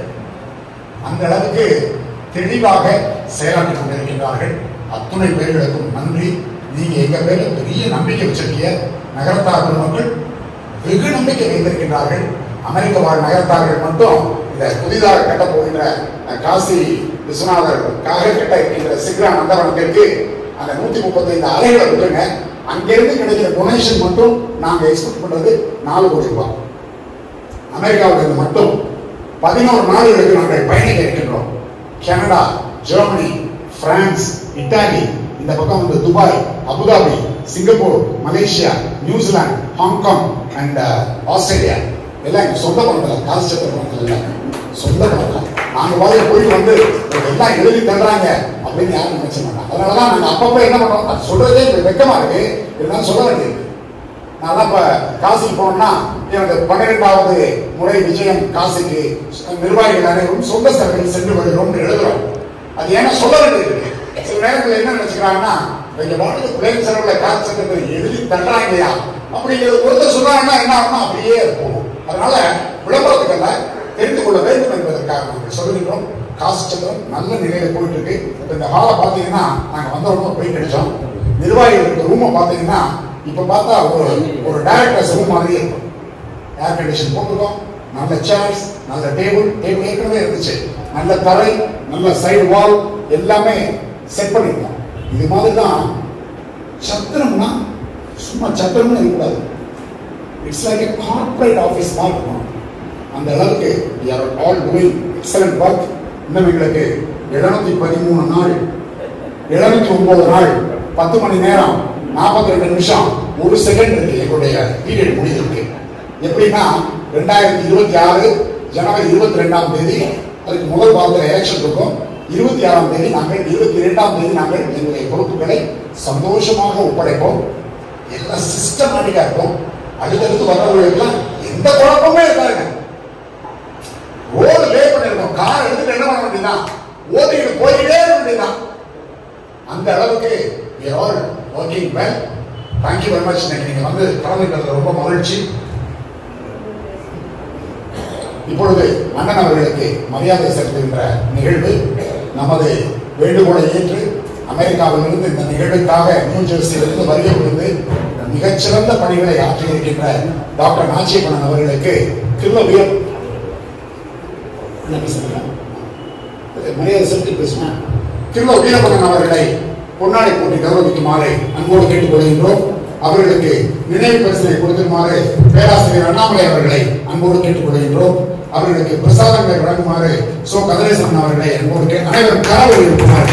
அந்த அளவுக்கு தெளிவாக செயலாற்றிக் கொண்டிருக்கின்றார்கள் அத்துணை பேர்களுக்கும் நன்றி நீங்க எங்க பேர்ல பெரிய நம்பிக்கை வச்சிருக்கீங்க நகரத்தார் பெருமக்கள் வெகு நம்பிக்கை வைத்திருக்கின்றார்கள் அமெரிக்க வாழ் நகரத்தார்கள் மட்டும் இந்த புதிதாக கட்டப் போகின்ற அஹ், காசி விஸ்வநாதருக்காக கட்ட இருக்கின்ற சிக்ரா நந்தவனத்திற்கு அந்த நூத்தி முப்பத்தைந்து அறைகளை விட்டுருங்க அங்கிருந்து கிடைக்கிற டொனேஷன் மட்டும் நாங்க எக்ஸ்பெக்ட் பண்றது நாலு கோடி ரூபாய் அமெரிக்காவிலிருந்து மட்டும் பதினோரு நாடுகளுக்கு நாங்கள் பயணிக்க இருக்கின்றோம் கனடா ஜெர்மனி பிரான்ஸ் இத்தாலி இந்த பக்கம் வந்து Dubai Abu Dhabi Singapore Malaysia New Zealand Hong Kong and Australia எல்லாம் எங்க சொந்த பணத்துல காசு சத்திர பணத்துல இல்ல சொந்த பணத்துல நாங்க மாதிரி போயிட்டு வந்து இவங்க எல்லாம் எழுதி தர்றாங்க அப்படின்னு யாரும் நினைச்ச மாட்டாங்க அதனாலதான் நாங்க அப்பப்ப என்ன பண்றோம் அது சொல்றதே எங்களுக்கு வெக்கமா இருக்கு இருந்தாலும் சொல்ல வேண்டியது நான் இப்ப காசிக்கு போனோம்னா எனக்கு பன்னிரெண்டாவது முறை விஜயம் காசிக்கு நிர்வாகிகள் அனைவரும் சொந்த செலவில் சென்று வருகிறோம் எழுதுறோம் அது ஏன்னா சொல்ல வேண்டியது இருக்கு. சில நேரத்தில் என்ன நினைச்சுக்கிறாங்கன்னா இங்க வாழ்க்கை பிள்ளைங்க செலவுல காசு சட்டத்தை எழுதி தர்றாங்கயா அப்படிங்கிறது ஒருத்தர் சொல்றாங்கன்னா என்ன ஆகும்னா அப்படியே போகும் அதனால விளம்பரத்துக்கல்ல தெரிந்து கொள்ள வேண்டும் என்பதற்காக நாங்கள் சொல்லுகின்றோம் காசு சட்டம் நல்ல நிலையில போயிட்டு இருக்கு இப்ப இந்த ஹாலை பாத்தீங்கன்னா நாங்க வந்த உடனே போய் கிடைச்சோம் நிர்வாகிகளுக்கு ரூமை பாத்தீங்கன்னா இப்ப பார்த்தா ஒரு ஒரு டைரக்டர்ஸ் ரூம் மாதிரி இருக்கும் ஏர் கண்டிஷன் போட்டிருக்கோம் நல்ல சேர்ஸ் நல்ல டேபிள் டேபிள் ஏற்கனவே இருந்துச்சு நல்ல தரை நல்ல சைடு வால் எல்லாமே செட் பண்ணிருக்கோம் இது மாதிரி தான் சத்திரம்னா சும்மா சத்திரம்னு இருக்கக்கூடாது it's like a corporate office மாதிரி இருக்கணும் அந்த அளவுக்கு we are all doing excellent work இன்னும் எங்களுக்கு எழுநூத்தி பதிமூணு நாள் எழுநூத்தி ஒன்பது நாள் பத்து மணி நேரம் நாற்பத்தி ரெண்டு நிமிஷம் ஒரு செகண்ட் இருக்கு எங்களுடைய பீரியட் முடிஞ்சிருக்கு எப்படின்னா ரெண்டாயிரத்தி இருபத்தி ஆறு ஜனவரி இருபத்தி ரெண்டாம் தேதி அதுக்கு முதல் வாரத்தில் எலெக்ஷன் இருக்கும் இருபத்தி ஆறாம் தேதி நாங்கள் இருபத்தி இரண்டாம் தேதி நாங்கள் எங்களுடைய பொறுப்புகளை சந்தோஷமாக ஒப்படைப்போம் எல்லாம் சிஸ்டமேட்டிக்கா இருக்கும் அடுத்தடுத்து வர்றவங்களுக்கெல்லாம் எந்த குழப்பமே இருக்காதுங்க ரோடு லே பண்ணிருக்கோம் கார் எடுத்துட்டு என்ன பண்ண வேண்டியதான் ஓட்டிட்டு போயிட்டே இருக்க வேண்டியதான் அந்த அளவுக்கு we are all working well thank you very much இன்னைக்கு நீங்க வந்து கலந்துக்கிறது ரொம்ப மகிழ்ச்சி இப்பொழுது அண்ணன் அவர்களுக்கு மரியாதை செலுத்துகின்ற நிகழ்வு நமது வேண்டுகோளை ஏற்று அமெரிக்காவிலிருந்து இந்த நிகழ்வுக்காக நியூ ஜெர்சியிலிருந்து வருகை புரிந்து மிகச்சிறந்த பணிகளை ஆற்றியிருக்கின்ற டாக்டர் நாச்சியப்பனன் அவர்களுக்கு கிருபவியம் என்ன பேசுறீங்க மரியாதை செலுத்தி பேசுவேன் திரும்ப வீரப்பண்ணன் அவர்களை பொன்னாடை போட்டி கௌரவிக்குமாறு அன்போடு கேட்டுக்கொள்கின்றோம் அவர்களுக்கு நினைவு பரிசனை கொடுக்குமாறு பேராசிரியர் அண்ணாமலை அவர்களை அன்போடு கேட்டுக்கொள்கின்றோம் அவர்களுக்கு பிரசாதங்களை வழங்குமாறு சோ கதிரேசன் அவர்களை அன்போடு கே அனைவரும் கரவொலி இருக்குமாறு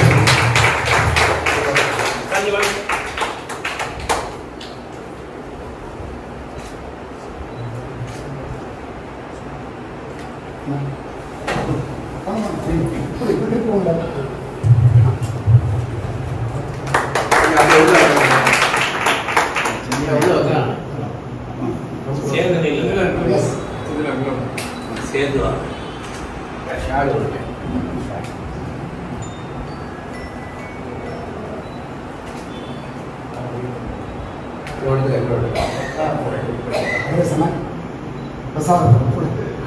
சேர்ந்து வா கதிரேசனா? பிரசாதம் கொடு.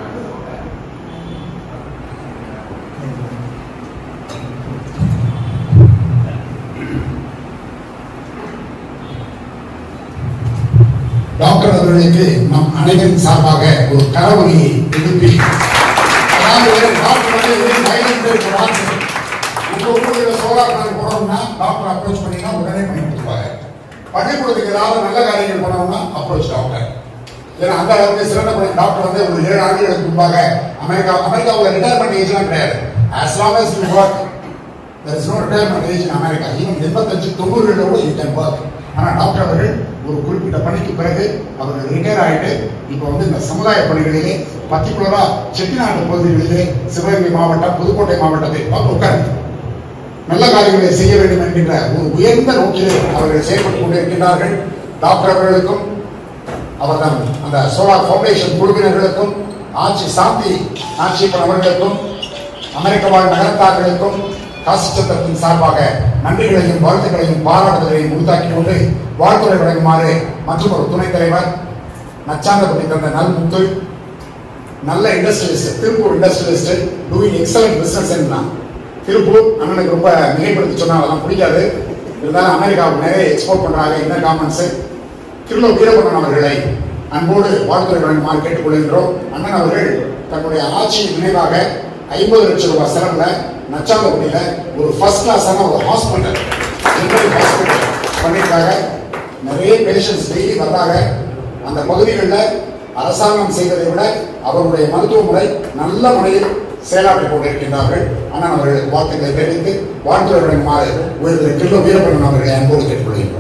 டாக்டர் அவர்களுக்கு நம் அனைவரின் சார்பாக ஒரு கரவொலியை எழுப்பி அதாவது டாக்டர் வந்து இது silent rate வார்த்தை. உங்க ஊர்ல சோலார் பேனல் போடணும்னா டாக்டர் அப்ரோச் பண்ணினா உடனே பண்ணி கொடுப்பாங்க பள்ளிக்கூடத்துக்கு ஏதாவது நல்ல காரியங்கள் பண்ணணும்னா அப்ரோச் டாக்டர் ஏன்னா அந்த அளவுக்கு சிறந்த பணி டாக்டர் வந்து ஒரு ஏழு ஆண்டுகளுக்கு முன்பாக அமெரிக்கா அமெரிக்காவில் ரிட்டையர்மெண்ட் ஏஜ்லாம் கிடையாது as long as you work there is no retirement age in America even எண்பத்தஞ்சு தொண்ணூறுல கூட you can work ஆனா டாக்டர் அவர்கள் ஒரு குறிப்பிட்ட பணிக்கு பிறகு அவர்கள் ரிட்டையர் ஆயிட்டு இப்போ வந்து இந்த சமுதாய பணிகளிலே பர்டிகுலரா செட்டிநாடு பகுதிகளிலே சிவகங்கை மாவட்டம் புதுக்கோட்டை மாவட்டத்தை டாக்டர் உட்காருங்க. நல்ல காரியங்களை செய்ய வேண்டும் என்கின்ற ஒரு உயர்ந்த நோக்கிலே அவர்கள் செயல்பட்டுக் கொண்டிருக்கின்றார்கள் டாக்டர் அவர்களுக்கும் அவர்கள் அந்த சோலார் ஃபவுண்டேஷன் குழுவினர்களுக்கும் ஆட்சி சாந்தி ஆட்சியப்பன் அவர்களுக்கும் அமெரிக்க வாழ் நகரத்தார்களுக்கும் காசி சத்திரத்தின் சார்பாக நன்றிகளையும் வாழ்த்துக்களையும் பாராட்டுதலையும் உறுத்தாக்கிக் கொண்டு வாழ்த்துறை வழங்குமாறு மற்றும் ஒரு துணைத் தலைவர் நச்சாந்தப்பட்டி தந்த நல்முத்து நல்ல industrialist Tiruppur industrialist doing excellent business நான் திருப்பூர் அண்ணனுக்கு ரொம்ப மிகைப்படுத்தி சொன்னா அதெல்லாம் பிடிக்காது இருந்தாலும் அமெரிக்காவுக்கு நிறைய எக்ஸ்போர்ட் பண்றாங்க என்ன காமன்ஸ் திருலோ வீரபண்ணன் அவர்களை அன்போடு வாழ்த்துறை வழங்குமாறு கேட்டுக்கொள்கின்றோம் அண்ணன் அவர்கள் தன்னுடைய ஆட்சியின் நினைவாக ஐம்பது லட்சம் ரூபாய் செலவுல நச்சாந்தகுடியில ஒரு ஃபர்ஸ்ட் கிளாஸான ஒரு ஹாஸ்பிட்டல் ஹாஸ்பிட்டல் பண்ணியிருக்காங்க நிறைய பேஷண்ட்ஸ் டெய்லி வர்றாங்க அந்த பகுதிகளில் அரசாங்கம் செய்வதை விட அவருடைய மருத்துவ முறை நல்ல முறையில் செயலாற்றிக் கொண்டிருக்கின்றார்கள் அண்ணன் அவர்களுக்கு வாழ்த்துக்களை தெரிவித்து வாழ்த்துறை வழங்குமாறு உயர்ந்த கில்லோ வீரபண்ணன் அவர்களை அன்போடு கேட்டுக்கொள்கின்றோம்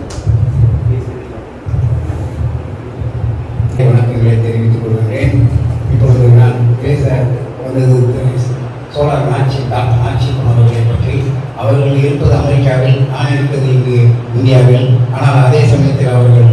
வணக்கங்களை தெரிவித்துக் கொள்கிறேன் இப்பொழுது நான் பேச வந்தது சோலார் ஆட்சி டாக்டர் ஆட்சி அவர்களை பற்றி அவர்கள் இருப்பது அமெரிக்காவில் நான் இருப்பது இங்கு இந்தியாவில் ஆனால் அதே சமயத்தில் அவர்கள்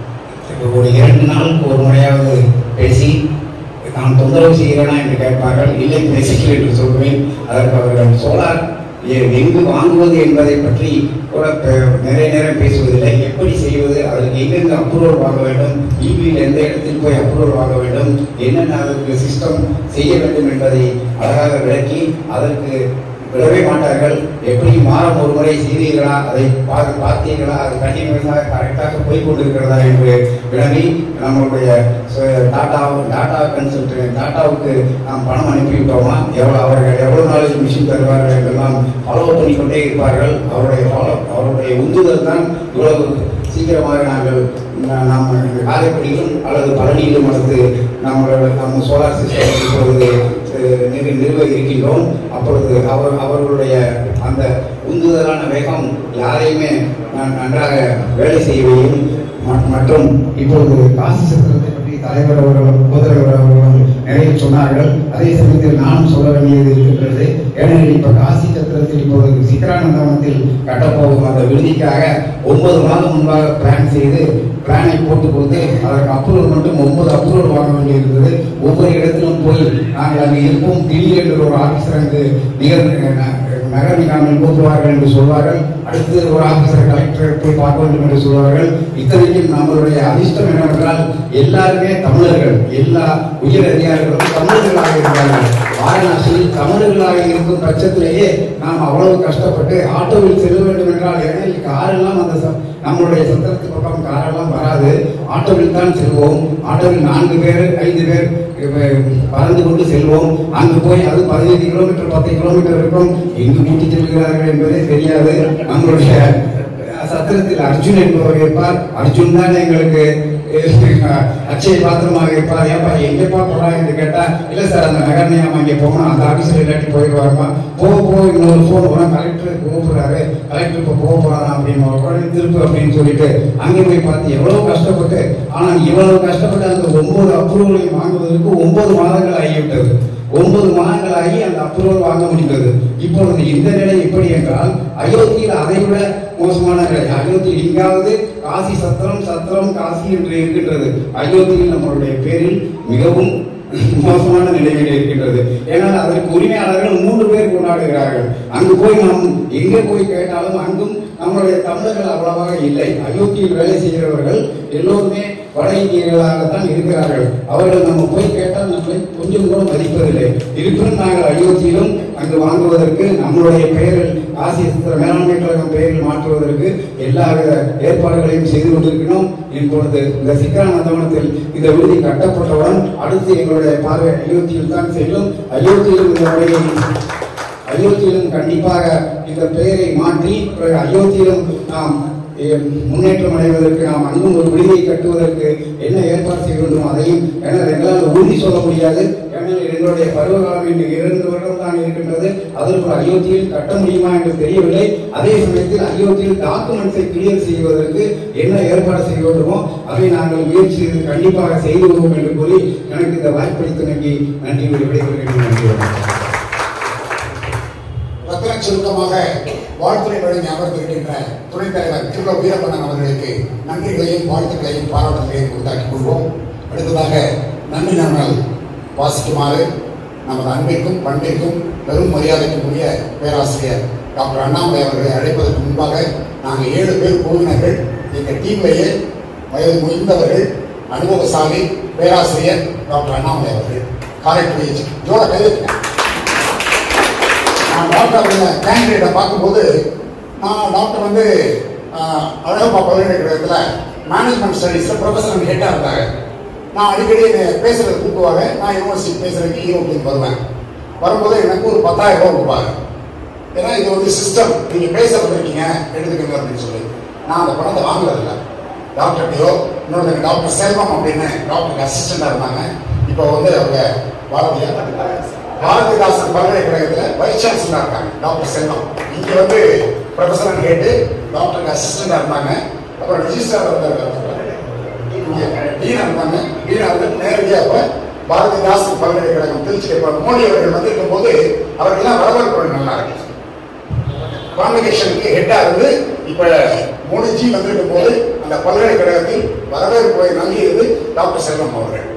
ஒரு இரண்டு நாளுக்கு ஒரு முறையாவது பேசி நான் தொந்தரவு செய்கிறேனா என்று கேட்பார்கள் இல்லை பேசுகிறேன் என்று சொல்வேன் அதற்கு அவர்கள் சோலார் எ- எங்கு வாங்குவது என்பதை பற்றி கூட பே- நிறைய நேரம் பேசுவதில்லை எப்படி செய்வது அதற்கு எங்கெங்கு அப்ரூவல் வாங்க வேண்டும் இபியில் எந்த இடத்தில் போய் அப்ரூவல் வாங்க வேண்டும் என்னென்ன அதற்கு சிஸ்டம் செய்ய வேண்டும் என்பதை அழகாக விளக்கி அதற்கு விடவே மாட்டார்கள் எப்படி மாதம் ஒரு முறை செய்தீர்களா அதை பா- பார்த்தீர்களா அது கண்டினியூஸாக கரெக்டாக போய் கொண்டிருக்கிறதா என்று விளங்கி நம்மளுடைய ச- டாடா டாடா கன்சல்ட் டாட்டாவுக்கு நாம் பணம் அனுப்பிவிட்டோமா எவ்வளவு அவர்கள் எவ்வளவு நாளைக்கு மிஷின் தருவார்கள் என்றெல்லாம் ஃபாலோ பண்ணிக்கொண்டே இருப்பார்கள் அவருடைய ஃபாலோ அவருடைய உந்துதல் தான் இவ்வளவு சீக்கிரமாக நாங்கள் நா- நாம் காரைக்குடியிலும் அல்லது பழனியிலும் அல்லது நம்மளோட நம்ம சோலார் சிஸ்டம் இப்பொழுது அஹ், நிறு- நிறுவ இருக்கின்றோம் அப்பொழுது அவர் அவர்களுடைய அந்த உந்துதலான வேகம் யாரையுமே ந- நன்றாக வேலை செய்யவையும் ம- மற்றும் இப்பொழுது காசி சத்திரத்தை பற்றி தலைவர் அவர்களும் முதல்வர் அவர்களும் நிறைய சொன்னார்கள் அதே சமயத்தில் நானும் சொல்ல வேண்டியது இருக்கின்றது ஏனெனில் இப்ப காசி சத்திரத்தில் இப்பொழுது சிக்கரானந்தவனத்தில் கட்டப்போகும் அந்த விடுதிக்காக ஒன்பது மாதம் முன்பாக பிளான் செய்து பிளானை போட்டு கொடுத்து அதற்கு அப்ரூவல் மட்டும் ஒன்பது அப்ரூவல் வாங்க வேண்டியிருந்தது ஒவ்வொரு இடத்திலும் போய் நாங்கள் அங்கு இருப்போம் திடீரென்று ஒரு ஆபீசர் அங்கு நிகழ் நகர் நிகாமில் கூட்டுவார்கள் என்று சொல்வார்கள் அடுத்து ஒரு ஆபீசர் கலெக்டர் போய் பார்க்க வேண்டும் என்று சொல்வார்கள் இத்தனைக்கும் நம்மளுடைய அதிர்ஷ்டம் என்னவென்றால் எல்லாருமே தமிழர்கள் எல்லா உயர் அதிகாரிகளும் தமிழர்களாக இருக்கிறார்கள் வாரணாசியில் தமிழர்களாக இருக்கும் பட்சத்திலேயே நாம் அவ்வளவு கஷ்டப்பட்டு ஆட்டோவில் செல்ல வேண்டும் என்றால் ஏனெனில் காரெல்லாம் அந்த ச- நம்மளுடைய சத்திரத்து பக்கம் காரெல்லாம் வராது ஆட்டோவில் தான் செல்வோம் ஆட்டோவில் நான்கு பேர் ஐந்து பேர் இப்ப பறந்து கொண்டு செல்வோம் அங்கு போய் அது பதினைந்து கிலோமீட்டர் பத்து கிலோமீட்டர் இருக்கும் எங்கு கூட்டி செல்கிறார்கள் என்பதே தெரியாது நம்மளுடைய சத்திரத்தில் அர்ஜுன் என்பவர் இருப்பார் அர்ஜுன் தான் எங்களுக்கு அஹ், அச்சய பாத்திரமாக இருப்பார் ஏப்பா எங்கப்பா போறாங்க என்று கேட்டா இல்ல சார் அந்த நகர்நியாமம் அங்கே போகணும் அந்த ஆபீஸ்ல இல்லாட்டி போயிடுவாருமா போ போ இன்னொரு போன் உடனே கலெக்டர் கூப்பிடுறாரு கலெக்டர் இப்ப போக போறானா அப்படின்னு உடனே திருப்பு அப்படின்னு சொல்லிட்டு அங்கே போய் பார்த்து எவ்வளவு கஷ்டப்பட்டு ஆனா இவ்வளவு கஷ்டப்பட்டு அந்த ஒன்பது அப்ரூவலையும் வாங்குவதற்கு ஒன்பது மாதங்கள் ஆகிவிட்டது ஒன்பது மாதங்கள் ஆகி அந்த அப்ரூவல் வாங்க முடிந்தது இப்பொழுது இந்த நிலை எப்படி என்றால் அயோத்தியில் அதை விட மோசமான நிலை அயோத்தியில் எங்காவது காசி சத்திரம் சத்திரம் காசி என்று இருக்கின்றது அயோத்தியில் நம்மளுடைய பேரில் மிகவும் மோசமான நிலையில் இருக்கின்றது ஏனால் அதற்கு உரிமையாளர்கள் மூன்று பேர் கொண்டாடுகிறார்கள் அங்கு போய் நாம் எங்கே போய் கேட்டாலும் அங்கும் நம்மளுடைய தமிழர்கள் அவ்வளவாக இல்லை அயோத்தியில் வேலை செய்கிறவர்கள் எல்லோருமே வட இந்தியர்களாகத்தான் இருக்கிறார்கள் அவர்கள் நம்ம போய் கேட்டால் நம்மை கொஞ்சம் கூட மதிப்பதில்லை இருப்பினும் நாங்கள் அயோத்தியிலும் அங்கு வாங்குவதற்கு நம்மளுடைய பெயரில் காசி சித்திர மேலாண்மை கழகம் பெயரில் மாற்றுவதற்கு எல்லா வித ஏற்பாடுகளையும் செய்து கொண்டிருக்கிறோம் இப்பொழுது இந்த சிக்கரானந்தவனத்தில் இந்த விடுதி கட்டப்பட்டவுடன் அடுத்து எங்களுடைய பார்வை அயோத்தியில் தான் செல்லும் அயோத்தியிலும் இந்த முறையை அயோத்தியிலும் கண்டிப்பாக இந்த பெயரை மாற்றி பிறகு அயோத்தியிலும் நாம் எ, முன்னேற்றம் அடைவதற்கு நாம் அங்கும் ஒரு விடுதியை கட்டுவதற்கு என்ன ஏற்பாடு செய்ய வேண்டும் அதையும் ஏன்னா எங்களால் உறுதி சொல்ல முடியாது ஏன்னா எங்களுடைய பருவகாலம் இன்னும் இரண்டு வருடம் தான் இருக்கின்றது அதற்குள் அயோத்தியில் கட்ட முடியுமா என்று தெரியவில்லை அதே சமயத்தில் அயோத்தியில் டாக்குமெண்ட்ஸை கிளியர் செய்வதற்கு என்ன ஏற்பாடு செய்ய வேண்டுமோ அதை நாங்கள் முயற்சி செய்து கண்டிப்பாக செய்து வருவோம் என்று கூறி எனக்கு இந்த வாய்ப்பளித்தமைக்கு நன்றி விடைபெறுகிறேன் நன்றி வணக்கம். ரத்தின சுருக்கமாக வாழ்த்துறை வழங்கி அமர்ந்திருக்கின்ற துணைத் தலைவர் திருவ வீரப்பண்ணன் அவர்களுக்கு நன்றிகளையும் வாழ்த்துக்களையும் பாராட்டுகளையும் உண்டாக்கிக் கொள்வோம் அடுத்ததாக நன்றி நாமல் வாசிக்குமாறு நமது அன்பிற்கும் பண்பிற்கும் பெரும் மரியாதைக்கும் உரிய பேராசிரியர் டாக்டர் அண்ணாமலை அவர்களை அழைப்பதற்கு முன்பாக நாங்கள் ஏழு பேர் குழுவினர்கள் எங்கள் டீம்லேயே வயது முதிர்ந்தவர்கள் அனுபவசாலி பேராசிரியர் டாக்டர் அண்ணாமலை அவர்கள் காரைக்குடி ஜோட கையெழுத்து நான் டாக்டர் அவர்களை கேண்டிடேட்டை பார்க்கும்போது நான் டாக்டர் வந்து ஆஹ், அழகப்பா பல்கலைக்கழகத்தில் மேனேஜ்மெண்ட் ஸ்டடீஸில் ப்ரொஃபஸர் ஹெட்டாக இருந்தாங்க நான் அடிக்கடி என்னை பேசுறது கூப்பிடுவாங்க நான் யூனிவர்சிட்டி பேசுறதுக்கு ஈரோட்டில் வருவேன் வரும்போது எனக்கு ஒரு பத்தாயிரம் ரூபாய் கொடுப்பாங்க ஏன்னா இது வந்து சிஸ்டம் நீங்கள் பேச வந்திருக்கீங்க எடுத்துக்கங்க அப்படின்னு சொல்லி நான் அந்த பணத்தை வாங்குறதில்ல டாக்டர்கிட்டயோ இன்னொரு டாக்டர் செல்வம் அப்படின்னு டாக்டருக்கு அசிஸ்டண்டாக இருந்தாங்க இப்போ வந்து அவங்க பாரதியா பாரதிதாசன் பல்கலைக்கழகத்தில் வைஸ் சான்சலராக இருக்காங்க டாக்டர் செல்வம் இங்க வந்து ப்ரொஃபஸர் கேட்டு டாக்டருக்கு அசிஸ்டண்டாக இருந்தாங்க அப்புறம் ரிஜிஸ்டர் இருந்தாங்க டீனா இருந்தாங்க டீனா வந்து நேரடியாக இப்போ பாரதிதாசன் பல்கலைக்கழகம் திருச்சி இப்போ மோடி அவர்கள் வந்திருக்கும் போது அவர்கள்லாம் வரவேற்பு நல்லா இருக்கு கான்வெகேஷனுக்கு ஹெட்டா இருந்து இப்ப மோடிஜி வந்திருக்கும் போது அந்த பல்கலைக்கழகத்தில் வரவேற்புரை நல்கியது டாக்டர் செல்வம் அவர்கள்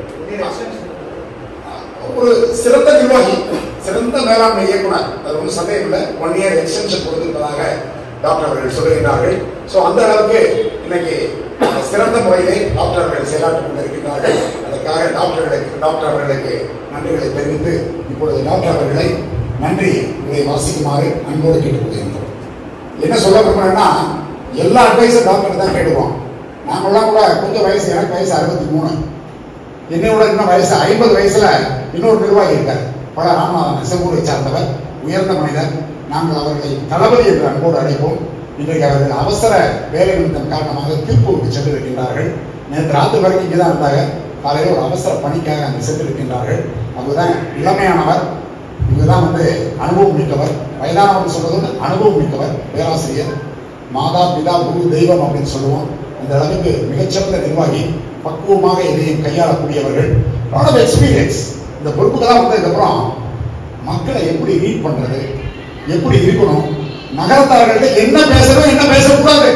ஒரு சிறந்த நிர்வாகி சிறந்த மேலாண்மை இயக்குனர் அது ஒன்றும் சந்தேகம் இல்லை ஒன் இயர் எக்ஸ்டென்ஷன் கொடுத்திருப்பதாக டாக்டர் அவர்கள் சொல்லுகிறார்கள் ஸோ அந்த அளவுக்கு இன்னைக்கு சிறந்த முறையிலே டாக்டர் அவர்கள் செயலாற்றிக் கொண்டிருக்கிறார்கள் அதற்காக டாக்டர்களுக்கு டாக்டர் அவர்களுக்கு நன்றிகளை தெரிவித்து இப்பொழுது டாக்டர் அவர்களை நன்றி இதை வாசிக்குமாறு அன்போடு கேட்டுக்கொள்கின்றோம் என்ன சொல்ல விரும்புறேன்னா எல்லா அட்வைஸும் டாக்டர் தான் கேட்டுவோம் நாமெல்லாம் கூட கொஞ்சம் வயசு எனக்கு வயசு அறுபத்தி மூணு என்னையோட இன்னும் வயசு ஐம்பது வயசுல இன்னொரு நிர்வாகி இருக்கார் பல ராமநாதன் செவ்வூரை சார்ந்தவர் உயர்ந்த மனிதர் நாங்கள் அவர்களை தளபதி என்று அன்போடு அழைப்போம் இன்றைக்கு அவர்கள் அவசர வேலை நிமித்தம் காரணமாக திருப்பூருக்கு சென்றிருக்கின்றார்கள் நேற்று ராத்திரி வரைக்கும் இங்கே தான் இருந்தாங்க காலையில் ஒரு அவசர பணிக்காக அங்கே சென்றிருக்கின்றார்கள் அவர்தான் இளமையானவர் இவர்தான் வந்து அனுபவம் மிக்கவர் வயதானவர் சொல்றது அனுபவம் மிக்கவர் பேராசிரியர் மாதா பிதா குரு தெய்வம் அப்படின்னு சொல்லுவோம் அந்த அளவுக்கு மிகச்சிறந்த நிர்வாகி பக்குவமாக எதையும் கையாளக்கூடியவர்கள் லாட் ஆஃப் எக்ஸ்பீரியன்ஸ் இந்த பொறுப்புக்கெல்லாம் வந்ததுக்கப்புறம் மக்களை எப்படி ரீட் பண்றது எப்படி இருக்கணும் நகரத்தார்கள்ட்ட என்ன பேசணும் என்ன பேசக்கூடாது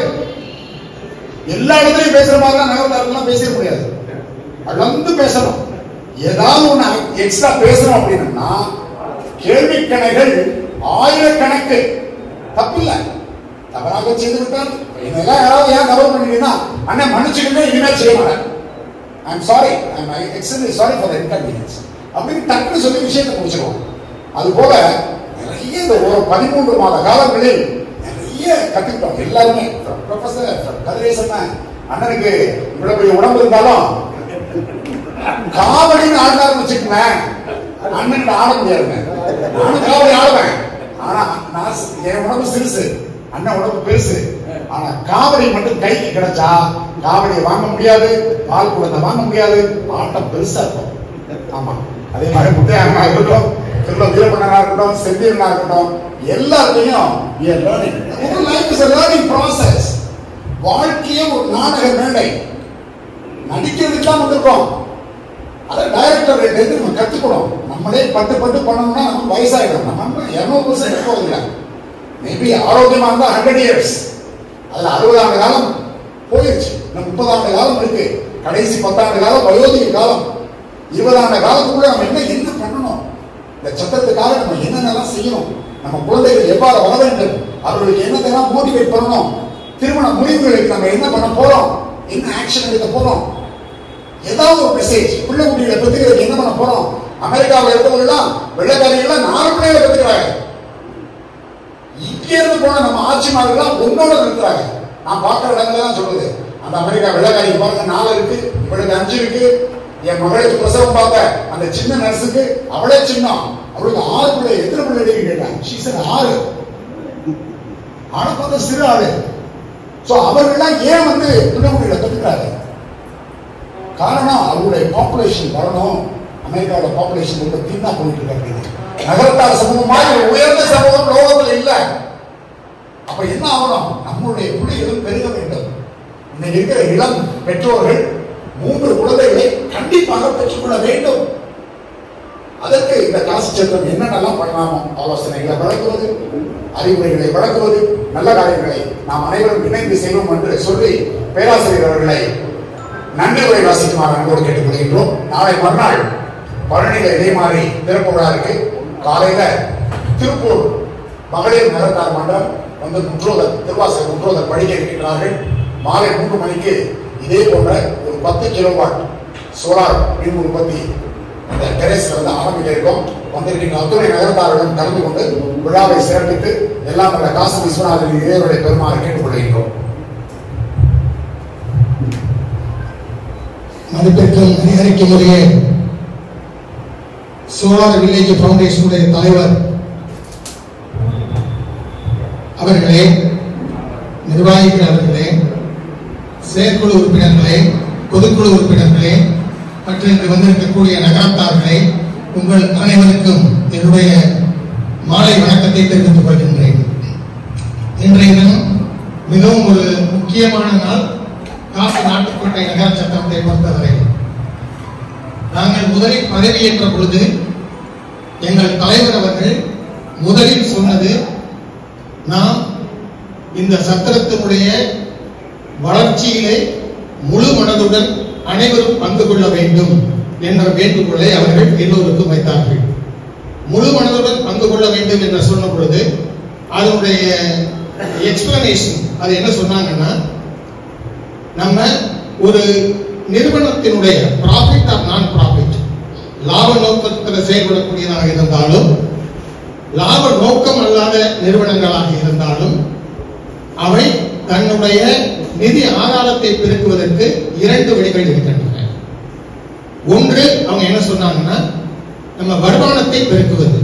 எல்லா இடத்துலயும் பேசுற மாதிரி தான் நகரத்தார்கள்லாம் பேச முடியாது அளந்து பேசணும் ஏதாவது ஒண்ணு எக்ஸ்ட்ரா பேசணும் அப்படின்னா கேள்வி கணைகள் ஆயிரக்கணக்கு தப்பில்லை தவறாக செய்து விட்டால் இதெல்லாம் யாராவது ஏன் தவறு பண்ணிட்டீங்கன்னா அண்ணன் மன்னிச்சுக்கிட்டு இனிமேல் செய்ய மாட்டேன் I'm sorry I'm extremely sorry for inconvenience அப்படின்னு டக்குன்னு சொல்லி விஷயத்தை முடிச்சிருவோம் அது போல நிறைய இந்த ஒரு பதிமூன்று மாத காலங்களில் நிறைய கத்துக்கிட்டோம் எல்லாருமே ப்ரொஃபசர் கதிரேசன் அண்ணனுக்கு இவ்வளவு பெரிய உடம்பு இருந்தாலும் காவடின்னு ஆடுறாருன்னு வச்சுக்கோங்களேன் அண்ணன் ஆட முடியாதுங்க நானும் காவடி ஆடுவேன் ஆனா நான் சி- என் உடம்பு சிறுசு அண்ணன் உடம்பு பெருசு ஆனா காவடி மட்டும் கைக்கு கிடைச்சா காவடியை வாங்க முடியாது பால் குடத்தை வாங்க முடியாது ஆட்டம் பெருசா இருக்கும் ஆமா அதே மாதிரி முத்தையண்ணா இருக்கட்டும் திரும்ப வீரமண்ணனா இருக்கட்டும் செந்தியனா இருக்கட்டும் எல்லாத்தையும் we are learning. Whole life is a learning process. வாழ்க்கையே ஒரு நாடக மேடை நடிக்கிறதுக்கு தான் வந்திருக்கோம் அதை டைரக்டர் இருந்து நம்ம கத்துக்கணும் நம்மளே பட்டு பட்டு பண்ணணும்னா நமக்கு வயசாயிடும் நம்ம இரநூறு வருஷம் போதில்லை மேபி ஆரோக்கியமா இருந்தா ஹண்ட்ரட் இயர்ஸ் அதுல அறுபது ஆண்டு காலம் போயிடுச்சு இன்னும் முப்பது ஆண்டு காலம் இருக்கு கடைசி பத்தாண்டு காலம் வயோதிக காலம் இருபது ஆண்டு காலத்துக்குள்ள நம்ம என்ன என்ன பண்ணணும் இந்த சட்டத்துக்காக நம்ம என்னென்னலாம் செய்யணும் நம்ம குழந்தைகள் எவ்வாறு வர வேண்டும் அவர்களுக்கு என்னத்தெல்லாம் மோட்டிவேட் பண்ணணும் திருமண முடிவுகளுக்கு நம்ம என்ன பண்ண போறோம் என்ன ஆக்ஷன் எடுக்க போறோம் ஏதாவது ஒரு மெசேஜ் பிள்ளை குட்டிகளை பெற்றுக்கிறதுக்கு என்ன பண்ண போறோம் அமெரிக்காவில் இருக்கவங்கலாம் வெள்ளக்காரிகள் நாலு பிள்ளைகளை பெற்றுக்கிறாங்க இங்க இருந்து போன நம்ம ஆட்சிமார்கள் ஒன்னோட நிறுத்துறாங்க நான் பார்க்குற இடங்கள்ல தான் சொல்லுது அந்த அமெரிக்கா வெள்ளக்காரி பாருங்க நாலு இருக்கு இவளுக்கு அஞ்சு இருக்கு என் மகளுக்கு பிரசவம் பார்த்த அந்த சின்ன நர்ஸுக்கு அவளே சின்னம் அவளுக்கு ஆறு பிள்ளை எத்தனை பிள்ளை இருக்கு கேட்டாங்க சீசன் ஆறு ஆளை பார்த்தா சிறு ஆளு சோ அவர்கள்லாம் ஏன் வந்து பிள்ளைக்குட்டிகளை கத்துக்கிறாங்க காரணம் அவருடைய பாப்புலேஷன் வரணும் அமெரிக்காவோட பாப்புலேஷன் ரொம்ப தீனா போயிட்டு இருக்காங்க நகரத்தார் சமூகமாக ஒரு உயர்ந்த சமூகம் லோகத்தில் இல்லை அப்ப என்ன ஆகணும் நம்மளுடைய பிள்ளைகளும் பெருக வேண்டும் இன்னைக்கு இருக்கிற இளம் பெற்றோர்கள் மூன்று குழந்தைகளை கண்டிப்பாக பெற்றுக்கொள்ள வேண்டும் அதற்கு இந்த காசு சட்டம் என்னென்னலாம் பண்ணலாமோ ஆலோசனைகளை வழங்குவது அறிவுரைகளை வழங்குவது நல்ல காரியங்களை நாம் அனைவரும் இணைந்து செய்வோம் என்று சொல்லி பேராசிரியர் அவர்களை நன்றி உரை வாசிக்குமாறு அன்போடு கேட்டுக்கொள்கின்றோம் நாளை மறுநாள் பழனியில இதே மாதிரி திறப்பு விழா இருக்கு காலையில திருப்பூர் மகளிர் நகர்த்தார் மன்றம் வந்து முற்றோதல் திருவாசல் முற்றோதல் படிக்க இருக்கின்றார்கள் மாலை மூன்று மணிக்கு இதே போன்ற ஒரு பத்து கிலோவாட் சோலார் மின் உற்பத்தி அந்த டெரேஸ்ல வந்து ஆரம்பிக்க இருக்கோம் வந்திருக்கின்ற அத்துணை நகரத்தார்களும் கலந்து கொண்டு விழாவை சிறப்பித்து எல்லாம் வல்ல காசு விஸ்வநாதன் இளையவர்களை பெருமாறு கேட்டுக்கொள்கின்றோம் மதிப்பிற்கும் அதிகரிக்குமுறைய சோலார் வில்லேஜ் ஃபவுண்டேஷனுடைய தலைவர் அவர்களே நிர்வாகிகள் அவர்களே செயற்குழு உறுப்பினர்களே பொதுக்குழு உறுப்பினர்களே மற்றும் இங்கு வந்திருக்கக்கூடிய நகரத்தார்களே உங்கள் அனைவருக்கும் என்னுடைய மாலை வணக்கத்தை தெரிவித்துக் கொள்கின்றேன் இன்றைய தினம் மிகவும் ஒரு முக்கியமான நாள் காசு நாட்டுக்கோட்டை நகர சட்டத்தை பொறுத்தவரை நாங்கள் முதலில் பதவியேற்ற பொழுது எங்கள் தலைவர் அவர்கள் முதலில் சொன்னது நாம் இந்த சத்திரத்தினுடைய வளர்ச்சியிலே முழு மனதுடன் அனைவரும் பங்கு கொள்ள வேண்டும் என்ற வேண்டுகோளை அவர்கள் எல்லோருக்கும் வைத்தார்கள் முழு மனதுடன் பங்கு கொள்ள வேண்டும் என்று சொன்ன பொழுது அதனுடைய எக்ஸ்பிளனேஷன் அது என்ன சொன்னாங்கன்னா நம்ம ஒரு நிறுவனத்தினுடைய ப்ராஃபிட் ஆர் நான் ப்ராஃபிட் லாப நோக்கத்தில் செயல்படக்கூடியதாக இருந்தாலும் லாப நோக்கம் அல்லாத நிறுவனங்களாக இருந்தாலும் அவை தன்னுடைய நிதி ஆதாரத்தை பெருக்குவதற்கு இரண்டு வழிகள் இருக்கின்றன ஒன்று அவங்க என்ன சொன்னாங்கன்னா நம்ம வருமானத்தை பெருக்குவது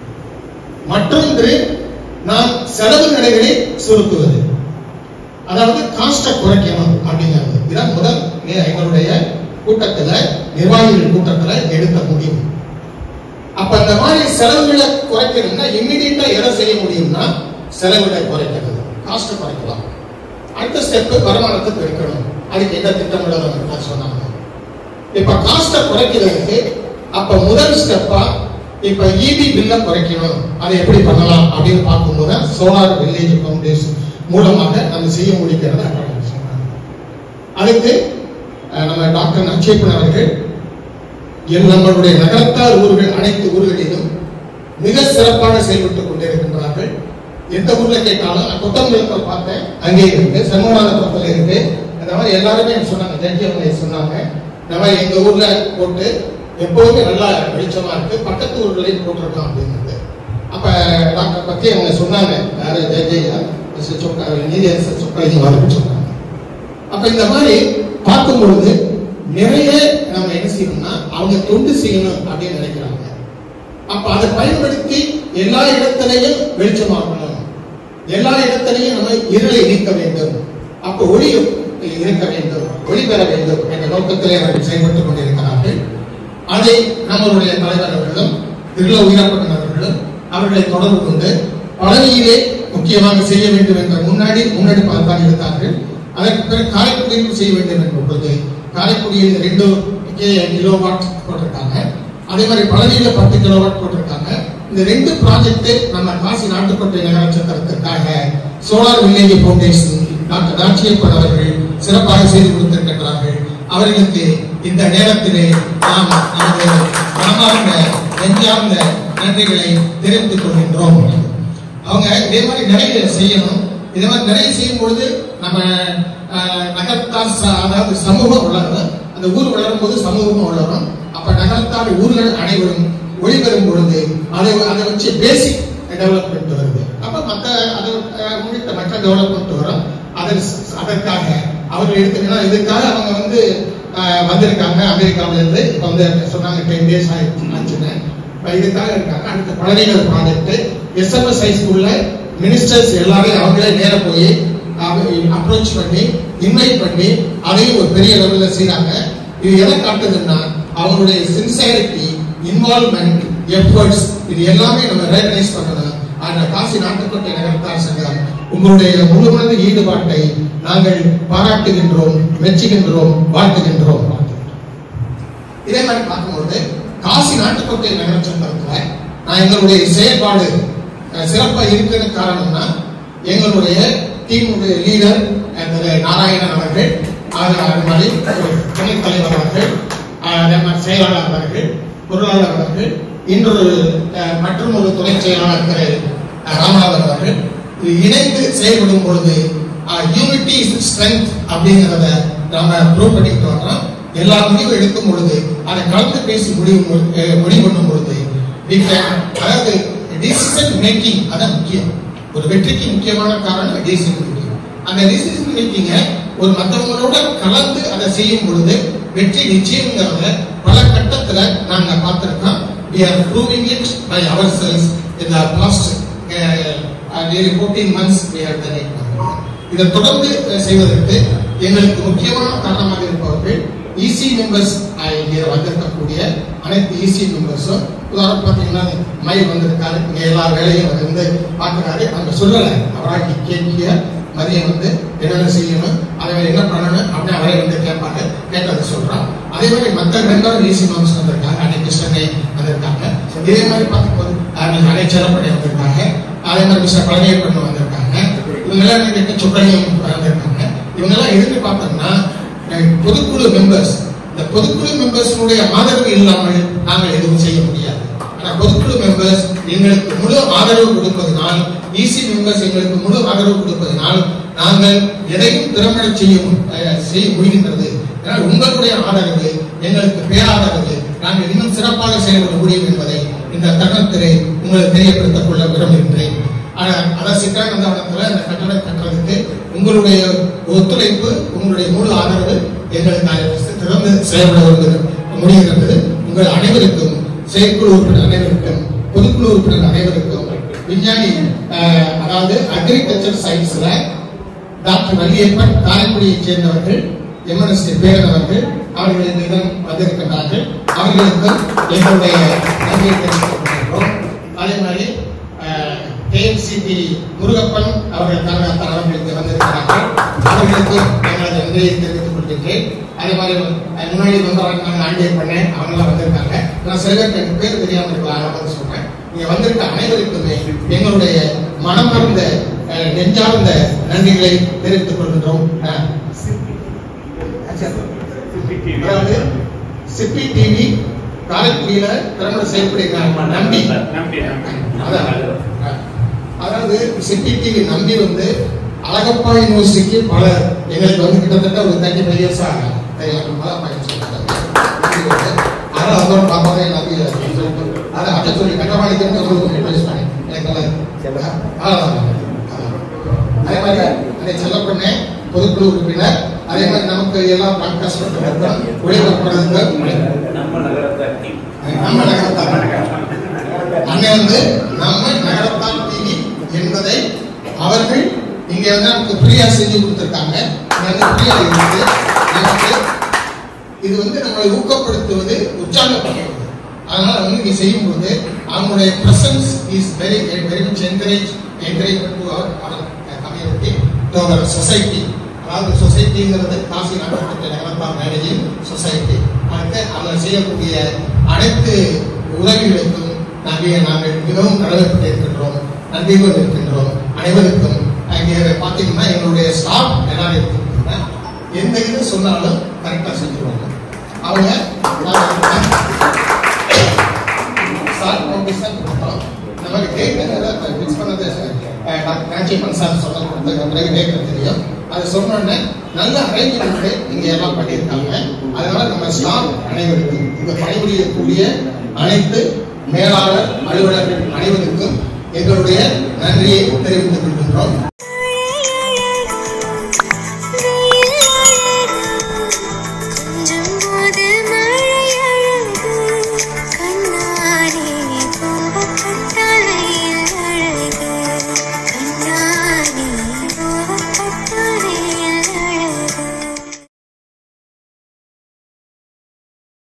மற்றொன்று நாம் செலவு நடைகளை சுருக்குவது அதாவது காஸ்ட குறைக்கணும் அப்படிங்கிறது இதான் முதல் நே- எங்களுடைய கூட்டத்துல நிர்வாகிகள் கூட்டத்துல எடுத்த முடிவு அப்ப இந்த மாதிரி செலவுகளை குறைக்கணும்னா இம்மிடியட்டா எதை செய்ய முடியும்னா செலவுகளை குறைக்கிறது காஸ்ட் குறைக்கலாம் அடுத்த ஸ்டெப் வருமானத்தை பெருக்கணும் அதுக்கு என்ன திட்டமிடலாம் சொன்னாங்க இப்ப காஸ்ட குறைக்கிறதுக்கு அப்ப முதல் ஸ்டெப்பா இப்ப இபி பில்ல குறைக்கணும் அதை எப்படி பண்ணலாம் அப்படின்னு பார்க்கும்போது சோலார் வில்லேஜ் ஃபவுண்டேஷன் மூலமாக நம்ம செய்ய முடிக்கிறத சொன்னாங்க அதுக்கு அஹ், நம்ம டாக்டர் நச்சேப்பன் அவர்கள் என் நம்மளுடைய நகரத்தார் ஊர்கள் அனைத்து ஊர்களிலும் மிக சிறப்பாக செயல்பட்டுக் கொண்டிருக்கின்றார்கள் எந்த ஊர்ல கேட்டாலும் நான் கொத்தமங்கலத்தில் பார்த்தேன் அங்கே இருக்கு சண்முகநாதபுரத்தில் இருக்கு அந்த மாதிரி எல்லாருமே எனக்கு சொன்னாங்க ஜட்ஜி அவங்க சொன்னாங்க இந்த மாதிரி எங்க ஊர்ல போட்டு எப்பவுமே நல்லா வெளிச்சமா இருக்கு பக்கத்து ஊர்களையும் போட்டிருக்கோம் அப்படிங்கிறது அப்ப டாக்டர் பத்தி அவங்க சொன்னாங்க யாரு ஜட்ஜையா சொக்கா நீதியரசர் சொக்கராஜி வரப்பு சொன்னாங்க அப்ப இந்த மாதிரி பார்க்கும் பொழுது நிறைய நம்ம என்ன செய்யணும்னா அவங்க தொண்டு செய்யணும் அப்படின்னு நினைக்கிறாங்க அப்ப அதை பயன்படுத்தி எல்லா இடத்திலையும் வெளிச்சமாக்கணும் எல்லா இடத்திலையும் நம்ம இருளை நீக்க வேண்டும் அப்ப ஒளி இருக்க வேண்டும் ஒளி பெற வேண்டும் என்ற நோக்கத்திலே அவர்கள் செயல்பட்டுக் கொண்டிருக்கிறார்கள் அதை நம்மளுடைய தலைவர் அவர்களும் திருள உயிரப்பன் அவர்களும் அவர்களை தொடர்பு கொண்டு பழனியிலே முக்கியமாக செய்ய வேண்டும் என்ற முன்னாடி முன்னாடி பார்த்தான் எடுத்தார்கள் அதற்கு பிறகு காரைக்குடியில் செய்ய வேண்டும் என்ற பொழுது காரைக்குடியில் ரெண்டு கிலோவாட் போட்டிருக்காங்க அதே மாதிரி பழனியில பத்து கிலோவாட் போட்டிருக்காங்க இந்த ரெண்டு ப்ராஜெக்ட் நம்ம காசி நாட்டுக்கோட்டை நகர சத்திரத்திற்காக solar village foundation doctor Ratchiyappan அவர்கள் சிறப்பாக செய்து கொடுத்திருக்கின்றார்கள் அவர்களுக்கு இந்த நேரத்திலே நாம் நமது மனமார்ந்த நெஞ்சார்ந்த நன்றிகளை தெரிவித்துக் கொள்கின்றோம் அவங்க இதே மாதிரி நிறைய செய்யணும் இதே மாதிரி நிறைய செய்யும் பொழுது நம்ம அஹ், நகரத்தார் ச- அதாவது சமூகம் வளரும் அந்த ஊர் வளரும் போது சமூகமும் வளரும் அப்ப நகரத்தார் ஊர்கள் அனைவரும் ஒளிபெறும் பொழுது அதை அதை வச்சு பேசிக் டெவலப்மெண்ட் வருது அப்ப மற்ற அதை அஹ், உள்ளிட்ட மற்ற டெவலப்மெண்ட் வரும் அதன் அதற்காக அவர்கள் எடுத்துக்கினா இதுக்காக அவங்க வந்து அஹ், வந்திருக்காங்க அமெரிக்காவில இருந்து இப்ப வந்து சொன்னாங்க டென் டேஸ் ஆச்சுன்னு இப்ப இதுக்காக இருக்காங்க அடுத்த பழனிகள் ப்ராஜெக்ட் எஸ்எம்எஸ் ஹை ஸ்கூல்ல மினிஸ்டர்ஸ் எல்லாரையும் அவங்களே நேர போய் அப்ரோச் பண்ணி இன்வைட் பண்ணி அதையும் ஒரு பெரிய லெவல்ல செய்றாங்க இது எதை காட்டுதுன்னா அவங்களுடைய சின்சியாரிட்டி இன்வால்மெண்ட் எஃபர்ட்ஸ் இது எல்லாமே நம்ம ரெகனைஸ் பண்ணணும் அந்த காசி நாட்டுக்கோட்டை நகரத்தார் சங்கம் உங்களுடைய முழு மனது ஈடுபாட்டை நாங்கள் பாராட்டுகின்றோம் மெச்சுகின்றோம் வாழ்த்துகின்றோம் இதே மாதிரி பார்க்கும்போது காசி நாட்டுக்கோட்டை நகர சங்கத்துல நான் எங்களுடைய செயல்பாடு அஹ், சிறப்பா இருக்கிறது காரணம்னா எங்களுடைய டீமுடைய லீடர் திரு நாராயணன் அவர்கள் அது அது மாதிரி ஒரு துணைத் தலைவர் அவர்கள் அஹ், அதே மாதிரி செயலாளர் அவர்கள் பொருளாளர் அவர்கள் இன்னொரு அஹ், மற்றும் ஒரு துணை செயலாளர் திரு அஹ், ராமநாதன் அவர்கள் இது இணைந்து செயல்படும் பொழுது யூனிட்டி ஸ்ட்ரென்த் அப்படிங்கிறத நாம ப்ரூவ் பண்ணிட்டு வர்றோம் எல்லா முடிவும் எடுக்கும் பொழுது அதை கலந்து பேசி முடிவு மு- அஹ் முடிவு பண்ணும் பொழுது we can- அதாவது டிசிஷன் மேக்கிங் அதான் முக்கியம் ஒரு வெற்றிக்கு முக்கியமான காரணம் டிசிஷன் மேக்கிங் அந்த டிசிஷன் மேக்கிங்க ஒரு மற்றவங்களோட கலந்து அதை செய்யும் பொழுது வெற்றி நிச்சயங்கிறத பல கட்டத்துல நாங்க பார்த்திருக்கோம் we are proving it by ourselves in the past uh, uh, nearly 14 months we have done it இதை தொடர்ந்து அஹ், செய்வதற்கு எங்களுக்கு முக்கியமான காரணமாக இருப்பவர்கள் இசி மெம்பர்ஸ் இங்கே வந்திருக்கக்கூடிய அனைத்து இசி மெம்பர்ஸும் உதாரணம் பார்த்தீங்கன்னா மயில் வந்திருக்காரு இங்க எல்லா வேலையும் அவர் வந்து பார்க்குறாரு அங்க சொல்லலை அவராக கேட்கிய மதியம் வந்து என்னென்ன செய்யணும் அதை என்ன பண்ணணும் அப்படின்னு அவரே வந்து கேட்பாங்க கேட்டதை சொல்றான் அதே மாதிரி மற்ற மெம்பர் இசி மெம்பர்ஸ் வந்திருக்காங்க அன்னை கிருஷ்ணனை வந்திருக்காங்க இதே மாதிரி பார்க்கும்போது அஹ், அன்னை செல்லப்படி வந்திருக்காங்க அதே மாதிரி மிஸ்டர் பழனியப்பன் வந்திருக்காங்க இவங்கெல்லாம் இன்னைக்கு சுக்கரையும் வந்திருக்காங்க இவங்கெல்லாம் எதுக்கு பார்த்தோம்னா அஹ், பொதுக்குழு மெம்பர்ஸ் இந்த பொதுக்குழு மெம்பர்ஸினுடைய ஆதரவு இல்லாமல் நாங்கள் எதுவும் செய்ய முடியாது ஆனா பொதுக்குழு மெம்பர்ஸ் எங்களுக்கு முழு ஆதரவு கொடுப்பதனால் இசி மெம்பர்ஸ் எங்களுக்கு முழு ஆதரவு கொடுப்பதனால் நாங்கள் எதையும் திறம்பட செய்ய மு- அஹ், செய்ய முடிகின்றது ஏன்னா உங்களுடைய ஆதரவு எங்களுக்கு பேராதரவு நாங்கள் இன்னும் சிறப்பாக செயல்பட முடியும் என்பதை இந்த தருணத்திலே உங்களுக்கு தெரியப்படுத்திக் கொள்ள விரும்புகின்றேன் ஆனா அதான் சித்தானந்தவனத்துல அந்த கட்டடம் கட்டுறதுக்கு உங்களுடைய ஒத்துழைப்பு உங்களுடைய முழு ஆதரவு எங்களுக்கு அதை திறந்து செயல்பட வருகிறது முடிகிறது உங்கள் அனைவருக்கும் செயற்குழு உறுப்பினர் அனைவருக்கும் பொதுக்குழு உறுப்பினர் அனைவருக்கும் விஞ்ஞானி அஹ், அதாவது அக்ரிகல்ச்சர் சயின்ஸ்ல டாக்டர் வள்ளியப்பன் காரைக்குடியைச் சேர்ந்தவர்கள் எம்என்எஸ்டி பேரன் அவர்கள் அவர்கள் இந்த இடம் வந்திருக்கின்றார்கள் அவர்களுக்கு எங்களுடைய நன்றியை தெரிவித்துக் கொள்கிறோம் அதே மாதிரி கேஎம்சிபி முருகப்பன் அவர்கள் கனகத்தான் அவர்களுக்கு வந்திருக்கிறார்கள் அவர்களுக்கு எங்களது நன்றியை தெரிவித்துக் கொள்கின்றேன் அதே மாதிரி அஹ், முன்னாடி வந்தவங்க ஆண்டியை பண்ணேன் அவங்கெல்லாம் வந்திருக்காங்க நான் சில பேருக்கு எனக்கு பேர் தெரியாம இருக்கலாம் அதனால சொல்றேன் இங்க வந்திருக்க அனைவருக்குமே எங்களுடைய மனமார்ந்த அஹ், நெஞ்சார்ந்த நன்றிகளை தெரிவித்துக் கொள்கின்றோம் அஹ், அதாவது சிப்பி டிவி காரைக்குடியில திறம்பட செயல்படுகிறாங்க நம்பி அதான். அதாவது சிட்டி டிவி நம்பி வந்து அழகப்பா யூனிவர்சிட்டிக்கு பல எங்களுக்கு வந்து கிட்டத்தட்ட ஒரு தேர்ட்டி ஃபைவ் இயர்ஸ் ஆகும் அழகப்பா யூனிவர்சிட்டி அதனால அதோட பாப்பாங்க நம்பி அதை அதை சொல்லி கட்டவாணிக்கு ஒரு பேஸ் பண்ணி எனக்கு நல்லா அதான். அதே மாதிரி அதை செல்லப்பண்ணே பொதுக்குழு உறுப்பினர் அதே மாதிரி நமக்கு எல்லாம் பிராட்காஸ்ட் பண்ணுறதுக்கு ஒளிபரப்புறதுக்கு நம்ம நகரத்தை டீம் நம்ம நகரத்தார் அன்னை வந்து நம்ம நகரத்தார் டிவி என்பதை அவர்கள் இங்க வந்து நமக்கு ஃப்ரீயா செஞ்சு கொடுத்திருக்காங்க இங்க வந்து ஃப்ரீயா இருக்கு நமக்கு இது வந்து நம்மளை ஊக்கப்படுத்துவது உற்சாகப்படுத்துவது அதனால வந்து இங்க செய்யும்போது அவங்களுடைய presence is very very much encourage encourage to our our community to our society அதாவது சொசைட்டிங்கிறது காசி நாட்டுப்பட்ட நகரத்தார் மேடையின் சொசைட்டி அடுத்து அவங்க செய்யக்கூடிய அனைத்து உதவிகளுக்கும் நாங்கள் நாங்கள் மிகவும் கடமைப்பட்டிருக்கின்றோம் நன்றியோடு இருக்கின்றோம் அனைவருக்கும் அங்கே பார்த்தீங்கன்னா எங்களுடைய ஸ்டாஃப் எல்லாரும் இருக்கின்றன எந்த இது சொன்னாலும் கரெக்டாக செஞ்சுருவாங்க அவங்க ஸ்டார்ட் நோட்டீஸ் தான் கொடுத்தோம் இந்த மாதிரி டேட் ஃபிக்ஸ் பண்ணது அஹ், டாக்டர் ராஜீவன் சார் சொன்ன கொடுத்த பிறகு டேட் தெரியும் அது சொன்னோன்னே நல்ல அரேஞ்ச்மெண்ட் இங்க எல்லாம் பண்ணியிருக்காங்க அதனால நம்ம ஸ்டாஃப் அனைவருக்கும் இங்க பணிபுரியக்கூடிய அனைத்து மேலாளர் அலுவலர்கள் அனைவருக்கும் எங்களுடைய நன்றியை தெரிவித்துக் கொள்கின்றோம்